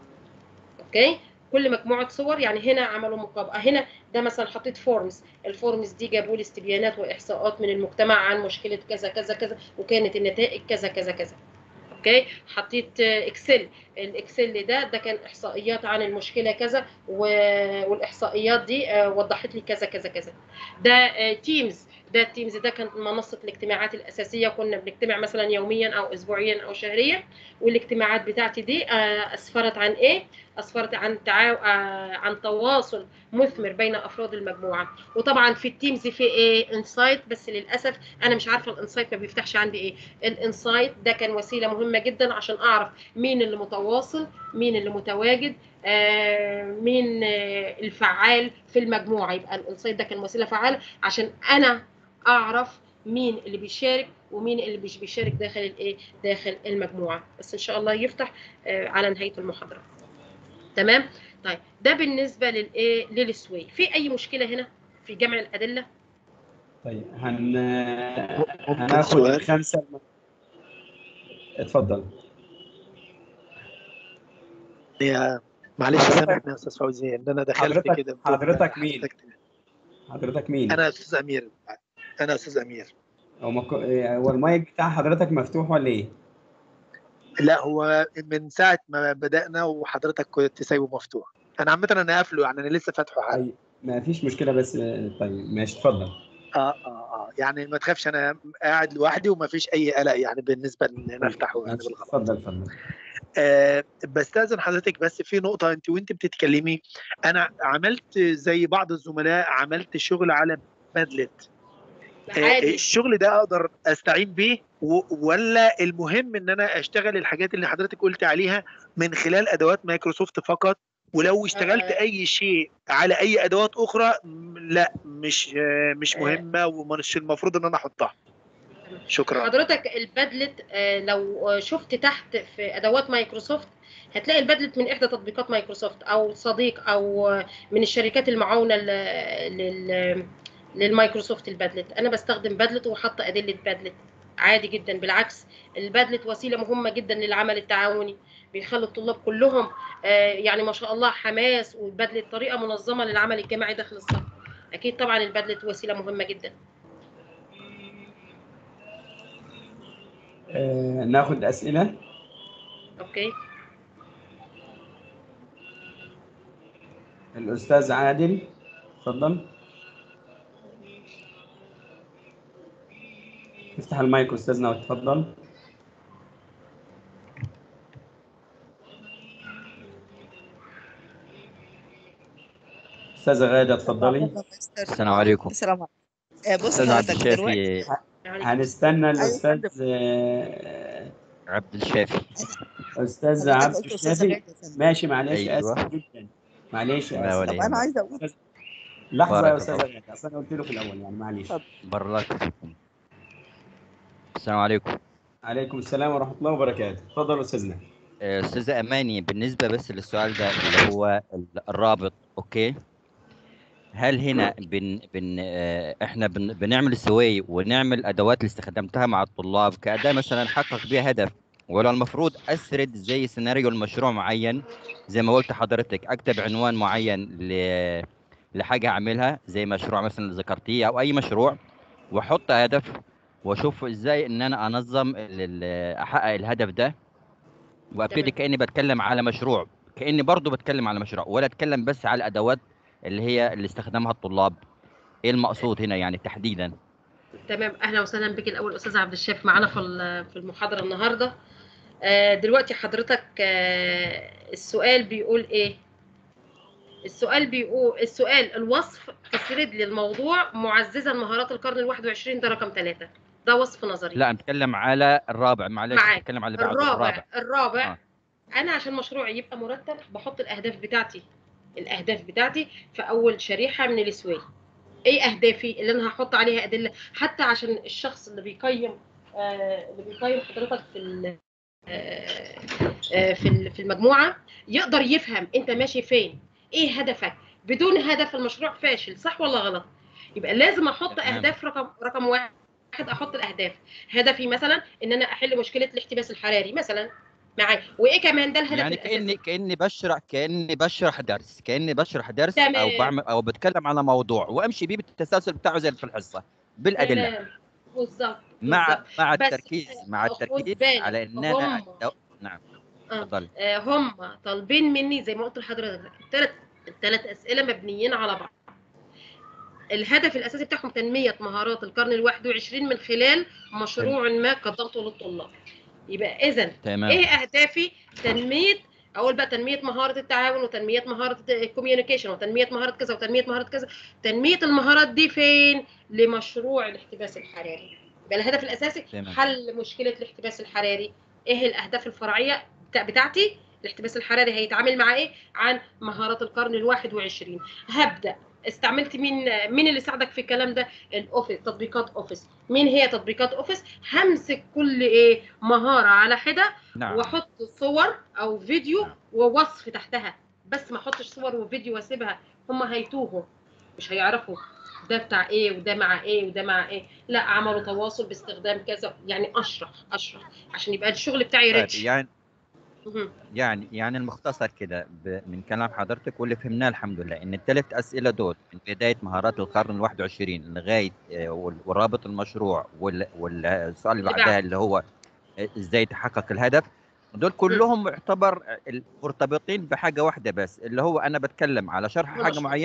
G: اوكي كل مجموعه صور يعني هنا عملوا مقابله هنا ده مثلا حطيت فورمز الفورمز دي جابوا لي استبيانات واحصاءات من المجتمع عن مشكله كذا كذا كذا وكانت النتائج كذا كذا كذا اوكي حطيت آه، اكسل الاكسل ده ده كان احصائيات عن المشكله كذا و- والاحصائيات دي آه، وضحت لي كذا كذا كذا ده تيمز ده التيمز ده كانت منصه الاجتماعات الاساسيه كنا بنجتمع مثلا يوميا او اسبوعيا او شهريا والاجتماعات بتاعتي دي آه، اسفرت عن ايه اسفرت عن تعاو... آه، عن تواصل مثمر بين افراد المجموعه وطبعا في التيمز في ايه انسايت بس للاسف انا مش عارفه الانسايت ما بيفتحش عندي ايه الانسايت ده كان وسيله مهمه جدا عشان اعرف مين اللي متواصل مين اللي متواجد آه، مين آه، الفعال في المجموعه يبقى الانسايت ده كان وسيله فعاله عشان انا اعرف مين اللي بيشارك ومين اللي مش بيشارك داخل الايه داخل المجموعه بس ان شاء الله يفتح آه، على نهايه المحاضره تمام طيب ده بالنسبه للايه للسوي في اي مشكله هنا في جمع الادله
A: طيب هن
C: ممكن
A: هناخد
C: سؤال؟
A: الخمسه الم- اتفضل
C: يا معلش سامحني يا استاذ فوزي ان انا دخلت
A: حضرتك
C: كده بدون
A: حضرتك
C: ما
A: مين؟
C: احتجت.
A: حضرتك مين؟
C: انا استاذ امير انا استاذ امير
A: هو مك... هو المايك بتاع حضرتك مفتوح ولا ايه؟
C: لا هو من ساعه ما بدانا وحضرتك كنت سايبه مفتوح انا عامه انا قافله يعني انا لسه فاتحه حالا
A: ما فيش مشكله بس طيب ماشي اتفضل
C: اه اه اه يعني ما تخافش انا قاعد لوحدي وما فيش اي قلق يعني بالنسبه ان افتحه يعني بالغلط
A: اتفضل اتفضل
C: آه بستاذن حضرتك بس في نقطه انت وانت بتتكلمي انا عملت زي بعض الزملاء عملت شغل على بادلت آه،
G: عادي.
C: الشغل ده اقدر استعين بيه و- ولا المهم ان انا اشتغل الحاجات اللي حضرتك قلت عليها من خلال ادوات مايكروسوفت فقط ولو اشتغلت
G: آه.
C: اي شيء على اي ادوات اخرى م- لا مش آه، مش
G: آه.
C: مهمه ومش المفروض ان انا احطها شكرا
G: حضرتك البادلت آه، لو آه، شفت تحت في ادوات مايكروسوفت هتلاقي البادلت من احدى تطبيقات مايكروسوفت او صديق او آه، من الشركات المعاونه ل- لل للمايكروسوفت البادلت انا بستخدم بادلت وحاطه ادله بادلت عادي جدا بالعكس البادلت وسيله مهمه جدا للعمل التعاوني بيخلي الطلاب كلهم آه، يعني ما شاء الله حماس والبادلت طريقه منظمه للعمل الجماعي داخل الصف اكيد طبعا البادلت وسيله مهمه جدا
A: آه ناخد اسئله
G: اوكي
A: الاستاذ عادل اتفضل افتح المايك استاذنا وتفضل استاذه غاده اتفضلي
R: السلام عليكم
Q: السلام عليكم آه، بص
R: استاذ عبد
Q: حضرتك دلوقتي
R: الشافي
A: هنستنى الاستاذ آه،
R: عبد الشافي
A: استاذ
Q: حضرتك
A: عبد
Q: قلت أستاذة
A: الشافي
Q: غادة يا فندم.
A: ماشي معلش
R: أيوة.
A: اسف جدا معلش
R: لا
A: اسف
R: ولا
Q: طب انا عايزه اقول
A: لحظه يا
R: بارك
A: استاذه
R: الله.
A: غاده اصل انا قلت له في الاول يعني معلش
R: بارك فيكم السلام عليكم
A: عليكم السلام ورحمه الله وبركاته اتفضل استاذنا
R: آه، استاذة اماني بالنسبة بس للسؤال ده اللي هو ال- الرابط اوكي هل هنا بن بن آه، احنا بن بنعمل سوي ونعمل الادوات اللي استخدمتها مع الطلاب كاداة مثلا حقق بيها هدف ولا المفروض اسرد زي سيناريو المشروع معين زي ما قلت حضرتك اكتب عنوان معين ل لحاجة اعملها زي مشروع مثلا اللي ذكرتيه او اي مشروع واحط هدف واشوف ازاي ان انا انظم ال- ال- احقق الهدف ده وابتدي كاني بتكلم على مشروع كاني برضو بتكلم على مشروع ولا اتكلم بس على الادوات اللي هي اللي استخدمها الطلاب ايه المقصود هنا يعني تحديدا
G: تمام اهلا وسهلا بك الاول استاذ عبد الشافي معانا في ال- في المحاضره النهارده آه، دلوقتي حضرتك آه، السؤال بيقول ايه السؤال بيقول السؤال الوصف تسرد للموضوع معززا مهارات القرن ال 21 ده رقم ثلاثة ده وصف نظري
R: لا نتكلم على الرابع معلش
G: معاك.
R: نتكلم على اللي بعده
G: الرابع الرابع
R: آه.
G: انا عشان مشروعي يبقى مرتب بحط الاهداف بتاعتي الاهداف بتاعتي في اول شريحه من السوي ايه اهدافي اللي انا هحط عليها ادله حتى عشان الشخص اللي بيقيم آه اللي بيقيم حضرتك في ال- آه، آه، في ال- في المجموعه يقدر يفهم انت ماشي فين ايه هدفك بدون هدف المشروع فاشل صح ولا غلط يبقى لازم احط
R: تمام.
G: اهداف رقم رقم واحد احط الاهداف هدفي مثلا ان انا احل مشكله الاحتباس الحراري مثلا معايا وايه كمان ده الهدف
R: يعني
G: الاساسي
R: كاني كاني بشرح كاني بشرح درس كاني بشرح درس
G: تمام.
R: او بعمل او بتكلم على موضوع وامشي بيه بالتسلسل بتاعه زي في الحصه بالادله
G: تمام. بالظبط
R: مع
G: بالظبط.
R: مع
G: بس
R: التركيز مع
G: خد
R: التركيز
G: بالك،
R: على ان انا
G: هم-
R: أو- نعم اتفضلي
G: آه، هم طالبين مني زي ما قلت لحضرتك الثلاث الثلاث اسئله مبنيين على بعض الهدف الاساسي بتاعهم تنميه مهارات القرن الواحد وعشرين من خلال مشروع ما قدمته للطلاب يبقى اذا
R: تمام.
G: ايه اهدافي تنميه اول بقى تنميه مهاره التعاون وتنميه مهاره الكوميونيكيشن وتنميه مهاره كذا وتنميه مهاره كذا تنميه المهارات دي فين لمشروع الاحتباس الحراري يبقى الهدف الاساسي
R: تمام.
G: حل مشكله الاحتباس الحراري ايه الاهداف الفرعيه بتاع- بتاعتي الاحتباس الحراري هيتعامل مع ايه عن مهارات القرن الواحد وعشرين هبدا استعملت مين مين اللي ساعدك في الكلام ده الاوفيس تطبيقات اوفيس مين هي تطبيقات اوفيس همسك كل ايه مهاره على حده
R: نعم.
G: واحط صور او فيديو ووصف تحتها بس ما احطش صور وفيديو واسيبها هم هيتوهوا مش هيعرفوا ده بتاع ايه وده مع ايه وده مع ايه لا عملوا تواصل باستخدام كذا يعني اشرح اشرح عشان يبقى الشغل بتاعي
R: طيب
G: ريتش
R: يعني
G: مهم.
R: يعني يعني المختصر كده ب- من كلام حضرتك واللي فهمناه الحمد لله ان الثلاث اسئله دول من بدايه مهارات القرن ال 21 لغايه آه، وال- ورابط المشروع وال- والسؤال اللي
G: اللي
R: بعدها
G: بعده.
R: اللي هو آه، ازاي تحقق الهدف دول كلهم يعتبر مرتبطين بحاجه واحده بس اللي هو انا بتكلم على شرح حاجه
G: المشروع.
R: معينه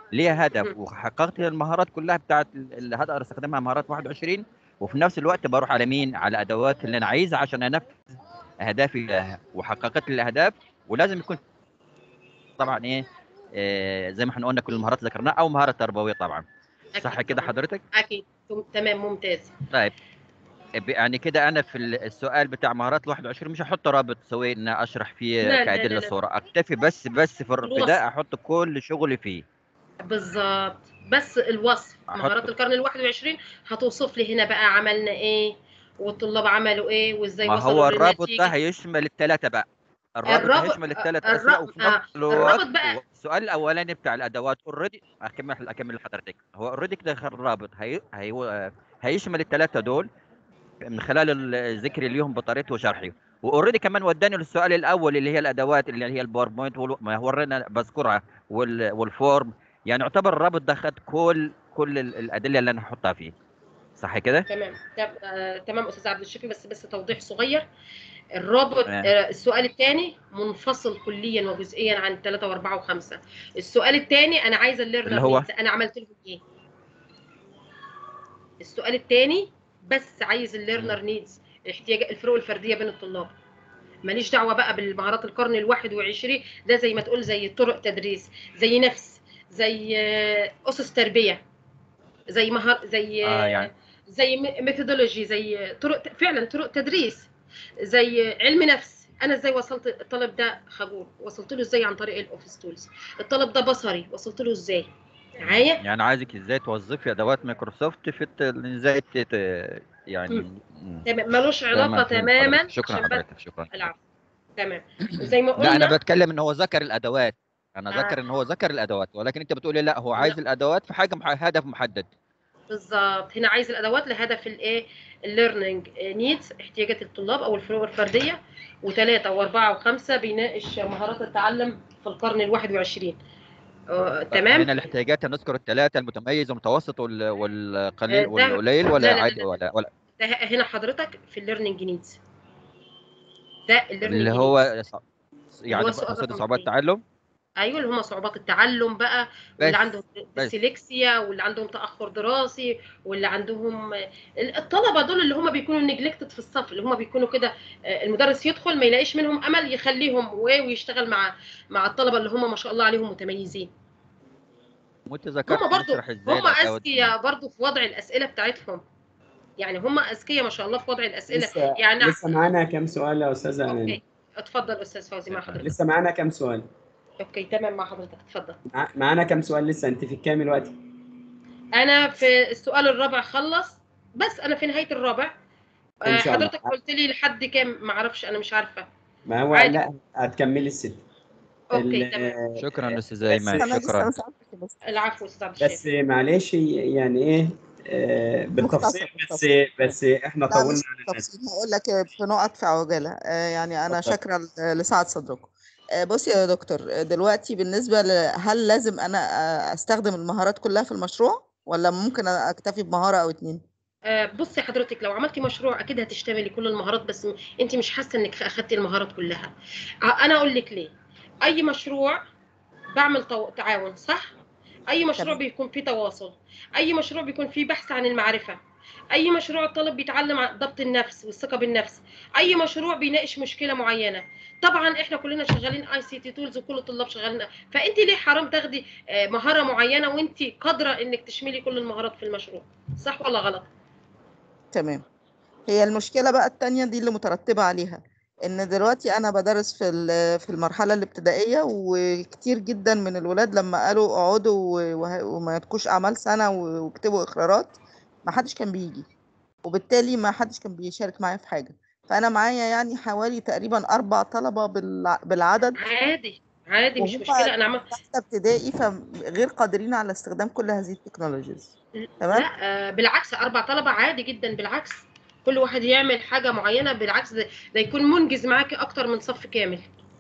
R: ليها هدف وحققت المهارات كلها بتاعت اللي هقدر استخدمها مهارات 21 وفي نفس الوقت بروح على مين على ادوات اللي انا عايزها عشان انفذ اهدافي وحققت لي الاهداف ولازم يكون طبعا ايه آه، زي ما احنا قلنا كل المهارات اللي ذكرناها او مهاره تربويه طبعا صح
G: أكيد
R: كده
G: طبعاً.
R: حضرتك
G: اكيد تمام ممتاز
R: طيب ب- يعني كده انا في ال- السؤال بتاع مهارات ال 21 مش هحط رابط سوي ان اشرح فيه
G: لا، لا،
R: كادله
G: لا، لا.
R: صوره اكتفي بس بس في الر- في
G: الوصف.
R: ده احط كل شغلي فيه
G: بالظبط بس الوصف
R: أحط-
G: مهارات القرن ال 21 هتوصف لي هنا بقى عملنا ايه والطلاب عملوا ايه وازاي
R: ما
G: وصلوا
R: هو الرابط ده
G: للنتيجة.
R: هيشمل الثلاثه بقى الرابط
G: الرابط-
R: هيشمل الثلاث
G: الرابط-
R: اسئله وفي
G: آه،
R: نفس الوقت
G: الرابط بقى-
R: السؤال الاولاني بتاع الادوات اوريدي اكمل اكمل لحضرتك هو اوريدي كده الرابط هي... هي... هيشمل الثلاثه دول من خلال الذكر ليهم بطريقته وشرحي واوريدي كمان وداني للسؤال الاول اللي هي الادوات اللي هي الباوربوينت وال- ما هو ورينا بذكرها وال... والفورم يعني يعتبر الرابط ده خد كل كل ال- الادله اللي انا هحطها فيه صح كده؟
G: تمام تم- آه، تمام استاذ عبد الشافي بس بس توضيح صغير الرابط
R: تمام.
G: آه، السؤال الثاني منفصل كليا وجزئيا عن 3 و4 و5 السؤال الثاني انا عايزه الليرنر
R: اللي هو؟
G: نيدز انا عملت لهم ايه السؤال الثاني بس عايز الليرنر نيدز الاحتياج الفروق الفرديه بين الطلاب ماليش دعوه بقى بالمهارات القرن ال 21 ده زي ما تقول زي طرق تدريس زي نفس زي آه، اسس تربيه زي مهار زي
R: اه يعني
G: زي ميثودولوجي زي طرق فعلا طرق تدريس زي علم نفس انا ازاي وصلت الطالب ده خجول وصلت له ازاي عن طريق الاوفيس تولز الطالب ده بصري وصلت له ازاي معايا
R: يعني عايزك ازاي توظفي ادوات مايكروسوفت في الت... ازاي ت... ت- يعني مم.
G: تمام ملوش علاقه
R: تمام، فهمت
G: تماما
R: حضرتك. شكرا
G: عشان بس
R: حضرتك شكرا
G: العفو تمام زي ما
R: لا انا
G: قلنا
R: بتكلم ان هو ذكر الادوات انا
G: آه.
R: ذكر ان هو ذكر الادوات ولكن انت بتقولي لا هو عايز الادوات في حاجه مح... هدف محدد
G: بالظبط هنا عايز الادوات لهدف الايه الليرنينج نيدز احتياجات الطلاب او الفروق الفرديه وثلاثه واربعه وخمسه بيناقش مهارات التعلم في القرن ال 21 آه، تمام
R: هنا الاحتياجات هنذكر الثلاثه المتميز والمتوسط وال... والقليل
G: آه، ده-
R: والقليل
G: لا،
R: ولا
G: لا، لا،
R: عادي
G: لا.
R: ولا ولا
G: ده هنا حضرتك في الليرنينج نيدز ده الليرنينج
R: اللي هو ص- يعني
G: هو سؤال
R: قصد
G: رقم
R: صعوبات
G: اتنين.
R: التعلم
G: ايوه اللي هم صعوبات التعلم بقى واللي
R: بس-
G: عندهم
R: بس.
G: ديسلكسيا واللي عندهم تاخر دراسي واللي عندهم الطلبه دول اللي هم بيكونوا نجلكتد في الصف اللي هم بيكونوا كده آه، المدرس يدخل ما يلاقيش منهم امل يخليهم و- ويشتغل مع مع الطلبه اللي هم ما شاء الله عليهم متميزين
R: وانت ذكرت
G: هم برضو
R: نشرح ازاي
G: هم
R: الأدوات دي.
G: اذكياء برضو في وضع الاسئله بتاعتهم يعني هم اذكياء ما شاء الله في وضع الاسئله
A: لسه
G: يعني
A: لسه معانا كام سؤال يا استاذه اماني
G: اوكي اتفضل استاذ فوزي مع حضرتك
A: لسه معانا كام سؤال
G: اوكي تمام مع حضرتك اتفضل
A: مع- معانا كام سؤال لسه انت في الكام الوقت
G: انا في السؤال الرابع خلص بس انا في نهايه الرابع
A: إن
G: آه،
A: شاء الله.
G: حضرتك قلت لي لحد كام ما اعرفش انا مش عارفه
A: ما هو
G: عادي.
A: لا هتكملي الست
G: اوكي
A: ال-
G: تمام
R: شكرا استاذ
A: بس
R: ايمن
A: أنا لسه
R: شكرا
G: العفو استاذ عبد
A: بس
G: الشافي
A: معلش يعني ايه آه، بالتفصيل بس بس احنا
Q: لا
A: طولنا
Q: مش
A: عن الناس
Q: تفصيل هقول لك في نقط في عجاله آه، يعني انا
A: اتفضل.
Q: شاكره ل- لسعه صدركم آه، بصي يا دكتور آه، دلوقتي بالنسبه ل... هل لازم انا آه، استخدم المهارات كلها في المشروع ولا ممكن اكتفي بمهاره او اتنين
G: آه، بصي حضرتك لو عملتي مشروع اكيد هتشتملي كل المهارات بس م- انت مش حاسه انك اخدتي المهارات كلها ع- انا اقول لك ليه اي مشروع بعمل تو- تعاون صح اي مشروع
Q: تمام.
G: بيكون فيه تواصل اي مشروع بيكون فيه بحث عن المعرفه اي مشروع الطالب بيتعلم عن ضبط النفس والثقه بالنفس اي مشروع بيناقش مشكله معينه طبعا احنا كلنا شغالين اي سي تي تولز وكل الطلاب شغالين فانت ليه حرام تاخدي آه، مهاره معينه وانت قادره انك تشملي كل المهارات في المشروع صح ولا غلط
Q: تمام هي المشكله بقى التانية دي اللي مترتبه عليها ان دلوقتي انا بدرس في ال- في المرحله الابتدائيه وكتير جدا من الولاد لما قالوا اقعدوا و- وه- وما تكوش اعمال سنه و- واكتبوا اقرارات ما حدش كان بيجي وبالتالي ما حدش كان بيشارك معايا في حاجه فانا معايا يعني حوالي تقريبا اربع طلبه بالع- بالعدد
G: عادي عادي مش
Q: وهم
G: مشكله انا عم...
Q: تالتة ابتدائي فغير قادرين على استخدام كل هذه التكنولوجيز تمام
G: لا آه، بالعكس اربع طلبه عادي جدا بالعكس كل واحد يعمل حاجه معينه بالعكس ده, ده يكون منجز معاكي اكتر من صف كامل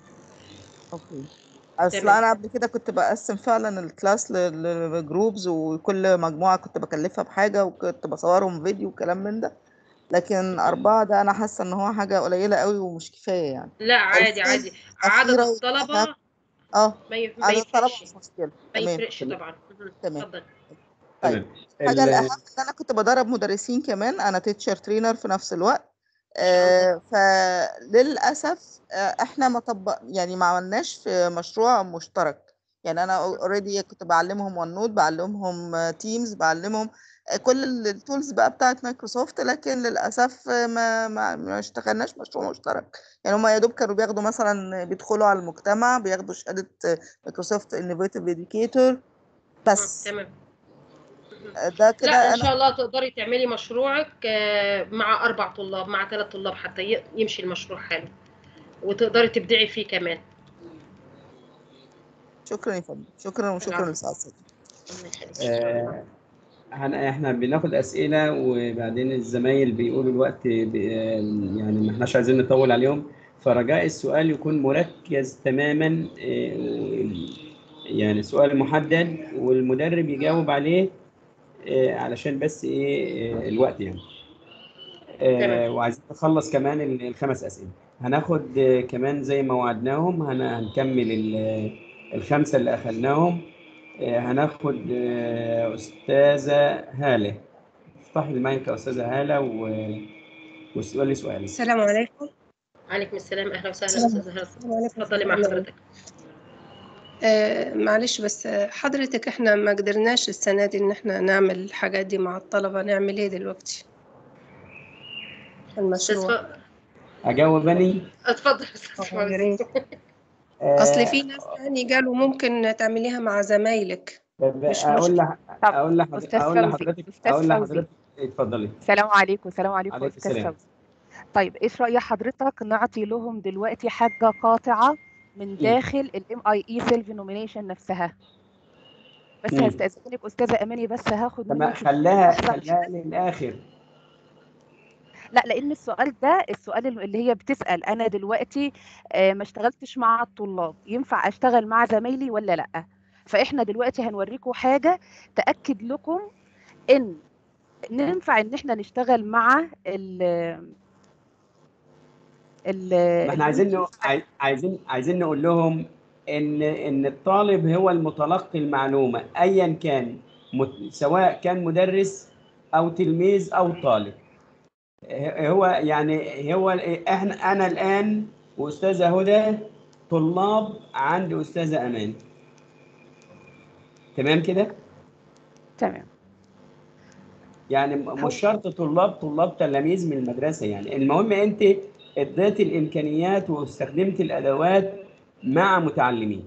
Q: اوكي اصل
G: تمام.
Q: انا قبل كده كنت بقسم فعلا الكلاس لجروبز وكل مجموعه كنت بكلفها بحاجه وكنت بصورهم فيديو وكلام من ده لكن اربعه ده انا حاسه ان هو حاجه قليله قوي ومش كفايه يعني
G: لا عادي
Q: السؤال
G: عادي عدد
Q: الأخيرة
G: الطلبه
Q: اه
G: ما ي- ما
Q: انا طالما
G: يفرقش
Q: مش مشكله
G: ما
Q: تمام
G: يفرقش طبعا مهم.
Q: تمام
G: اتفضل
Q: طيب
A: تمام
Q: الحاجه
A: ال-
Q: الاهم ان انا كنت بدرب مدرسين كمان انا تيتشر ترينر في نفس الوقت آه فللاسف آه احنا ما طبق يعني ما عملناش في مشروع مشترك يعني انا اوريدي كنت بعلمهم ون نوت بعلمهم تيمز بعلمهم آه، كل التولز بقى بتاعت مايكروسوفت لكن للاسف آه، ما ما, ما اشتغلناش مشروع مشترك يعني هم يا دوب كانوا بياخدوا مثلا بيدخلوا على المجتمع بياخدوا شهاده مايكروسوفت انوفيتيف اديوكيتور بس
G: تمام
Q: ده كده
G: لا ان
Q: انا
G: شاء الله تقدري تعملي مشروعك آه، مع اربع طلاب مع ثلاث طلاب حتى ي- يمشي المشروع حلو وتقدري تبدعي فيه كمان
Q: شكرا يا فندم شكرا وشكرا
G: العفو.
Q: لسعادة صدري
G: الله يخليك ان شاء الله
A: آه، هن- احنا بناخد اسئله وبعدين الزمايل بيقولوا الوقت ب- يعني ما احناش عايزين نطول عليهم فرجاء السؤال يكون مركز تماما آه، و- يعني سؤال محدد والمدرب يجاوب عليه آه، علشان بس ايه آه، الوقت يعني آه،
G: تمام.
A: وعايزين نخلص كمان ال- الخمس اسئله هناخد آه، كمان زي ما وعدناهم هن- هنكمل ال- الخمسه اللي اخذناهم آه، هناخد آه، استاذه هاله افتحي المايك يا استاذه هاله و... واسالي سؤالك
S: السلام عليكم
G: عليكم السلام اهلا وسهلا
S: السلام
G: استاذه هلا
S: السلام عليكم
G: اتفضلي مع
S: ورحمة الله.
G: حضرتك
S: آه معلش بس آه، حضرتك احنا ما قدرناش السنة دي ان احنا نعمل الحاجات دي مع الطلبة نعمل ايه دلوقتي المشروع
G: استاذ
A: اجاوب اني
G: اتفضل استاذ
S: آه، يا
G: فوزي.
S: ريت
A: آه،
S: اصل في ناس تاني قالوا ممكن تعمليها مع زمايلك
A: طب
S: مش
A: اقول
S: مشكلة
A: لح... اقول لح...
P: أستاذ
A: اقول
P: فوزي
A: لحضرتك
P: أستاذ
A: اقول
P: فوزي
A: لحضرتك اتفضلي
P: السلام عليكم السلام عليكم
A: عليكم
P: أستاذ
A: السلام
P: فوزي طيب إيش رأي حضرتك نعطي لهم دلوقتي حاجة قاطعة من
A: مم.
P: داخل الام اي اي سيلف نومينيشن نفسها بس
A: مم.
P: هستأذنك أستاذة أماني بس هاخد
A: طب
P: منك
A: خلاها
P: لحظة
A: خلاها للاخر
P: لا لان السؤال ده السؤال اللي هي بتسأل انا دلوقتي آه، ما اشتغلتش مع الطلاب ينفع اشتغل مع زمايلي ولا لا فاحنا دلوقتي هنوريكم حاجة تأكد لكم ان ننفع ان احنا نشتغل مع ال ال
A: ما احنا عايزين
P: الجروب
A: نق- عاي- عايزين عايزين نقول لهم ان ان الطالب هو المتلقي المعلومه ايا كان مت- سواء كان مدرس او تلميذ او طالب ه- هو يعني هو احنا انا الان واستاذه هدى طلاب عند استاذه امان تمام كده
P: تمام
A: يعني م-
P: هو
A: مش شرط طلاب طلاب تلاميذ من المدرسه يعني المهم انت اديت الامكانيات واستخدمت الادوات مع متعلمين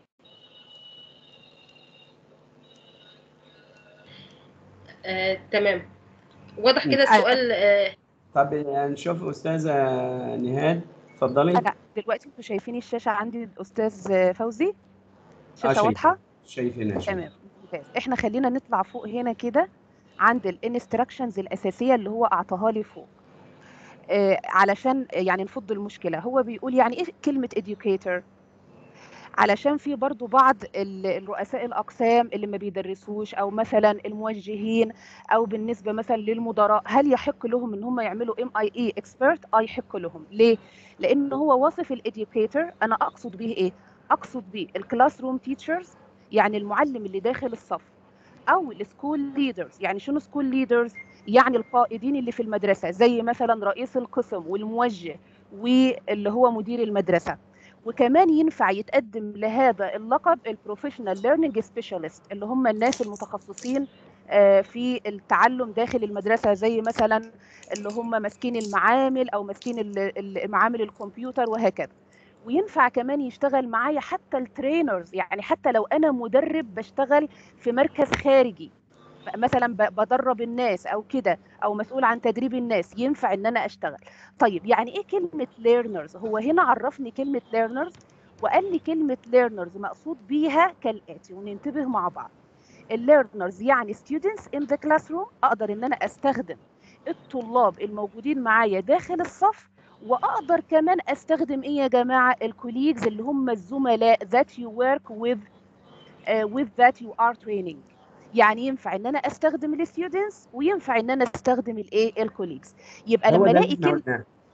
G: آه، تمام واضح
A: مم.
G: كده السؤال آه،
A: طب نشوف استاذه نهاد اتفضلي
P: انا دلوقتي انتوا شايفين الشاشة عندي استاذ فوزي
A: اه
P: الشاشة
A: شايف
P: واضحة
A: شايف هنا شايف
P: تمام ممتاز احنا خلينا نطلع فوق هنا كده عند الانستراكشنز الاساسيه اللي هو اعطاها لي فوق آه علشان يعني نفض المشكله هو بيقول يعني ايه كلمه educator علشان في برضو بعض ال- الرؤساء الاقسام اللي ما بيدرسوش او مثلا الموجهين او بالنسبه مثلا للمدراء هل يحق لهم ان هم يعملوا ام اي اي اكسبرت اه يحق لهم ليه لان هو وصف الاديوكيتور انا اقصد به ايه اقصد به الكلاس روم تيتشرز يعني المعلم اللي داخل الصف او السكول ليدرز يعني شنو سكول ليدرز يعني القائدين اللي في المدرسه زي مثلا رئيس القسم والموجه واللي هو مدير المدرسه وكمان ينفع يتقدم لهذا اللقب البروفيشنال ليرنينج سبيشالست اللي هم الناس المتخصصين آه، في التعلم داخل المدرسه زي مثلا اللي هم ماسكين المعامل او ماسكين ال- ال- معامل الكمبيوتر وهكذا وينفع كمان يشتغل معايا حتى الترينرز يعني حتى لو انا مدرب بشتغل في مركز خارجي مثلا ب- بدرب الناس او كده او مسؤول عن تدريب الناس ينفع ان انا اشتغل طيب يعني ايه كلمه learners هو هنا عرفني كلمه learners وقال لي كلمه learners مقصود بيها كالاتي وننتبه مع بعض الليرنرز يعني students in the classroom اقدر ان انا استخدم الطلاب الموجودين معايا داخل الصف واقدر كمان استخدم ايه يا جماعه الكوليجز اللي هم الزملاء that you work with uh, with that you are training يعني ينفع ان انا استخدم الستودنتس وينفع ان انا استخدم الايه الكوليجز يبقى
A: هو
P: لما
A: ده اللي
P: الاقي
A: احنا
P: كلمه
A: قلناه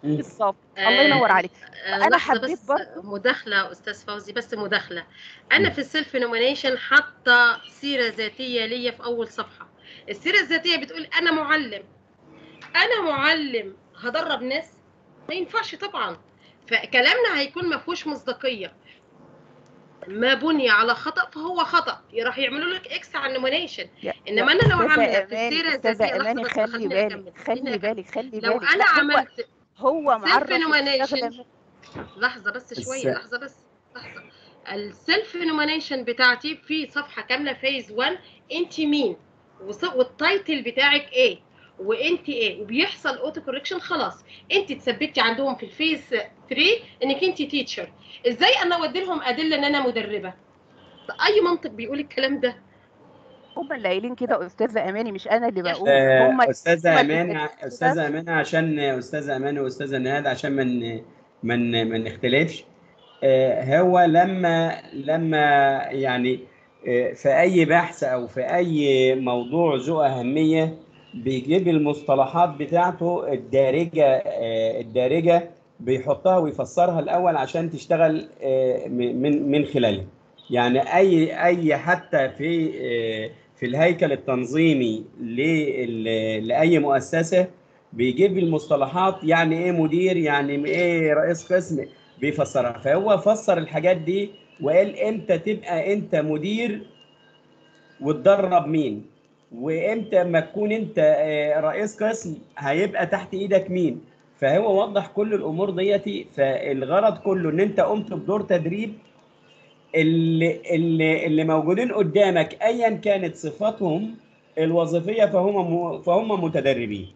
P: بالظبط الله ينور عليك
G: آه،
P: انا
G: لحظة
P: حبيت
G: بس
P: برضه
G: مداخلة أستاذ فوزي بس مداخلة أنا في السيلف نومينيشن حاطة سيرة ذاتية ليا في أول صفحة السيرة الذاتية بتقول أنا معلم أنا معلم هدرب ناس ما ينفعش طبعا فكلامنا هيكون ما فيهوش مصداقية ما بني على خطأ فهو خطأ راح يعملوا لك اكس على النومينيشن انما انا لو
P: أستاذة
G: عامله في
P: أماني
G: السيره
P: أستاذة
G: الذاتيه
P: أماني
G: لحظه بس
P: خلي
G: خليني
P: بالك
G: اكمل
P: خلي بالك خلي
G: لو
P: بالك
G: انا
P: لا هو
G: عملت
P: هو
G: سيلف
P: معرف
G: نومينيشن
P: الشغلة
G: لحظه بس
A: الس-
G: شويه لحظه بس لحظه السيلف نومينيشن بتاعتي في صفحه كامله فيز 1 انت مين وص- والتايتل بتاعك ايه وانت ايه وبيحصل اوتو كوركشن خلاص انت اتثبتي عندهم في الفيز 3 انك انت تيتشر ازاي انا اودي لهم ادله ان انا مدربه اي منطق بيقول الكلام ده
P: هم اللي قايلين كده استاذه اماني مش انا اللي بقول
A: آه،
P: هم
A: استاذه
P: هم اللي
A: اماني
P: كاتبين
A: استاذه
P: كده.
A: اماني عشان استاذه اماني واستاذه نهاد عشان ما من من ما نختلفش آه، هو لما لما يعني آه، في اي بحث او في اي موضوع ذو اهميه بيجيب المصطلحات بتاعته الدارجه آه، الدارجه بيحطها ويفسرها الاول عشان تشتغل آه، من من خلالها يعني اي اي حتى في آه، في الهيكل التنظيمي لل- لاي مؤسسه بيجيب المصطلحات يعني ايه مدير يعني ايه رئيس قسم بيفسرها فهو فسر الحاجات دي وقال امتى تبقى انت مدير وتدرب مين وامتى ما تكون انت آه، رئيس قسم هيبقى تحت ايدك مين فهو وضح كل الامور ديتي فالغرض كله ان انت قمت بدور تدريب اللي اللي اللي موجودين قدامك ايا كانت صفاتهم الوظيفيه فهم م- فهم متدربين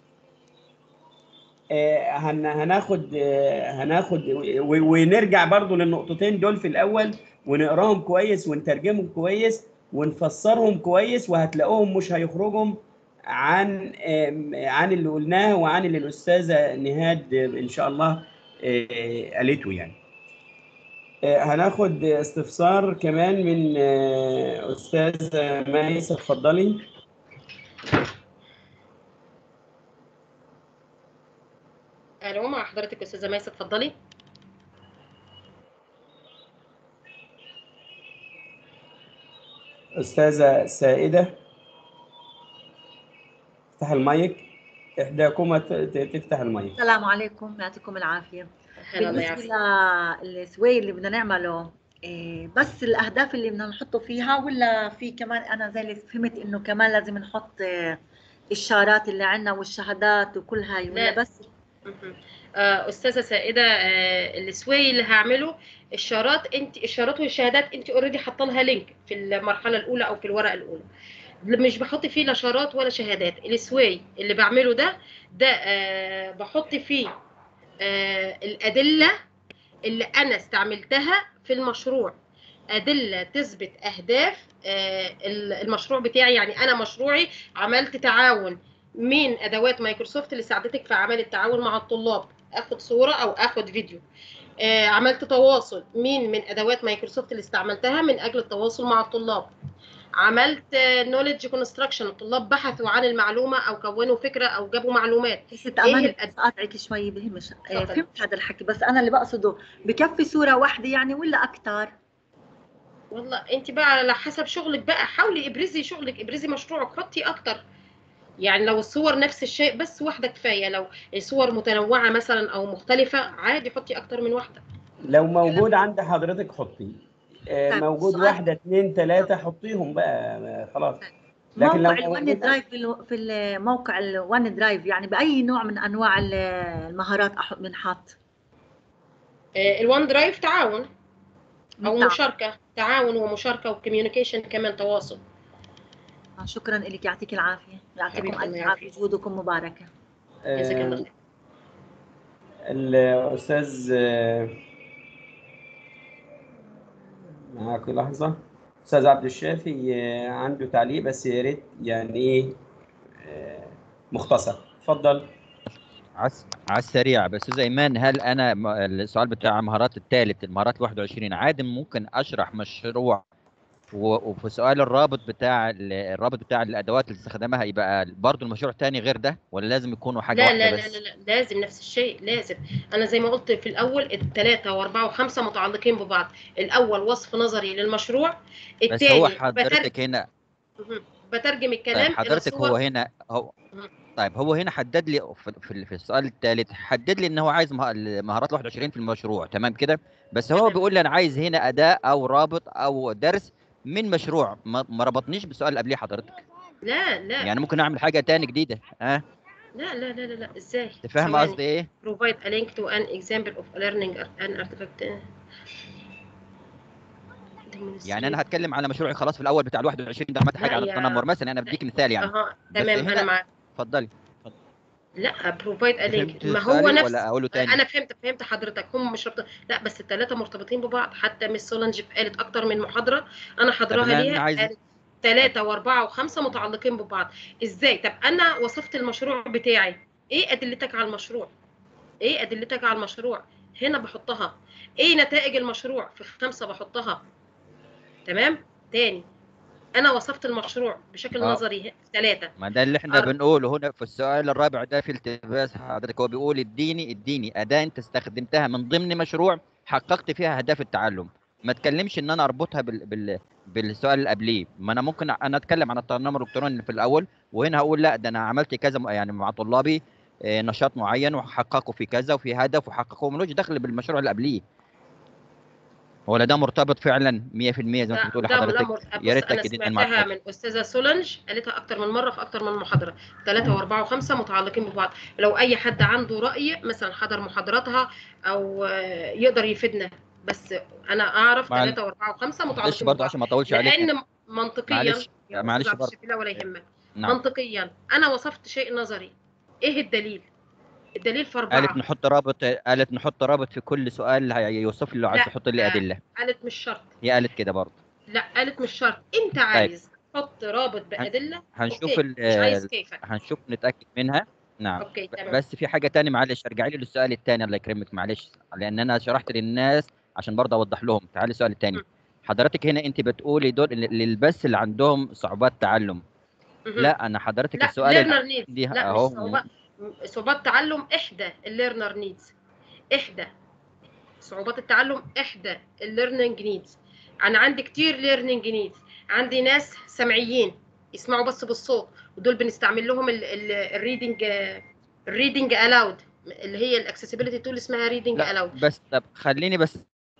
A: آه، هن- هناخد آه، هناخد و- ونرجع برضو للنقطتين دول في الاول ونقراهم كويس ونترجمهم كويس ونفسرهم كويس وهتلاقوهم مش هيخرجوا عن آم، عن اللي قلناه وعن اللي الاستاذه نهاد آه، ان شاء الله آه، قالته يعني آه، هناخد استفسار كمان من آه، استاذه ميس اتفضلي
G: الو مع حضرتك استاذه ميسه اتفضلي
A: استاذه سائده افتح المايك احداكما ت- ت- تفتح المايك
O: السلام عليكم يعطيكم العافية
G: هلا الله
O: بالنسبة
G: يعافيك
O: للسوي اللي بدنا نعمله إيه، بس الأهداف اللي بدنا نحطه فيها ولا في كمان أنا زي اللي فهمت إنه كمان لازم نحط إيه، الشارات اللي عندنا والشهادات وكل هاي ولا
G: لا.
O: بس
G: مهم. آه، استاذه سائده آه، السوي اللي هعمله الشارات انت الشارات والشهادات انت اوريدي حاطه لها لينك في المرحله الاولى او في الورقه الاولى مش بحط فيه لا شارات ولا شهادات السوي اللي بعمله ده ده آه، بحط فيه آه، الادله اللي انا استعملتها في المشروع ادله تثبت اهداف آه، المشروع بتاعي يعني انا مشروعي عملت تعاون من ادوات مايكروسوفت اللي ساعدتك في عمل التعاون مع الطلاب اخد صوره او اخد فيديو آه، عملت تواصل مين من ادوات مايكروسوفت اللي استعملتها من اجل التواصل مع الطلاب عملت نوليدج كونستراكشن الطلاب بحثوا عن المعلومه او كونوا فكره او جابوا معلومات
O: ست أماني قاطعك شوي بهمش إيه، فهمت هذا الحكي بس أنا اللي بقصده بكفي صورة واحدة يعني ولا أكثر؟
G: والله انت بقى على حسب شغلك بقى حاولي ابرزي شغلك ابرزي مشروعك حطي اكتر يعني لو الصور نفس الشيء بس واحده كفايه لو الصور متنوعه مثلا او مختلفه عادي حطي اكتر من واحده
A: لو موجود عند حضرتك حطيه آه،
O: طيب،
A: موجود
O: سؤال.
A: واحده اثنين ثلاثه حطيهم بقى آه، خلاص لكن لو
O: موقع الون
A: موجود
O: درايف في الو- في الموقع الون درايف يعني باي نوع من انواع ال- المهارات أح- بنحط
G: آه، الوان درايف تعاون او
O: نعم.
G: مشاركه تعاون ومشاركه وكوميونيكيشن كمان تواصل
O: آه، شكرا لك يعطيك العافيه يعطيكم
G: حبيبتي، الله
O: الف
G: يعافيك.
O: عافيه جهودكم مباركه
G: جزاك الله
A: آه،
G: خير
A: الاستاذ آه، معاك لحظه استاذ عبد الشافي آه، عنده تعليق بس يا ريت يعني ايه آه، مختصر اتفضل
R: عس على السريع بس استاذ ايمان هل انا م- السؤال بتاع مهارات الثالث المهارات ال 21 عادي ممكن اشرح مشروع و- وفي سؤال الرابط بتاع ال- الرابط بتاع الادوات اللي استخدمها يبقى برضه المشروع تاني غير ده ولا لازم يكونوا حاجه
G: لا
R: واحده
G: لا لا,
R: بس
G: لا لا لازم نفس الشيء لازم انا زي ما قلت في الاول الثلاثه واربعه وخمسه متعلقين ببعض الاول وصف نظري للمشروع
R: بس
G: الثاني
R: هو
G: بترجم
R: حضرتك هنا
G: بترجم الكلام
R: طيب
G: الى
R: حضرتك هو
G: صور
R: هنا هو طيب هو هنا حدد لي في, في, في السؤال الثالث حدد لي ان هو عايز مه- المهارات 21 في المشروع تمام كده بس هو بيقول لي انا عايز هنا اداه او رابط او درس من مشروع ما, ما ربطنيش بالسؤال اللي قبليه حضرتك
G: لا لا
R: يعني ممكن اعمل حاجه تاني جديده ها
G: لا لا لا لا, لا. ازاي
R: انت فاهم
G: ثواني.
R: قصدي ايه
G: provide a link to an example of a learning ar- an artifact
R: يعني انا هتكلم على مشروعي خلاص في الاول بتاع ال 21 ده عملت حاجه
G: لا
R: على
G: يا-
R: التنمر مثلا انا بديك مثال يعني
G: اها
R: بس
G: تمام
R: هنا-
G: انا معاك
R: اتفضلي
G: لا بروفايد ا لينك
R: فهمت
G: ما هو
R: سؤالي
G: نفس
R: ولا أقوله تاني؟
G: انا فهمت فهمت حضرتك هم مش ربط... لا بس الثلاثه مرتبطين ببعض حتى مس سولنج قالت اكتر من محاضره انا
R: طب
G: حاضراها
R: أنا
G: ليها
R: عايز-
G: قالت ثلاثة وأربعة وخمسة متعلقين ببعض، إزاي؟ طب أنا وصفت المشروع بتاعي، إيه أدلتك على المشروع؟ إيه أدلتك على المشروع؟ هنا بحطها، إيه نتائج المشروع؟ في خمسة بحطها، تمام؟ تاني أنا وصفت المشروع بشكل
R: آه.
G: نظري في ثلاثة،
R: ما ده اللي احنا
G: أر-
R: بنقوله هنا في السؤال الرابع ده في التباس حضرتك هو بيقول اديني اديني اداه انت استخدمتها من ضمن مشروع حققت فيها اهداف التعلم ما تكلمش ان انا اربطها بال... بال... بالسؤال اللي قبليه ما انا ممكن انا اتكلم عن التنمر الالكتروني في الاول وهنا هقول لا ده انا عملت كذا م- يعني مع طلابي آه، نشاط معين وحققوا في كذا وفي هدف وحققوا ملوش دخل بالمشروع اللي قبليه ولا ده مرتبط فعلا 100% زي ما انت
G: ده
R: بتقول
G: ده
R: حضرتك
G: الامر
R: يا ريت
G: بص انا
R: تاكدين مع
G: سمعتها
R: الفضل.
G: من استاذه سولنج قالتها اكتر من مره في اكتر من محاضره ثلاثه واربعه وخمسه متعلقين ببعض لو اي حد عنده راي مثلا حضر محاضراتها او آه، يقدر يفيدنا بس انا اعرف
R: مع-
G: ثلاثه واربعه وخمسه
R: معلش
G: متعلقين
R: برضه
G: ببعض
R: عشان ما اطولش عليك
G: لان منطقيا
R: معلش
G: يا
R: معلش
G: أستاذ عبد
R: برضه
G: الشفيع ولا يهمك
R: نعم
G: منطقيا انا وصفت شيء نظري ايه الدليل الدليل في
R: قالت
G: اربعه
R: نحط رابط قالت نحط رابط في كل سؤال هيوصف لي لو عايز
G: لا
R: تحط لي
G: آه،
R: ادله
G: قالت مش شرط
R: هي قالت كده برضه
G: لا قالت مش شرط انت عايز تحط رابط بادله
R: هنشوف
G: اوكي
R: ال-
G: مش عايز كيفك
R: هنشوف نتاكد منها نعم
G: اوكي
R: ب-
G: تمام
R: بس في حاجه تانية معلش ارجعي لي للسؤال الثاني الله يكرمك معلش لان انا شرحت للناس عشان برضه اوضح لهم تعالي السؤال الثاني حضرتك هنا انت بتقولي دول لل- للبس اللي عندهم صعوبات تعلم
G: مهم.
R: لا انا حضرتك
G: لا
R: السؤال اللي
G: ليرنر نيدز
R: عندي
G: لا مش
R: اهو
G: صعوبات صعوبات تعلم احدى الليرنر نيدز احدى صعوبات التعلم احدى الليرنينج نيدز انا عندي كتير ليرنينج نيدز عندي ناس سمعيين يسمعوا بس بالصوت ودول بنستعمل لهم الريدنج الريدنج الاود اللي هي الاكسسبيلتي تول اسمها ريدنج
R: لا
G: الاود
R: بس طب خليني بس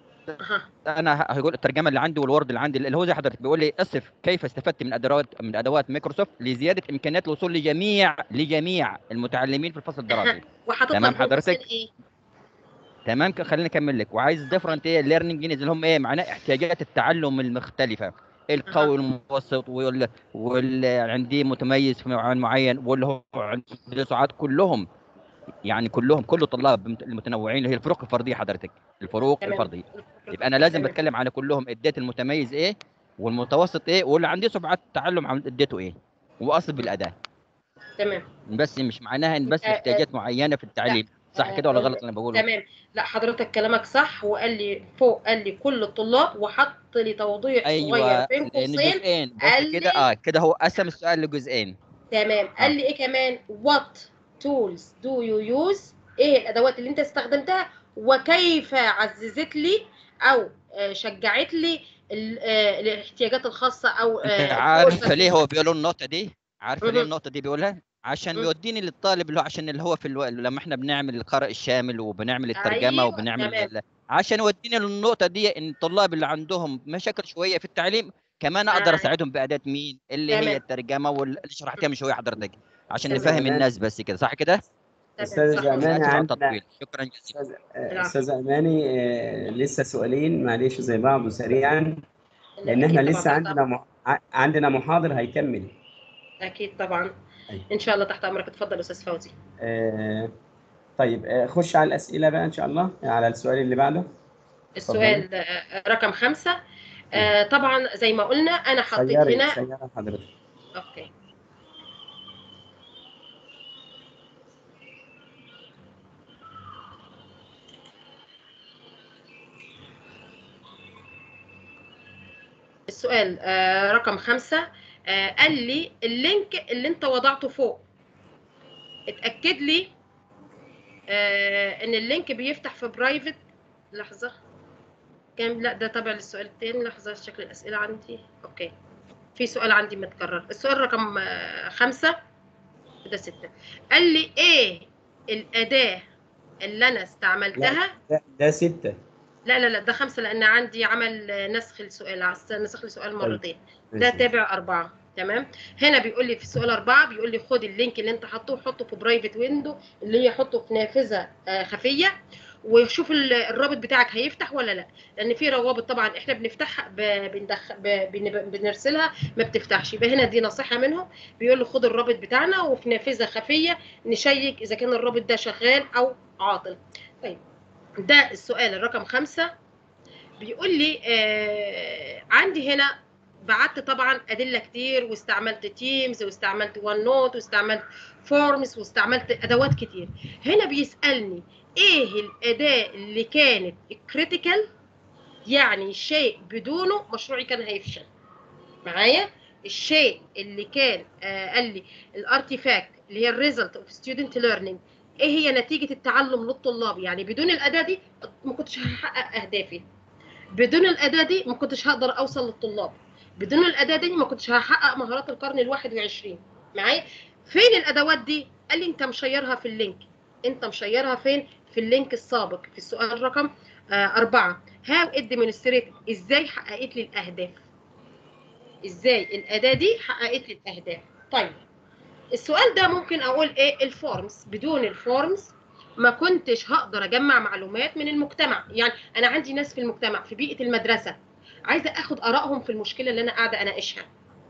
R: انا هقول الترجمه اللي عندي والورد اللي عندي اللي هو زي حضرتك بيقول لي اصف كيف استفدت من ادوات من ادوات مايكروسوفت لزياده امكانيات الوصول لجميع لجميع المتعلمين في الفصل الدراسي
G: وحاطط
R: تمام
G: لك بين قوسين
R: حضرتك
G: ايه
R: تمام ك- خليني اكمل لك وعايز ديفرنت ايه ليرنينج نيدز اللي هم ايه معناه احتياجات التعلم المختلفه القوي والمتوسط وال واللي عندي متميز في نوع معين واللي هو عنده سعاد كلهم يعني كلهم كل الطلاب المت- المتنوعين اللي هي الفروق الفرديه حضرتك الفروق
G: تمام.
R: الفرديه يبقى انا لازم
G: تمام.
R: بتكلم على كلهم اديت المتميز ايه والمتوسط ايه واللي عندي سرعه تعلم عم- اديته ايه واصل بالاداء
G: تمام
R: بس مش معناها ان بس
G: آه، آه،
R: احتياجات معينه في التعليم صح
G: آه،
R: كده ولا
G: آه،
R: غلط اللي انا بقوله
G: تمام لا حضرتك كلامك صح وقال لي فوق قال لي كل الطلاب وحط لي توضيح
R: ايوه
G: صغير بين
R: لان
G: قوسين
R: جزئين
G: قال
R: بص كده
G: لي
R: اه كده هو قسم السؤال لجزئين
G: تمام قال لي ايه كمان what tools do you use ايه الادوات اللي انت استخدمتها وكيف عززت لي او آه، شجعت لي ال- آه، الاحتياجات الخاصه او
R: انت
G: آه،
R: عارفه
G: الكورسات
R: ليه هو بيقول النقطه دي عارفه ليه
G: مهم.
R: النقطه دي بيقولها عشان
G: مم.
R: يوديني للطالب اللي هو عشان اللي هو في الو... لما احنا بنعمل القارئ الشامل وبنعمل الترجمه
G: ايوه
R: وبنعمل
G: تمام
R: ال... عشان يوديني للنقطه دي ان الطلاب اللي عندهم مشاكل شويه في التعليم كمان اقدر
G: ايوه
R: اساعدهم باداه مين اللي هي
G: تمام
R: الترجمه واللي شرحتها من شويه حضرتك عشان
G: تمام.
R: نفهم الناس بس كده صح كده
A: استاذ
G: صح
A: اماني
R: اسف على
A: عندنا
R: التطويل شكرا جزيلا
A: آه، استاذ اماني آه، لسه سؤالين معلش زي بعض وسريعا لان احنا
G: اكيد طبعا
A: لسه
G: تحت
A: عندنا مح... ع- عندنا محاضر هيكمل
G: اكيد طبعا
A: أيوة.
G: ان شاء الله تحت امرك اتفضل استاذ فوزي
A: آه، طيب آه، خش على الاسئله بقى ان شاء الله على السؤال اللي بعده اتفضلي
G: السؤال آه، رقم خمسة آه، طبعا زي ما قلنا انا حطيت
A: سيري
G: هنا
A: سيري حضرتك
G: اوكي السؤال آه، رقم خمسة آه، قال لي اللينك اللي انت وضعته فوق اتأكد لي آه، ان اللينك بيفتح في برايفت لحظة كام لا ده تابع للسؤال التاني لحظة شكل الأسئلة عندي اوكي في سؤال عندي متكرر السؤال رقم آه، خمسة ده ستة قال لي ايه الأداة اللي أنا استعملتها
A: ده, ده ستة
G: لا لا لا ده خمسة لأن عندي عمل نسخ السؤال عس- نسخ السؤال مرتين ده
A: ماشي.
G: تابع أربعة تمام هنا بيقول لي في السؤال أربعة بيقول لي خد اللينك اللي أنت حاطه حطه في برايفت ويندو اللي هي حطه في نافذة آه، خفية وشوف ال- الرابط بتاعك هيفتح ولا لا لان في روابط طبعا احنا بنفتحها ب- بندخ... ب- بن- بنرسلها ما بتفتحش يبقى هنا دي نصيحه منهم بيقول له خد الرابط بتاعنا وفي نافذه خفيه نشيك اذا كان الرابط ده شغال او عاطل طيب ده السؤال الرقم خمسة بيقول لي آه عندي هنا بعت طبعا ادله كتير واستعملت تيمز واستعملت وان نوت واستعملت فورمز واستعملت ادوات كتير هنا بيسالني ايه الاداه اللي كانت كريتيكال يعني شيء بدونه مشروعي كان هيفشل معايا الشيء اللي كان آه قال لي الارتيفاكت اللي هي الريزلت اوف ستودنت ليرنينج ايه هي نتيجه التعلم للطلاب يعني بدون الاداه دي ما كنتش هحقق اهدافي بدون الاداه دي ما كنتش هقدر اوصل للطلاب بدون الاداه دي ما كنتش هحقق مهارات القرن الواحد وعشرين معايا فين الادوات دي قال لي انت مشيرها في اللينك انت مشيرها فين في اللينك السابق في السؤال رقم آه أربعة هاو ادمنستريتد ازاي حققت لي الاهداف ازاي الاداه دي حققت لي الاهداف طيب السؤال ده ممكن اقول ايه الفورمز بدون الفورمز ما كنتش هقدر اجمع معلومات من المجتمع يعني انا عندي ناس في المجتمع في بيئه المدرسه عايزه اخد ارائهم في المشكله اللي انا قاعده اناقشها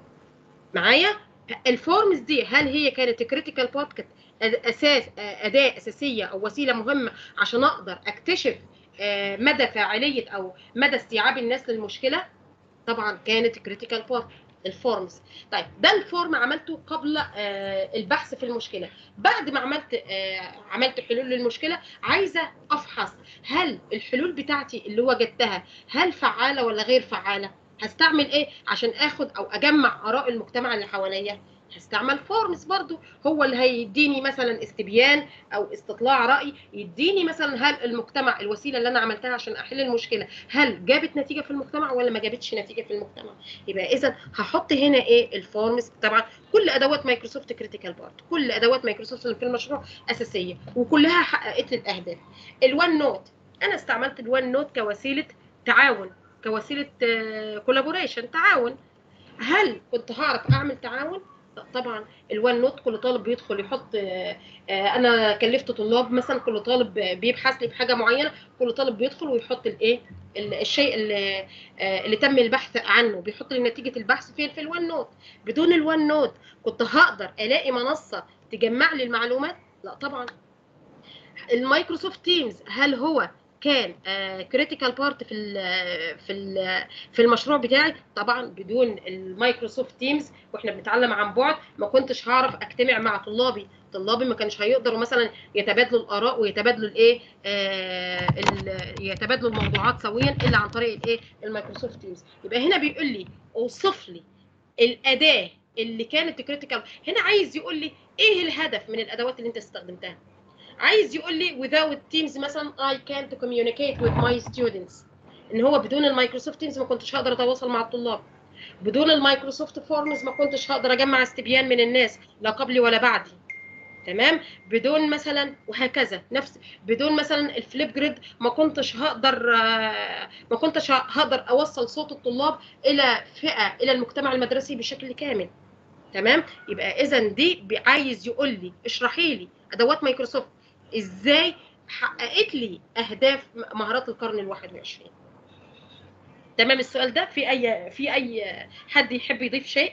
G: معايا الفورمز دي هل هي كانت كريتيكال بارت كانت اساس اداه اساسيه او وسيله مهمه عشان اقدر اكتشف آه، مدى فاعليه او مدى استيعاب الناس للمشكله طبعا كانت كريتيكال بارت الفورمز طيب ده الفورم عملته قبل آه، البحث في المشكله بعد ما عملت آه، عملت حلول للمشكله عايزه افحص هل الحلول بتاعتي اللي وجدتها هل فعاله ولا غير فعاله هستعمل ايه عشان اخد او اجمع اراء المجتمع اللي حواليا هستعمل فورمز برضو هو اللي هيديني مثلا استبيان او استطلاع راي يديني مثلا هل المجتمع الوسيله اللي انا عملتها عشان احل المشكله هل جابت نتيجه في المجتمع ولا ما جابتش نتيجه في المجتمع يبقى اذا هحط هنا ايه الفورمز طبعا كل ادوات مايكروسوفت كريتيكال بارت كل ادوات مايكروسوفت اللي في المشروع اساسيه وكلها حققت لي الاهداف الوان نوت انا استعملت الوان نوت كوسيله تعاون كوسيله كولابوريشن تعاون هل كنت هعرف اعمل تعاون لا طبعا الوان نوت كل طالب بيدخل يحط آه، آه، انا كلفت طلاب مثلا كل طالب بيبحث لي بحاجه معينه كل طالب بيدخل ويحط الايه ال- الشيء اللي, آه، اللي تم البحث عنه بيحط لي نتيجه البحث فين في الوان نوت بدون الوان نوت كنت هقدر الاقي منصه تجمع لي المعلومات لا طبعا المايكروسوفت تيمز هل هو كان كريتيكال بارت في ال في ال في المشروع بتاعي طبعا بدون المايكروسوفت تيمز واحنا بنتعلم عن بعد ما كنتش هعرف اجتمع مع طلابي طلابي ما كانش هيقدروا مثلا يتبادلوا الاراء ويتبادلوا الايه آه ال- يتبادلوا الموضوعات سويا الا عن طريق الايه المايكروسوفت تيمز يبقى هنا بيقول لي اوصف لي الاداه اللي كانت كريتيكال هنا عايز يقول لي ايه الهدف من الادوات اللي انت استخدمتها عايز يقول لي without teams مثلا I can't communicate with my students ان هو بدون المايكروسوفت تيمز ما كنتش هقدر اتواصل مع الطلاب بدون المايكروسوفت فورمز ما كنتش هقدر اجمع استبيان من الناس لا قبلي ولا بعدي تمام بدون مثلا وهكذا نفس بدون مثلا الفليب جريد ما كنتش هقدر آه، ما كنتش هقدر اوصل صوت الطلاب الى فئه الى المجتمع المدرسي بشكل كامل تمام يبقى اذا دي بي- عايز يقول لي اشرحي لي ادوات مايكروسوفت ازاي حققت لي اهداف م- مهارات القرن الواحد وعشرين تمام السؤال ده في اي في اي حد يحب يضيف شيء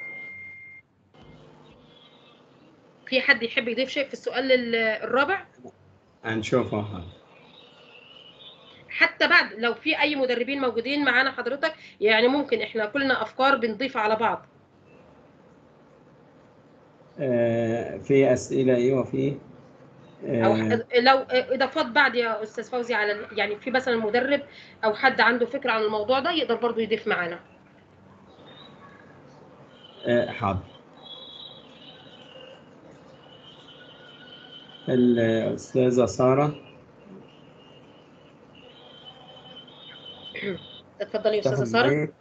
G: في حد يحب يضيف شيء في السؤال ال- الرابع
A: هنشوفها
G: حتى بعد لو في اي مدربين موجودين معانا حضرتك يعني ممكن احنا كلنا افكار بنضيف على بعض
A: آه، في أسئلة أيوة في
G: او
A: آه،
G: ح- لو اضافات بعد يا استاذ فوزي على ال- يعني في مثلا مدرب او حد عنده فكره عن الموضوع ده يقدر برضو يضيف معانا
A: آه، حاضر الأستاذة سارة
G: اتفضلي يا استاذه
A: تاخد
G: ساره
A: المايك.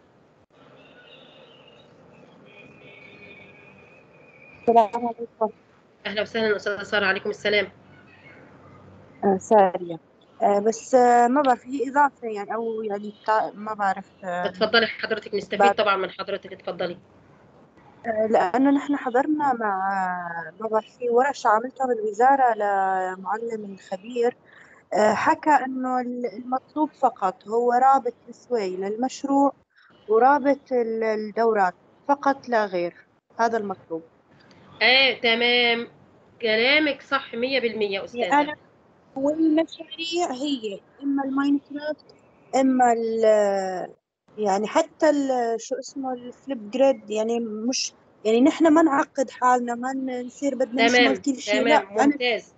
T: السلام عليكم
G: اهلا وسهلا استاذه ساره عليكم السلام
T: آه سارية آه بس آه ما بعرف هي إضافة يعني أو يعني تع- ما بعرف آه
G: اتفضلي حضرتك نستفيد
T: بعد-
G: طبعا من حضرتك اتفضلي
T: آه لأنه نحن حضرنا مع ما بعرف في ورشة عملتها بالوزارة لمعلم خبير آه حكى إنه المطلوب فقط هو رابط السوي للمشروع ورابط ال- الدورات فقط لا غير هذا المطلوب
G: اه تمام كلامك صح 100% يا استاذه
T: يعني أنا والمشاريع هي إما الماينكرافت إما ال يعني حتى ال شو اسمه الفليب جريد يعني مش يعني نحن ما نعقد حالنا ما نصير بدنا
G: تمام
T: نشمل كل شيء
G: تمام
T: لا أنا
G: ممتاز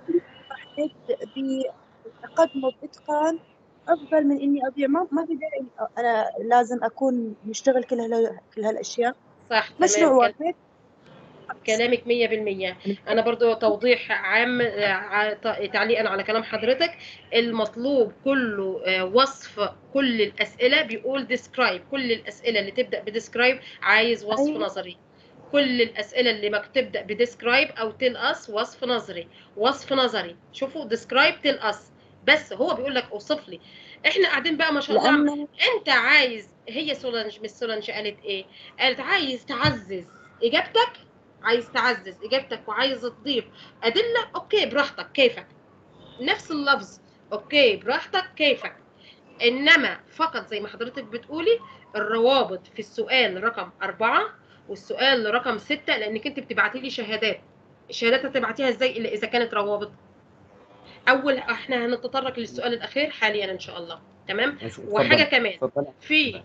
T: حسيت بأقدمه بإتقان أفضل من إني أضيع ما ما في داعي أنا لازم أكون مشتغل كل هال كل هالأشياء
G: صح
T: مشروع
G: تمام كل-
T: واحد
G: كلامك 100% انا برضو توضيح عام آه، ع- ت- تعليقا على كلام حضرتك المطلوب كله آه، وصف كل الاسئله بيقول describe كل الاسئله اللي تبدا بديسكرايب عايز وصف
T: أيوة.
G: نظري كل الاسئله اللي ما تبدا بديسكرايب او تيل اس وصف نظري وصف نظري شوفوا describe تيل اس بس هو بيقول لك اوصف لي احنا قاعدين بقى ما شاء الله عم-
T: لأنه
G: انت عايز هي سولانج مش سولانج قالت ايه قالت عايز تعزز اجابتك عايز تعزز اجابتك وعايز تضيف ادله اوكي براحتك كيفك نفس اللفظ اوكي براحتك كيفك انما فقط زي ما حضرتك بتقولي الروابط في السؤال رقم أربعة والسؤال رقم ستة لانك انت بتبعتي لي شهادات الشهادات هتبعتيها ازاي الا اذا كانت روابط اول احنا هنتطرق للسؤال الاخير حاليا ان شاء الله تمام
A: ماشي،
G: وحاجه
A: اتفضل،
G: كمان
A: اتفضل.
G: في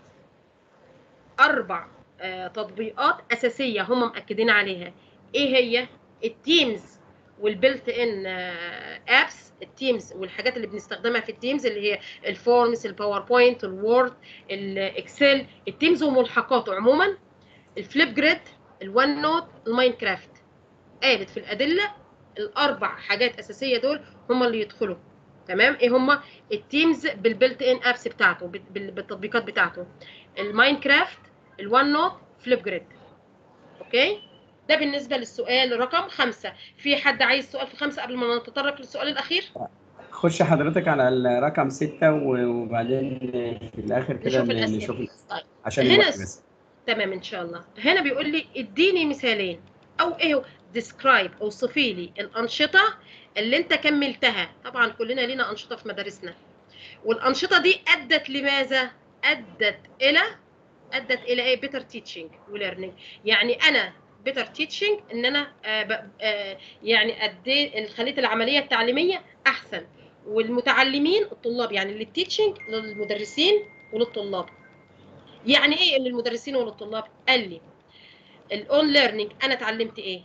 G: اربع آه، تطبيقات اساسيه هم مأكدين عليها ايه هي التيمز والبلت ان ابس التيمز والحاجات اللي بنستخدمها في التيمز اللي هي الفورمز الباوربوينت الوورد الاكسل التيمز وملحقاته عموما الفليب جريد الوان نوت الماينكرافت قالت في الادله الاربع حاجات اساسيه دول هم اللي يدخلوا تمام ايه هم التيمز بالبلت ان ابس بتاعته بال- بال- بالتطبيقات بتاعته الماينكرافت الوان نوت فليب جريد اوكي ده بالنسبه للسؤال رقم خمسة في حد عايز سؤال في خمسة قبل ما نتطرق للسؤال الاخير
A: خش حضرتك على الرقم ستة و- وبعدين في الآخر كده
G: نشوف
A: ن-
G: الاسئله
A: نشوف
G: طيب
A: عشان
G: هنا
A: الوقت
G: س-
A: بس
G: تمام ان شاء الله هنا بيقول لي اديني مثالين او ايه هو describe اوصفي لي الانشطه اللي انت كملتها طبعا كلنا لينا انشطه في مدارسنا والانشطه دي ادت لماذا ادت الى ادت الى ايه better teaching وليرنينج يعني انا better teaching ان انا آه ب- آه يعني اديت خليت العمليه التعليميه احسن والمتعلمين الطلاب يعني للتيتشنج للمدرسين وللطلاب يعني ايه للمدرسين وللطلاب قال لي الاون ليرنينج انا اتعلمت ايه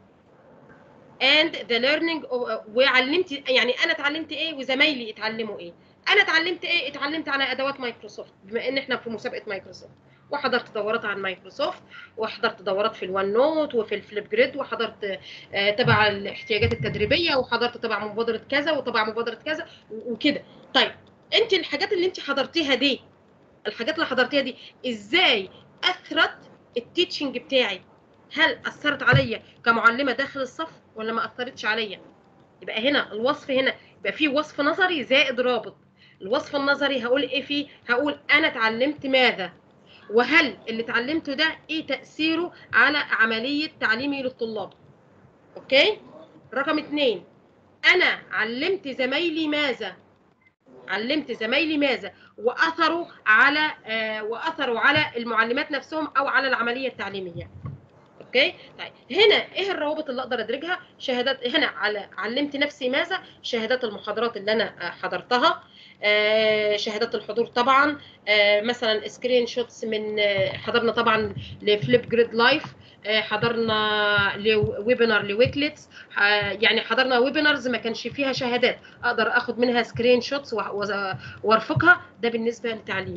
G: and the learning of- وعلمت يعني انا اتعلمت ايه وزمايلي اتعلموا ايه انا اتعلمت ايه اتعلمت على ادوات مايكروسوفت بما ان احنا في مسابقه مايكروسوفت وحضرت دورات عن مايكروسوفت وحضرت دورات في الوان نوت وفي الفليب جريد وحضرت آه، تبع الاحتياجات التدريبيه وحضرت تبع مبادره كذا وتبع مبادره كذا و- وكده طيب انت الحاجات اللي انت حضرتيها دي الحاجات اللي حضرتيها دي ازاي اثرت التيتشنج بتاعي هل اثرت عليا كمعلمه داخل الصف ولا ما اثرتش عليا يبقى هنا الوصف هنا يبقى فيه وصف نظري زائد رابط الوصف النظري هقول ايه فيه هقول انا اتعلمت ماذا وهل اللي اتعلمته ده ايه تاثيره على عمليه تعليمي للطلاب اوكي رقم اتنين انا علمت زمايلي ماذا علمت زمايلي ماذا واثروا على آه واثروا على المعلمات نفسهم او على العمليه التعليميه اوكي طيب هنا ايه الروابط اللي اقدر ادرجها شهادات هنا على علمت نفسي ماذا شهادات المحاضرات اللي انا آه، حضرتها آه، شهادات الحضور طبعا آه، مثلا سكرين شوتس من آه، حضرنا طبعا لفليب جريد لايف آه، حضرنا لويبينار لويكليتس آه، يعني حضرنا ويبينارز ما كانش فيها شهادات اقدر اخد منها سكرين شوتس وارفقها ده بالنسبه لتعليمي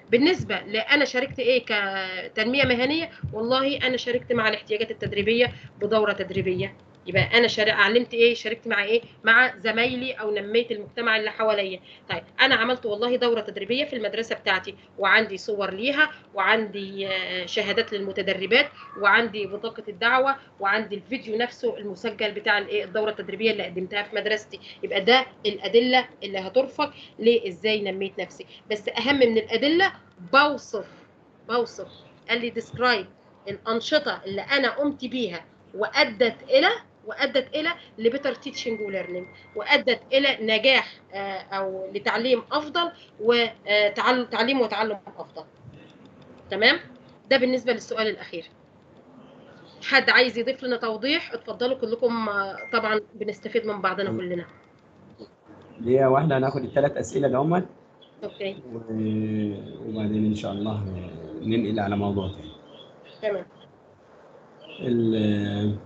G: بالنسبه لانا شاركت ايه كتنميه مهنيه والله انا شاركت مع الاحتياجات التدريبيه بدوره تدريبيه يبقى انا شارك علمت ايه شاركت مع ايه مع زمايلي او نميت المجتمع اللي حواليا طيب انا عملت والله دوره تدريبيه في المدرسه بتاعتي وعندي صور ليها وعندي آه، شهادات للمتدربات وعندي بطاقه الدعوه وعندي الفيديو نفسه المسجل بتاع الايه الدوره التدريبيه اللي قدمتها في مدرستي يبقى ده الادله اللي هترفق لازاي نميت نفسي بس اهم من الادله بوصف بوصف قال لي ديسكرايب الانشطه اللي انا قمت بيها وادت الى وادت الى لبيتر تيتشنج وليرنينج وادت الى نجاح آه، او لتعليم افضل وتعلم تعليم وتعلم افضل تمام ده بالنسبه للسؤال الاخير حد عايز يضيف لنا توضيح اتفضلوا كلكم آه، طبعا بنستفيد من بعضنا كلنا
A: دقيقة واحدة هناخد الثلاث أسئلة دهم
G: اوكي
A: وبعدين إن شاء الله ننقل على موضوع تاني
G: تمام
A: ال-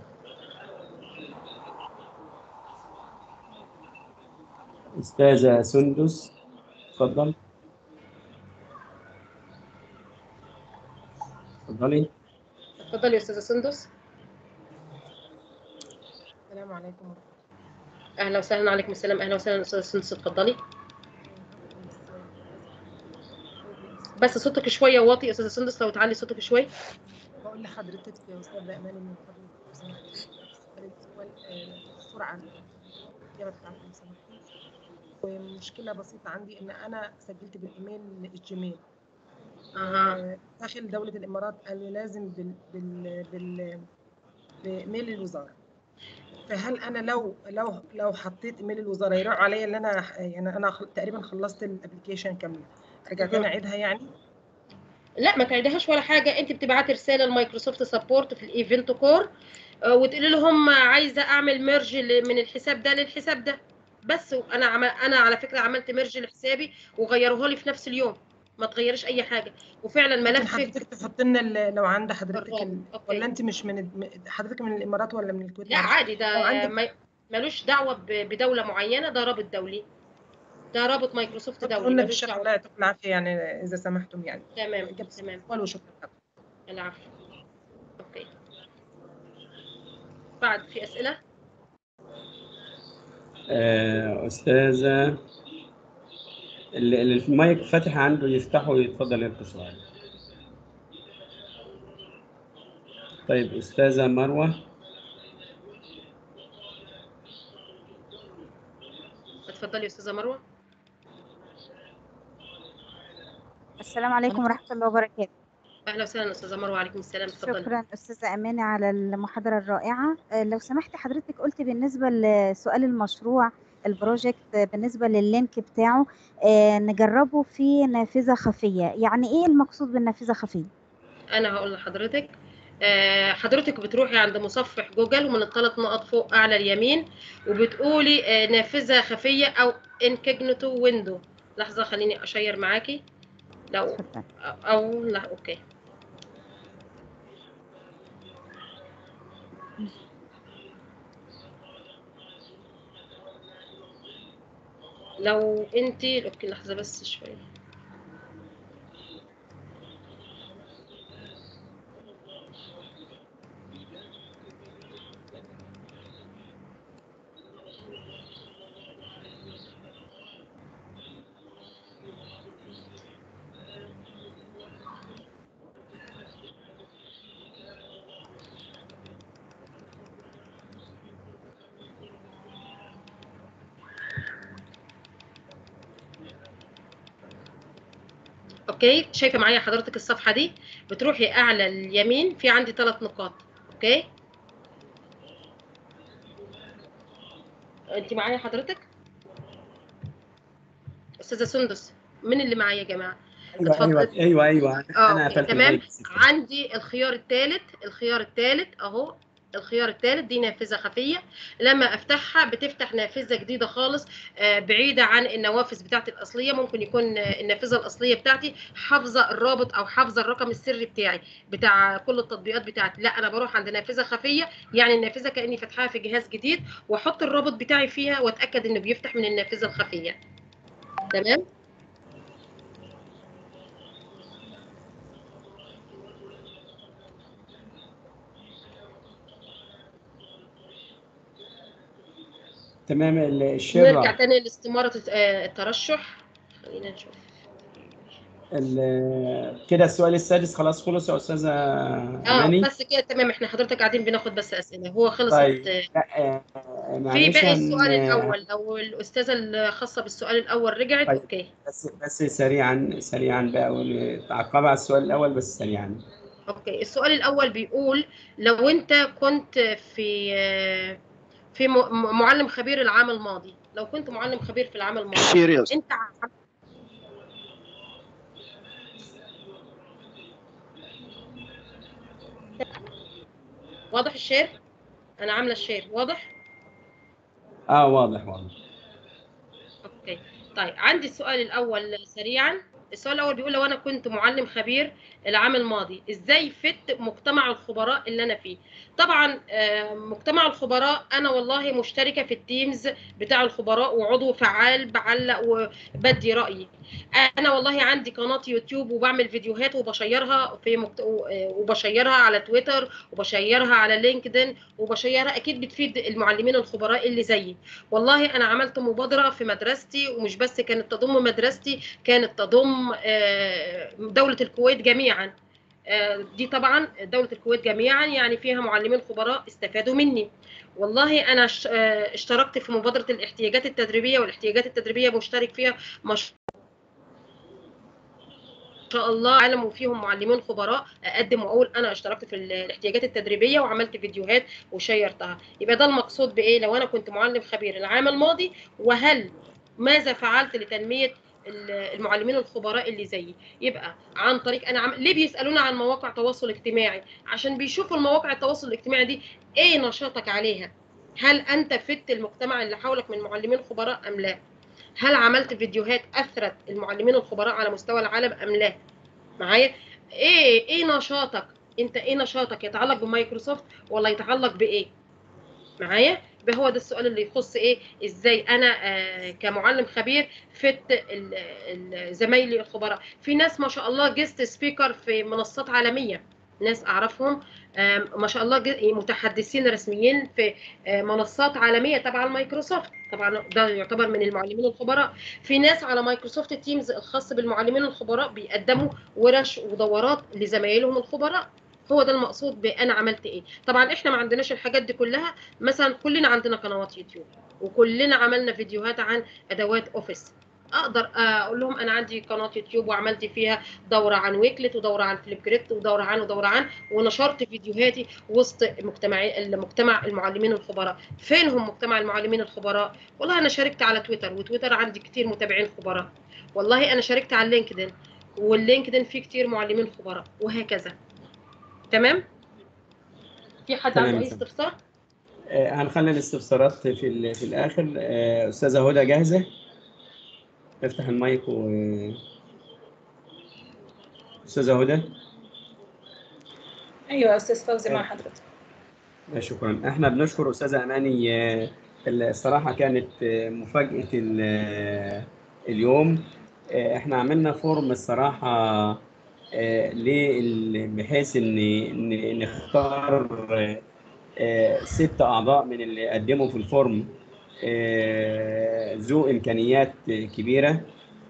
A: أستاذة سندس اتفضل اتفضلي
G: اتفضلي يا استاذه سندس
U: السلام عليكم
G: اهلا وسهلا عليكم السلام اهلا وسهلا استاذه سندس اتفضلي بس صوتك شويه واطي يا استاذه سندس لو تعلي صوتك شويه
U: بقول لحضرتك يا استاذه اماني من فضلك لو سمحتي اسالك سؤال آه، بسرعه الاجابه بتاعتك لو سمحتي ومشكله بسيطه عندي ان انا سجلت بالايميل الجيميل
G: اها
U: داخل دوله الامارات قال لي لازم بال بال بال بايميل الوزاره فهل انا لو لو لو حطيت ايميل الوزاره يروح عليا ان انا يعني انا خل- تقريبا خلصت الابلكيشن كامله ارجع تاني اعيدها يعني
G: لا ما تعيدهاش ولا حاجه انت بتبعتي رساله لمايكروسوفت سبورت في الايفنت كور آه، وتقولي لهم عايزه اعمل ميرج من الحساب ده للحساب ده بس انا عم... انا على فكره عملت ميرج لحسابي وغيروها لي في نفس اليوم ما تغيرش اي حاجه وفعلا
U: ممكن
G: ملف
U: حضرتك تحط لنا ال- لو عند حضرتك ال... ولا انت مش من ال- حضرتك من الامارات ولا من الكويت
G: لا
U: معلش؟
G: عادي
U: لو
G: ده
U: عندك
G: ما- ملوش دعوه ب- بدوله معينه ده رابط دولي ده رابط مايكروسوفت دولي
U: قلنا
G: ملوش
U: بالشرح
G: دعوه
U: ولا يعطيكم العافيه يعني اذا سمحتم يعني
G: تمام تمام
U: سؤال وشكرا
G: العفو اوكي بعد في اسئله
A: آه، أستاذة اللي اللي المايك فاتح عنده يفتحه ويتفضل يلقي سؤال طيب أستاذة مروة
G: اتفضلي يا استاذه مروه
V: السلام عليكم ورحمة الله وبركاته
G: اهلا وسهلا استاذه مروه وعليكم السلام اتفضلي
V: شكرا أستاذة أمانة على المحاضرة الرائعة آه، لو سمحت حضرتك قلت بالنسبة لسؤال المشروع البروجكت آه، بالنسبة لللينك بتاعه آه، نجربه في نافذة خفية يعني إيه المقصود بالنافذة خفية؟
G: انا هقول لحضرتك آه، حضرتك بتروحي عند مصفح جوجل ومن الثلاث نقط فوق اعلى اليمين وبتقولي آه، نافذه خفيه او انكجنيتو ويندو لحظه خليني اشير معاكي لو او لا اوكي لو انت اوكي لحظه بس شويه اوكي شايفه معايا حضرتك الصفحه دي بتروحي اعلى اليمين في عندي ثلاث نقاط اوكي انت معايا حضرتك استاذه سندس مين اللي معايا يا جماعه
A: أيوه أيوه
G: اتفضل.
A: أيوه أيوه
G: اه
A: أنا
G: أوكي،
A: قفلت
G: تمام
A: المايك
G: عندي الخيار الثالث الخيار الثالث اهو الخيار الثالث دي نافذه خفيه لما افتحها بتفتح نافذه جديده خالص آه، بعيده عن النوافذ بتاعتي الاصليه ممكن يكون آه، النافذه الاصليه بتاعتي حافظه الرابط او حافظه الرقم السري بتاعي بتاع كل التطبيقات بتاعتي لا انا بروح عند نافذه خفيه يعني النافذه كاني فاتحاها في جهاز جديد واحط الرابط بتاعي فيها واتاكد انه بيفتح من النافذه الخفيه تمام
A: تمام ال- الشير
G: نرجع
A: راح
G: تاني لاستمارة آه، الترشح خلينا نشوف
A: ال- كده السؤال السادس خلاص خلص يا استاذه
G: اه
A: اماني
G: بس كده تمام احنا حضرتك قاعدين بناخد بس اسئله هو خلصت
A: طيب
G: آه،
A: لا آه،
G: في
A: معلش
G: باقي
A: هن-
G: السؤال الاول لو الاستاذه الخاصه بالسؤال الاول رجعت
A: طيب.
G: اوكي
A: بس بس سريعا سريعا بقى ونتعقب على السؤال الاول بس سريعا
G: اوكي السؤال الاول بيقول لو انت كنت في آه، في م- م- معلم خبير العام الماضي لو كنت معلم خبير في العام الماضي
C: Serious.
G: انت عم- واضح الشير انا عامله الشير واضح
A: اه واضح واضح
G: اوكي طيب عندي السؤال الاول سريعا السؤال الاول بيقول لو انا كنت معلم خبير العام الماضي ازاي فت مجتمع الخبراء اللي انا فيه طبعا آه، مجتمع الخبراء انا والله مشتركه في التيمز بتاع الخبراء وعضو فعال بعلق وبدي رايي انا والله عندي قناه يوتيوب وبعمل فيديوهات وبشيرها في مكت... وبشيرها على تويتر وبشيرها على لينكدين وبشيرها اكيد بتفيد المعلمين الخبراء اللي زيي والله انا عملت مبادره في مدرستي ومش بس كانت تضم مدرستي كانت تضم آه، دوله الكويت جميعا آه، دي طبعا دولة الكويت جميعا يعني فيها معلمين خبراء استفادوا مني والله أنا ش- آه، اشتركت في مبادرة الاحتياجات التدريبية والاحتياجات التدريبية مشترك فيها مش شاء الله عالم وفيهم معلمين خبراء اقدم واقول انا اشتركت في ال- الاحتياجات التدريبيه وعملت فيديوهات وشيرتها يبقى ده المقصود بايه لو انا كنت معلم خبير العام الماضي وهل ماذا فعلت لتنميه ال- المعلمين الخبراء اللي زيي يبقى عن طريق انا عم... ليه بيسالونا عن مواقع تواصل اجتماعي عشان بيشوفوا المواقع التواصل الاجتماعي دي ايه نشاطك عليها هل انت فدت المجتمع اللي حولك من معلمين خبراء ام لا هل عملت فيديوهات اثرت المعلمين الخبراء على مستوى العالم ام لا معايا ايه ايه نشاطك انت ايه نشاطك يتعلق بمايكروسوفت ولا يتعلق بايه معايا يبقى هو ده السؤال اللي يخص ايه ازاي انا آه كمعلم خبير فت ال- ال- زمايلي الخبراء في ناس ما شاء الله جيست سبيكر في منصات عالميه ناس اعرفهم آم، ما شاء الله ج- متحدثين رسميين في آه، منصات عالميه تبع المايكروسوفت طبعا ده يعتبر من المعلمين الخبراء في ناس على مايكروسوفت تيمز الخاص بالمعلمين الخبراء بيقدموا ورش ودورات لزمايلهم الخبراء هو ده المقصود بانا عملت ايه طبعا احنا ما عندناش الحاجات دي كلها مثلا كلنا عندنا قنوات يوتيوب وكلنا عملنا فيديوهات عن ادوات اوفيس اقدر اقول لهم انا عندي قناه يوتيوب وعملت فيها دوره عن ويكلت ودوره عن فليبكريت ودوره عن ودوره عن ونشرت فيديوهاتي وسط مجتمع المجتمع المعلمين الخبراء فين هم مجتمع المعلمين الخبراء والله انا شاركت على تويتر وتويتر عندي كتير متابعين خبراء والله انا شاركت على لينكدين واللينكدين فيه كتير معلمين خبراء وهكذا تمام في حد
A: تمام
G: عنده اي
A: يا فندم.
G: استفسار
A: آه، هنخلي الاستفسارات في ال- في الاخر آه، استاذه هدى جاهزه افتح المايك و استاذه هدى
B: ايوه استاذ فوزي مع حضرتك
A: آه، شكرا احنا بنشكر استاذه اماني آه، الصراحه كانت آه، مفاجاه ال- آه، اليوم آه، احنا عملنا فورم الصراحه آه، لل- بحيث ان إن نختار آه، آه، ست اعضاء من اللي قدموا في الفورم آه، ذو امكانيات كبيره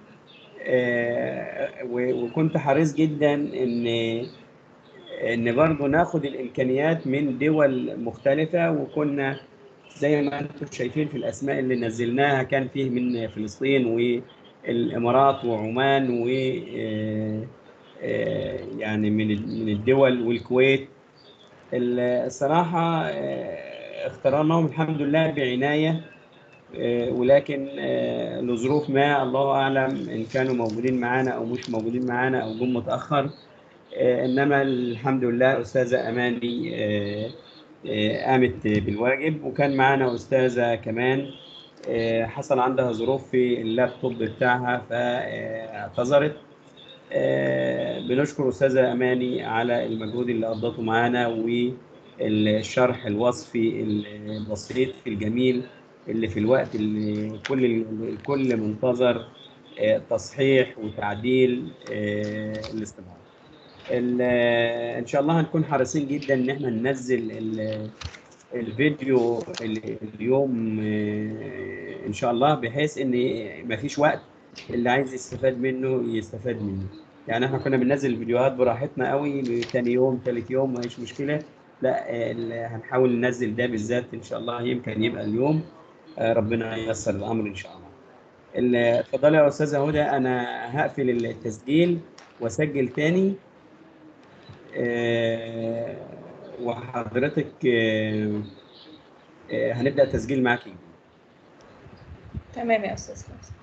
A: آه، و- وكنت حريص جدا ان ان برضه ناخد الامكانيات من دول مختلفه وكنا زي ما انتم شايفين في الاسماء اللي نزلناها كان فيه من فلسطين والامارات وعمان و آه، آه، يعني من ال- من الدول والكويت ال- الصراحه آه، اخترناهم الحمد لله بعنايه آه، ولكن آه، لظروف ما الله اعلم ان كانوا موجودين معانا او مش موجودين معانا او جم متاخر آه، انما الحمد لله استاذه اماني آه، آه، قامت بالواجب وكان معانا استاذه كمان آه، حصل عندها ظروف في اللابتوب بتاعها فاعتذرت آه، بنشكر استاذه اماني على المجهود اللي قضته معانا والشرح الوصفي البسيط الجميل اللي في الوقت اللي كل الكل منتظر آه، تصحيح وتعديل آه، الاستمرار ال- ان شاء الله هنكون حريصين جدا ان احنا ننزل ال- الفيديو ال- اليوم آه، ان شاء الله بحيث ان ما فيش وقت اللي عايز يستفاد منه يستفاد منه يعني احنا كنا بننزل الفيديوهات براحتنا قوي تاني يوم تالت يوم ما فيش مشكله لا آه، ال- هنحاول ننزل ده بالذات ان شاء الله يمكن يبقى اليوم آه، ربنا ييسر الامر ان شاء الله ال- اتفضلي يا استاذه هدى انا هقفل التسجيل واسجل تاني آه، وحضرتك آه، آه، هنبدا تسجيل معاكي
B: تمام يا استاذ خمسة